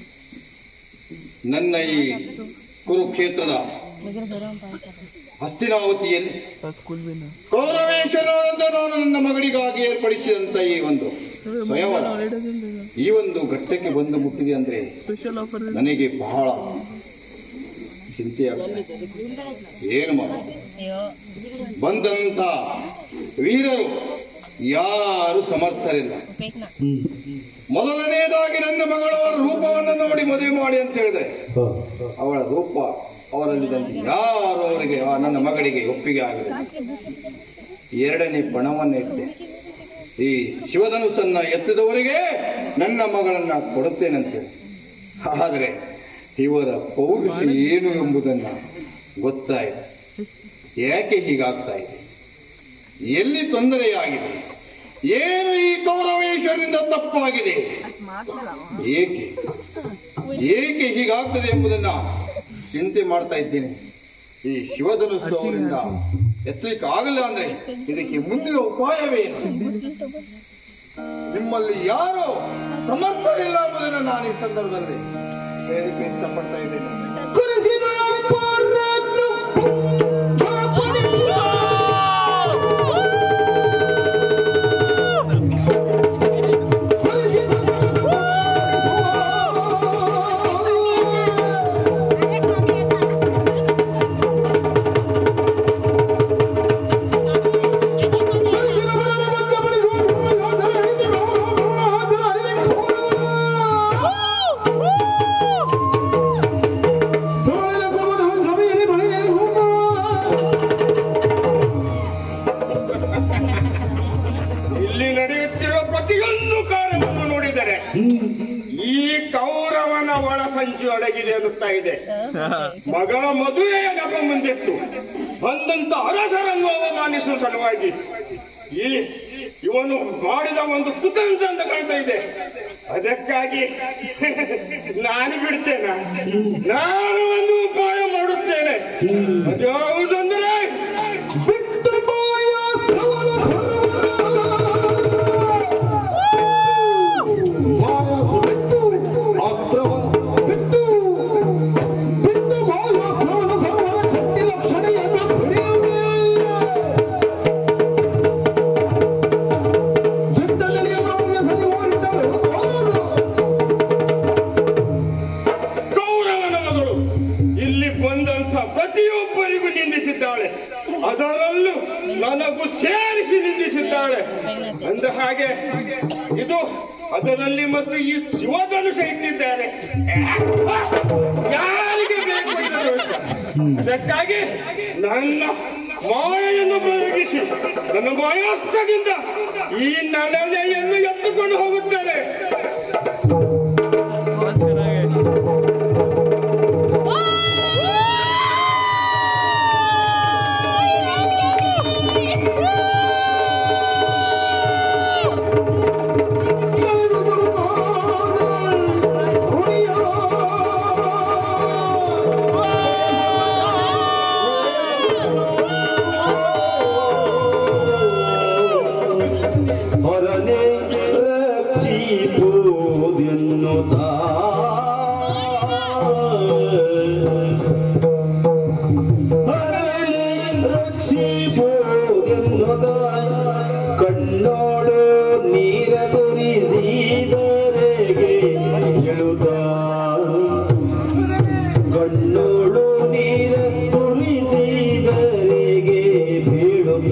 S4: ನನ್ನ ಈ ಕುರುಕ್ಷೇತ್ರದ ಹಸ್ತಿನಾವತಿಯಲ್ಲಿ ಕೌರವೇಶ್ವರನಾದಂತ ನಾನು ನನ್ನ ಮಗಳಿಗಾಗಿ ಏರ್ಪಡಿಸಿದಂತ ಈ ಒಂದು ಸ್ವಯಂವರ ಈ ಒಂದು ಘಟ್ಟಕ್ಕೆ ಬಂದು ಮುಟ್ಟಿದೆ ಅಂದ್ರೆ
S2: ಸ್ಪೆಷಲ್ ಆಫರ್
S4: ನನಗೆ ಬಹಳ ಚಿಂತೆಯಾಗುತ್ತೆ ಏನು ಮಾಡ ಬಂದಂತ ವೀರರು ಯಾರು ಸಮರ್ಥರಿಲ್ಲ ಮೊದಲನೆಯದಾಗಿ ನನ್ನ ಮಗಳವರ ರೂಪವನ್ನು ನೋಡಿ ಮದುವೆ ಮಾಡಿ ಅಂತ ಹೇಳಿದ್ರೆ ಅವಳ ರೂಪ ಅವರಲ್ಲಿದ್ದಂತೆ ಯಾರು ಅವರಿಗೆ ಆ ನನ್ನ ಮಗಳಿಗೆ ಒಪ್ಪಿಗೆ ಆಗಲಿಲ್ಲ ಎರಡನೇ ಪಣವನ್ನು ಇಟ್ಟೆ ಈ ಶಿವಧನುಸನ್ನ ಎತ್ತಿದವರಿಗೆ ನನ್ನ ಮಗಳನ್ನ ಕೊಡುತ್ತೇನಂತೆ ಆದರೆ ಇವರ ಪೌರುಷ ಏನು ಎಂಬುದನ್ನ ಗೊತ್ತಾಯಿತು ಯಾಕೆ ಹೀಗಾಗ್ತಾ ಇದೆ ಎಲ್ಲಿ ತೊಂದರೆಯಾಗಿದೆ ಏನು ಈ ಕೌರವೇಶ್ವರನಿಂದ ತಪ್ಪಾಗಿದೆ ಏಕೆ ಏಕೆ ಹೀಗಾಗ್ತದೆ ಎಂಬುದನ್ನ ಚಿಂತೆ ಮಾಡ್ತಾ ಇದ್ದೇನೆ ಈ ಶಿವಧನುತ್ಸವದಿಂದ ಎತ್ತಲಿಕ್ಕೆ ಆಗಲ್ಲ ಅಂದ್ರೆ ಇದಕ್ಕೆ ಮುಂದಿನ ಉಪಾಯವೇನು ನಿಮ್ಮಲ್ಲಿ ಯಾರು ಸಮರ್ಥರಿಲ್ಲ ಎಂಬುದನ್ನು ನಾನು ಈ ಸಂದರ್ಭದಲ್ಲಿ ಹೇಳಲಿಕ್ಕೆ ಇಷ್ಟಪಡ್ತಾ ಇದ್ದೇನೆ
S9: ಇಲ್ಲಿ ನಡೆಯುತ್ತಿರುವ ಪ್ರತಿಯೊಂದು ಕಾರ್ಯವನ್ನು ನೋಡಿದರೆ ಈ ಕೌರವನ ಒಳಸಂಚು ಅಡಗಿದೆ ಅನ್ನುತ್ತಾ ಇದೆ ಮಗಳ ಮದುವೆಯ ನೆಪ ಮುಂದಿಟ್ಟು ಬಂದಂತ ಅರಸರನ್ನು ಅವಮಾನಿಸುವ ಸಲುವಾಗಿ ಈ ಇವನು ಮಾಡಿದ ಒಂದು ಕುತಂತ್ರ ಅಂತ ಕಾಣ್ತಾ ಇದೆ ಅದಕ್ಕಾಗಿ ನಾನು ಬಿಡ್ತೇನೆ ನಾನು ಒಂದು ಉಪಾಯ ಮಾಡುತ್ತೇನೆ ಅದ್ಯಾವುದಂದ್ರೆ ಕೌರವನ ಮಗಳು ಇಲ್ಲಿ ಬಂದಂತ ಪ್ರತಿಯೊಬ್ಬರಿಗೂ ನಿಂದಿಸಿದ್ದಾಳೆ ಅದರಲ್ಲೂ ನನಗೂ ಸೇರಿಸಿ ನಿಂದಿಸಿದ್ದಾಳೆ ಅಂದ ಹಾಗೆ ಇದು ಅದರಲ್ಲಿ ಮತ್ತು ಈ ಶಿವಧನುಷ ಇಟ್ಟಿದ್ದಾರೆ ಯಾರಿಗೆ ಬೇಕು ಇದು ದೋಷ? ಅದಕ್ಕಾಗಿ ನನ್ನ ಮಾಯೆಯನ್ನು ಪ್ರಯೋಗಿಸಿ ನನ್ನ ಮಾಯಾಸ್ತದಿಂದ ಈ ನಡನೆಯನ್ನು ಎತ್ತುಕೊಂಡು ಹೋಗುತ್ತೇನೆ
S1: ರಕ್ಷಿಪೋದೆನ್ನುತ್ತಾ ಹರಳಿ ರಕ್ಷಿಪೋದೆನ್ನುತ್ತಾ ಕಣ್ಣೋಡು ನೀರ ತುರಿಸಿದರೆಗೆ ಎಳುತ್ತ ಕಣ್ಣೋಡು ನೀರ ತುರಿಸಿದರೆಗೆ ಬೀಳುತ್ತ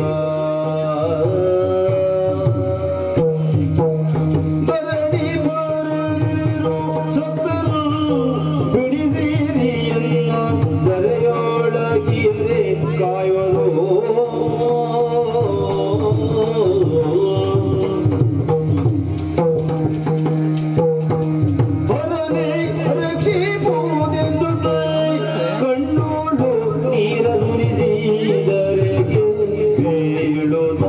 S1: ಧರಣಿ ಬರಲಿರು ಸತ್ತರು ಬಿಡಿಸಿರಿಯನ್ನ ಧರೆಯೊಳಗಿರೆ ಕಾಯುವರು ಹೊರನೆ ರಕ್ಷಿಪುವುದೆಂದು ಕಣ್ಣೋಡು ನೀರ ನುರಿಸಿದರೆಗೆ ಬೀಳುತ್ತ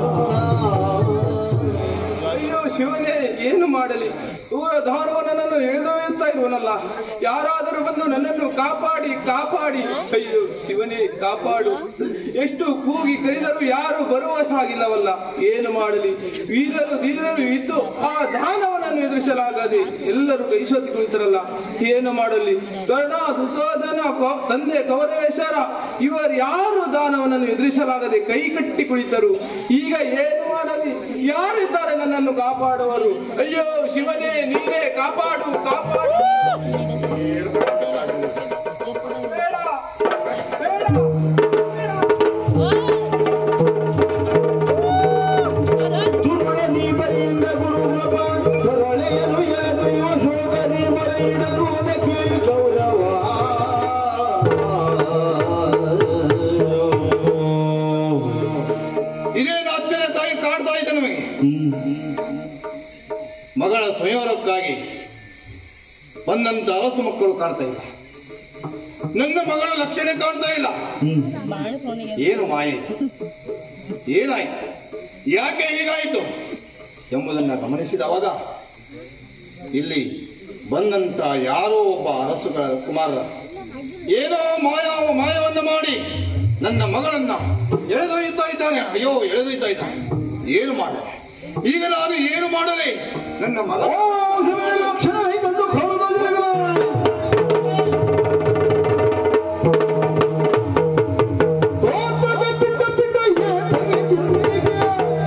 S7: ಅಯ್ಯೋ ಶಿವನೇ ಏನು ಮಾಡಲಿ ದೂರ ಧಾರವ ನನ್ನನ್ನು ಎಳೆದೊಯ್ಯುತ್ತಾ ಇರುವನಲ್ಲ ಯಾರಾದರೂ ಬಂದು ನನ್ನನ್ನು ಕಾಪಾಡಿ ಕಾಪಾಡಿ ಅಯ್ಯೋ ಶಿವನೇ ಕಾಪಾಡು ಎಷ್ಟು ಕೂಗಿ ಕರೆದರೂ ಯಾರು ಬರುವ ಹಾಗಿಲ್ಲವಲ್ಲ ಏನು ಮಾಡಲಿ ವೀರರು ಧೀರರು ಇದ್ದು ಆ ದಾನವನನ್ನು ಎದುರಿಸಲಾಗದೆ ಎಲ್ಲರೂ ಕೈಸೋತಿ ಕುಳಿತರಲ್ಲ ಏನು ಮಾಡಲಿ ಕರ್ಣ ದುಸೋಧನ ಕೌ- ತಂದೆ ಕೌರವೇಶ್ವರ ಇವರು ಯಾರು ದಾನವನನ್ನು ಎದುರಿಸಲಾಗದೆ ಕೈ ಕಟ್ಟಿ ಕುಳಿತರು ಈಗ ಏನು ಮಾಡಲಿ ಯಾರಿದ್ದಾರೆ ನನ್ನನ್ನು ಕಾಪಾಡುವರು ಅಯ್ಯೋ ಶಿವನೇ ನೀನೇ ಕಾಪಾಡು ಕಾಪಾಡು ಬೇಡ ಬೇಡ
S1: ದುರ್ಬಲ ನೀಬರಿಯಿಂದ ಗುರುಕೃಪ ತರಳೆಯಲು ಎಳೆದೊಯ್ಯುವ ಶೋಕದಿ ಬರೆಯಿಡಲು ಅದ ಕೇಳಿ ಗೌರವ
S4: ಇದೇನು ಆಶ್ಚರ್ಯಕ್ಕಾಗಿ ಕಾಡ್ತಾ ಇದೆ ನಮಗೆ ಮಗಳ ಸಂಯವರಕ್ಕಾಗಿ ಬಂದಂತ ಅರಸು ಮಕ್ಕಳು ಕಾಣ್ತಾ ಇಲ್ಲ ನನ್ನ ಮಗಳ ಲಕ್ಷಣ ಕಾಣ್ತಾ ಇಲ್ಲ ಏನು ಮಾಯೆ ಏನಾಯ್ತು ಯಾಕೆ ಹೀಗಾಯಿತು ಎಂಬುದನ್ನು ಗಮನಿಸಿದವಾಗ ಇಲ್ಲಿ ಬಂದಂತ ಯಾರೋ ಒಬ್ಬ ಅರಸುಗಳ ಕುಮಾರರ ಏನೋ ಮಾಯ ಮಾಯವನ್ನು ಮಾಡಿ ನನ್ನ ಮಗಳನ್ನ ಎಳೆದೊಯ್ಯುತ್ತಾ ಇದ್ದಾನೆ ಅಯ್ಯೋ ಎಳೆದೊಯ್ತಾ ಇದ್ದಾನೆ ಏನು ಮಾಡ ಈಗ ನಾನು ಏನು ಮಾಡಲಿ ನನ್ನ ಮಗ
S1: ಲಕ್ಷಣ ಐತಂದು ಕೌರವ ಜನಗಳ ತೋಟದ ಬಿಟ್ಟ ಬಿಟ್ಟ ಏತಗೆ ಜಿಂದಿಗೆ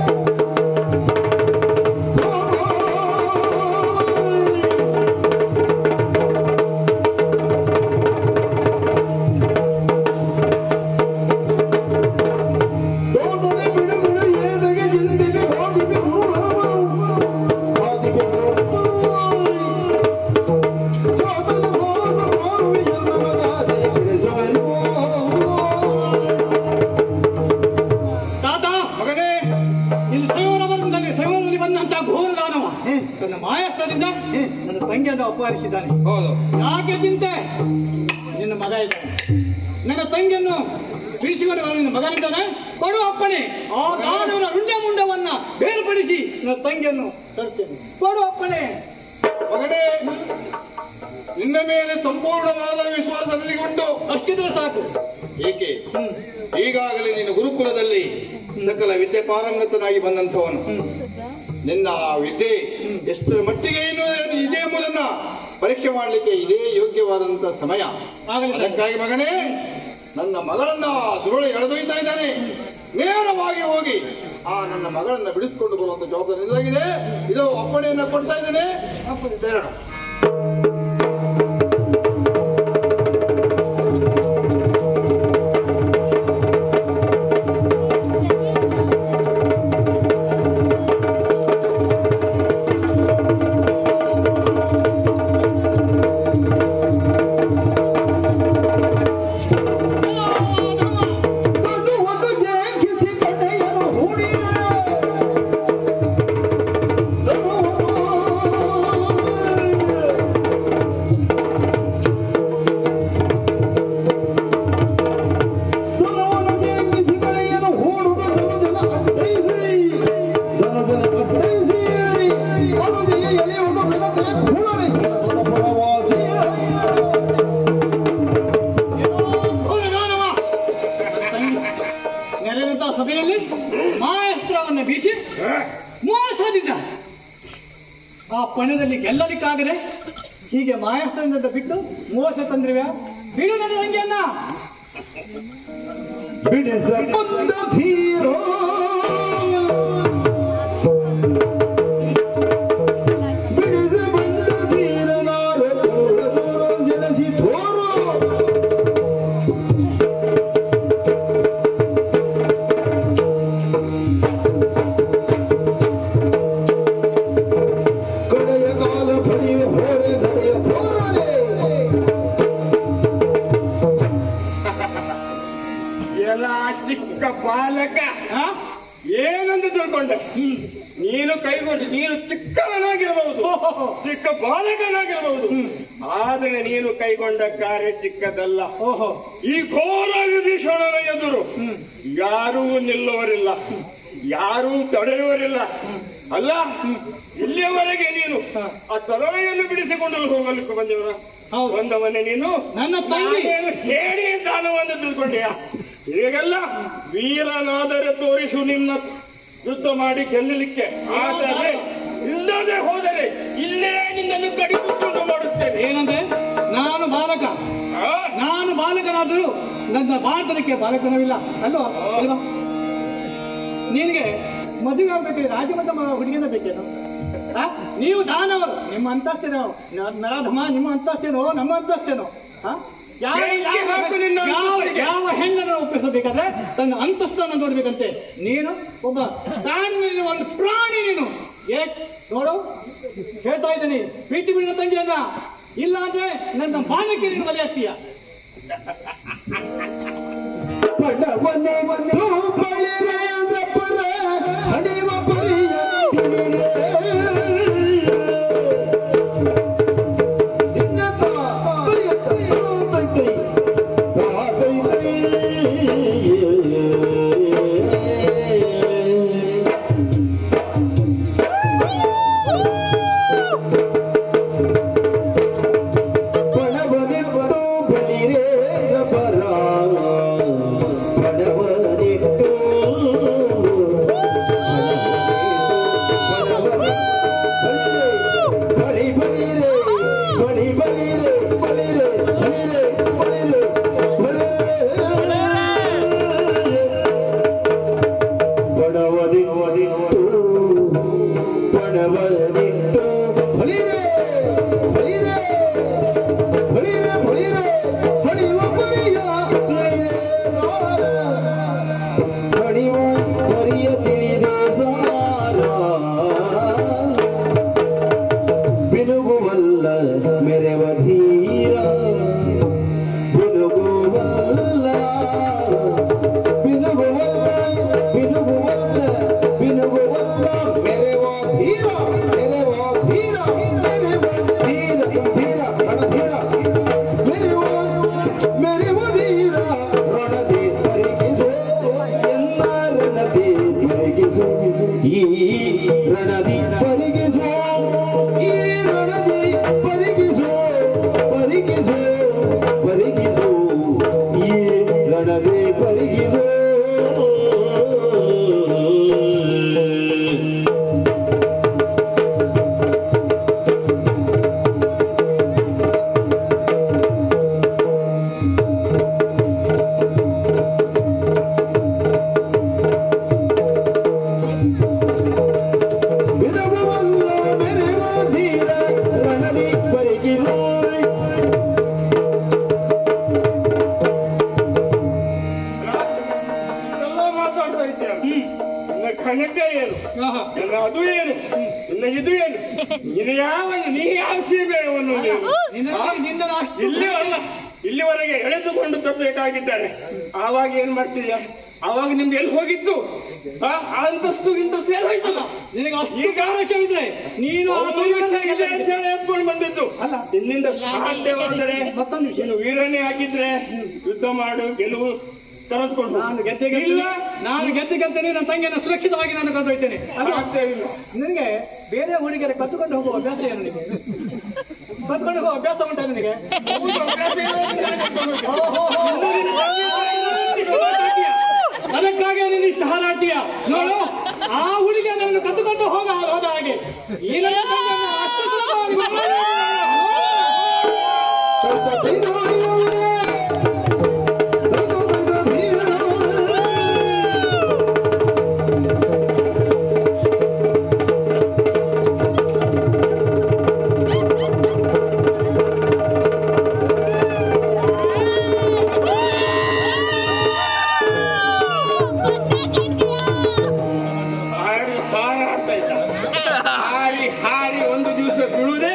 S1: ತೋಟದ ಬಿಡು ಬಿಡು ಏತಗೆ ಜಿಂದಿಗೆ ಬಾದಿಗೆ ಗುರುಳವ ಬಾದಿಗೆ ಗುರುಳವ ತೋಟದ ಸೋಸ ಮಾರುವೆ ಎಲ್ಲ ಮಗಾದೆ ಬಿಡಿಸುವೆನು
S8: ತಾತ
S4: ಮಗನೇ
S8: ಇಲ್ಲಿ ಸೈವರ ಬಂದಲ್ಲಿ ಸೈವರಲ್ಲಿ ಬಂದಂತ ಘೋರ ದಾನವ ತನ್ನ ಮಾಯಸ್ಥದಿಂದ ನನ್ನ ತಂಗಿಯನ್ನು ಅಪಹರಿಸಿದ್ದಾನೆ
S4: ಹೌದು
S8: ಯಾಕೆ ಚಿಂತೆ ನಿನ್ನ ಮಗ ಇದ್ದಾನೆ ನನ್ನ ತಂಗಿಯನ್ನು ತಿಳಿಸಿಕೊಂಡು ಬರುವ ನಿನ್ನ ಮಗನಿದ್ದಾನೆ ಕೊಡು ಅಪ್ಪಣೆ ಆ ದಾನವನ ರುಂಡ ಮುಂಡವನ್ನ ಬೇರ್ಪಡಿಸಿ ನನ್ನ ತಂಗಿಯನ್ನು ತರ್ತೇನೆ ಕೊಡು ಅಪ್ಪಣೆ
S4: ಮಗನೇ ನಿನ್ನ ಮೇಲೆ ಸಂಪೂರ್ಣವಾದ ವಿಶ್ವಾಸ ನನಗೆ ಉಂಟು
S8: ಅಷ್ಟಿದ್ರೆ ಸಾಕು
S4: ಏಕೆ ಈಗಾಗಲೇ ನೀನು ಗುರುಕುಲದಲ್ಲಿ ಸಕಲ ವಿದ್ಯೆ ಪಾರಂಗತನಾಗಿ ಬಂದಂಥವನು ನಿನ್ನ ಆ ವಿದ್ಯೆ ಎಷ್ಟರ ಮಟ್ಟಿಗೆ ಏನು ಇದೆ ಎಂಬುದನ್ನ ಪರೀಕ್ಷೆ ಮಾಡಲಿಕ್ಕೆ ಇದೇ ಯೋಗ್ಯವಾದಂತ ಸಮಯ
S8: ಆಗಲಿ.
S4: ಅದಕ್ಕಾಗಿ ಮಗನೇ ನನ್ನ ಮಗಳನ್ನ ದುರುಳು ಎಳೆದೊಯ್ತಾ ಇದ್ದಾನೆ ನೇರವಾಗಿ ಹೋಗಿ ಆ ನನ್ನ ಮಗಳನ್ನ ಬಿಡಿಸಿಕೊಂಡು ಬರುವಂತ ಜವಾಬ್ದಾರಿ ನಿನ್ನದಾಗಿದೆ ಇದು ಅಪ್ಪಣೆಯನ್ನ ಕೊಡ್ತಾ ಇದ್ದೇನೆ ಸೇರೋಣ
S1: ತನುವನ್ನು ಜಂಕಿಸಿ ಕಡೆಯನು ಹೂಡಿದೆ. ತನುವನ್ನು ಜಂಕಿಸಿ ಕಡೆಯನು ಹೂಡುವ ಧನುಜನ ಅಡ್ಡೈಸಿ. ಧನುಜನ ಅಡ್ಡೈಸಿ. ಅನುಜಯ ಎಳೆಯುವುದು ಘನತೆಯ ಹೂಡರೆ ಕೆಲಸದ ಪರವಾಸಿ.
S8: ನೆರೆದಂತಹ ಸಭೆಯಲ್ಲಿ ಮಾಯಸ್ತ್ರವನ್ನು ಬೀಸಿ ಮೋಸದಿಂದ ಆ ಪಣದಲ್ಲಿ ಗೆಲ್ಲಲಿಕ್ಕಾಗದೆ ಹೀಗೆ ಮಾಯಾಸ್ತ್ರದಿಂದ ಬಿಟ್ಟು ಮೋಸ ತಂದ್ರಿವ್ಯಾ ಬಿಡು ನನ್ನ ತಂಗಿಯನ್ನ
S1: ಬಿಡಿಸ ಬಂದ ಧೀರೋ ಬಿಡಿಸ ಬಂದ ಧೀರನಾರ ದೂರ ದೂರ ಸಿಡಿಸಿ ತೋರೋ ಕಡೆಯ ಕಾಲ ಪಡೆಯುವ ಹೋರೆ ನಡೆಯ ಹೋರಲೆ
S9: ಎಲ್ಲ ಚಿಕ್ಕ ಬಾಲಕ ಆ? ಏನಂತ ತಿಳ್ಕೊಂಡೆ ನೀನು ಕೈಗೊಂಡು ನೀನು ಚಿಕ್ಕವನಾಗಿರಬಹುದು ಚಿಕ್ಕ ಬಾಲಕನಾಗಿರಬಹುದು ಆದರೆ ನೀನು ಕೈಗೊಂಡ ಕಾರ್ಯ ಚಿಕ್ಕದಲ್ಲ
S8: ಓಹೋ
S9: ಈ ಘೋರ ವಿಭೀಷಣನ ಎದುರು ಯಾರೂ ನಿಲ್ಲುವರಿಲ್ಲ ಯಾರೂ ತಡೆಯುವರಿಲ್ಲ ಅಲ್ಲ ಇಲ್ಲಿಯವರೆಗೆ ನೀನು ಆ ತಲೆಯನ್ನು ಬಿಡಿಸಿಕೊಂಡು ಹೋಗಲಿಕ್ಕೆ ಬಂದವನ
S8: ಹೌದು.
S9: ಬಂದವನೇ ನೀನು
S8: ನನ್ನ ತಂಗಿ.
S9: ನಾನೇನು ಹೇಳಿ ದಾನವನ್ನು ತಿಳ್ಕೊಂಡೆಯ ಈಗೆಲ್ಲ ವೀರನಾದರೆ ತೋರಿಸು ನಿನ್ನ ಯುದ್ಧ ಮಾಡಿ ಗೆಲ್ಲಲಿಕ್ಕೆ ಆದರೆ ಇಲ್ಲದೆ ಹೋದರೆ ಇಲ್ಲೇ ನಿನ್ನನ್ನು ಕಡಿದುಕೊಂಡು ಮಾಡುತ್ತೇನೆ
S8: ಏನಂದ್ರೆ ನಾನು ಬಾಲಕ
S9: ಆ?
S8: ನಾನು ಬಾಲಕನಾದರೂ ನನ್ನ ಬಾಲತನಕ್ಕೆ ಬಾಲಕನವಿಲ್ಲ ಅಲ್ವಾ ಅಲ್ವಾ ನಿನಗೆ ಮದುವೆ ಆಗ್ಬೇಕಾದ್ರೆ ರಾಜಮತ ಹುಡುಗಿನ ಬೇಕೇನು ಆ? ನೀವು ದಾನವರು ನಿಮ್ಮ ಅಂತಸ್ತೇನೋ ನ- ನರಾಧಮ ನಿಮ್ಮ ಅಂತಸ್ತೇನೋ ನಮ್ಮ ಅಂತಸ್ತೇನೋ ಆ? ಯಾವ
S9: ಬೆಂಕಿ ಹಾಕು ನಿನ್ನ
S8: ಯಾವ
S9: ಅಂತಸ್ತಿಗೆ.
S8: ಯಾವ ಹೆಣ್ಣನ್ನು ಒಪ್ಪಿಸಬೇಕಾದ್ರೆ ತನ್ನ ಅಂತಸ್ತನ್ನು ನೋಡ್ಬೇಕಂತೆ ನೀನು ಒಬ್ಬ ಸಾಮಾನ್ಯ ಒಂದು ಪ್ರಾಣಿ ನೀನು ಏಕ್ ನೋಡು ಹೇಳ್ತಾ ಇದ್ದೀನಿ ಪ್ರೀತಿ ಬಿಡಿದ ತಂಗಿಯನ್ನ ಇಲ್ಲ ಅಂದ್ರೆ ನನ್ನ ಬಾಲಕ್ಕೆ ನೀನು ಬಲಿ ಆಗ್ತೀಯ
S1: ಪಡವನೆ ಬಳಿರೆ ಪರ ಹಡಿವ ಪರಿಯ ತಿಳಿರೆ ನಿನ್ನತ ಪರಿಯತ ತೈತೈ ತಾತೈತೈ ಪಣವನಿಟ್ಟು ಬಳಿರೆ ಪರ ಪಣವನಿಟ್ಟು ಬಳಿ ಬಳಿರೆ ಬಳಿ ಬಳಿರೆ ಬಳಿರೆ ಬಳಿರೆ ಬಳಿರೆ ಪಣವನಿಟ್ಟು ಪಣವನಿಟ್ಟು ಬಳಿರೆ ಬಳಿರೆ ಬಳಿರೆ ಬಳಿರೆ ಬಳಿವ ಪರಿಯ ತಿಳಿದೆ ಸಾರ ಬಳಿವ ಪರಿಯ ತಿಳಿದೆ ಸಾರ ಬಿನುಗುವಲ್ಲ ಮೆರೆವ ಧೀರ ಬಿನುಗುವಲ್ಲ ಬಿನುಗುವಲ್ಲ ಬಿನುಗುವಲ್ಲ ಬಿನುಗುವಲ್ಲ ಮೆರೆವ ಧೀರ ಮೆರೆವ ಧೀರ ಮೆರೆವ ಧೀರ ಧೀರ ರಣಧೀರ ಮೆರೆವ ಮೆರೆವ ಧೀರ ರಣಧೀ ಪರಿಗಿಸೋ ಎನ್ನ ರಣಧೀ ಪರಿಗಿಸೋ ಈ ರಣಧಿ ಪರಿಗಿಸೋ ಈ ರಣಧಿ ಪರಿಗಿಸೋ ಪರಿಗಿಸೋ ಪರಿಗಿಸೋ ಈ ರಣಧಿ ಪರಿಗಿಸೋ ಬಿಡುವಲ್ಲ ಮೆರೆವ ಧೀರ ರಣದಿ ಪರಿಗಿಸೋ
S9: ಎಲ್ಲ ಮಾತಾಡ್ತಾ ಇದ್ದೀಯ ನನ್ನ ಘನತೆ ಏನು
S8: ಆಹಾ.
S9: ನನ್ನ ಅದು ಏನು ನಿನ್ನ ಇದು ಏನು ನೀನು ಯಾವ ನೀ ಯಾವ ಸೀಮೆಯನ್ನು ನೀನು
S8: ನಿನ್ನ ನಿನ್ನ ನಾ-
S9: ಇಲ್ಲಿ ಅಲ್ಲ ಇಲ್ಲಿವರೆಗೆ ಎಳೆದುಕೊಂಡು ತರಬೇಕಾಗಿದ್ದಾರೆ ಆವಾಗ ಏನ್ ಮಾಡ್ತೀಯ ಆವಾಗ ನಿಮ್ಗೆ ಎಲ್ಲಿ ಹೋಗಿತ್ತು ಆ ಆ ಅಂತಸ್ತು ಇಂತಸ್ತು ಎಲ್ಲಿ ಹೋಯ್ತಲ್ಲ
S8: ನಿನಗೆ ಅಷ್ಟು
S9: ಈಗ
S8: ಆವೇಶವಿದ್ರೆ ನೀನು ಆ
S9: ಪೌರುಷ ಇದೆ
S8: ಸಮಯದಲ್ಲಿ
S9: ಅಂತ ಹೇಳಿ ಎತ್ಕೊಂಡು ಬಂದಿದ್ದು
S8: ಅಲ್ಲ.
S9: ನಿನ್ನಿಂದ ಸಾಧ್ಯವಾದರೆ
S8: ಮತ್ತೊಂದು ವಿಷಯ.
S9: ನೀನು ವೀರನೇ ಆಗಿದ್ರೆ ಯುದ್ಧ ಮಾಡು ಗೆಲುವು ಕರೆದುಕೊಂಡು ಹೋಗು.
S8: ನಾನು ಗೆದ್ದೆ
S9: ಇಲ್ಲ
S8: ನಾನು ಗೆದ್ದೆ ಗೆಲ್ತೇನೆ ನನ್ನ ತಂಗಿಯನ್ನು ಸುರಕ್ಷಿತವಾಗಿ ನಾನು ಕರೆದೊಯ್ತೇನೆ ಅಲ್ವಾ
S9: ಆಗ್ತಾ ಇಲ್ಲ
S8: ನಿನಗೆ ಬೇರೆ ಹುಡುಗಿಯರ ಕತ್ತುಕೊಂಡು ಹೋಗುವ ಅಭ್ಯಾಸ ಏನು ನಿನಗೆ ಕತ್ಕೊಂಡು ಹೋಗುವ ಅಭ್ಯಾಸ ಉಂಟಾ ನಿನಗೆ
S9: ಹೌದು, ಅಭ್ಯಾಸ ಇರೋದ್ರಿಂದ ಕರ್ಕೊಂಡು ಹೋಗ್ತೀನಿ.
S8: ಓಹೋ, ಓಹೋ, ಓಹೋ, ಓಹೋ, ಇಷ್ಟು ಮಾತಾಡ್ತೀಯ. ಅದಕ್ಕಾಗಿ ಹಾಗೆ ನೀನು ಇಷ್ಟು ಹಾರಾಡ್ತೀಯ ನೋಡು ಆ ಹುಡುಗಿಯ ನಮ್ಮನ್ನು ಕತ್ತುಕೊಂಡು ಹೋಗ ಹೋದ ಹಾಗೆ ಈ ನನ್ನ ತಂಗಿಯನ್ನು ಅಷ್ಟು ಸುಲಭವಾಗಿ ಮದುವೆ
S9: ಹಾರಿ ಹಾರಾಡ್ತಾ ಇದ್ದ ಹಾರಿ ಹಾರಿ ಒಂದು ದಿವಸ ಬೀಳುವುದೇ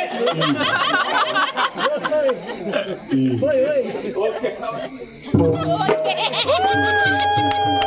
S9: ಓಕೆ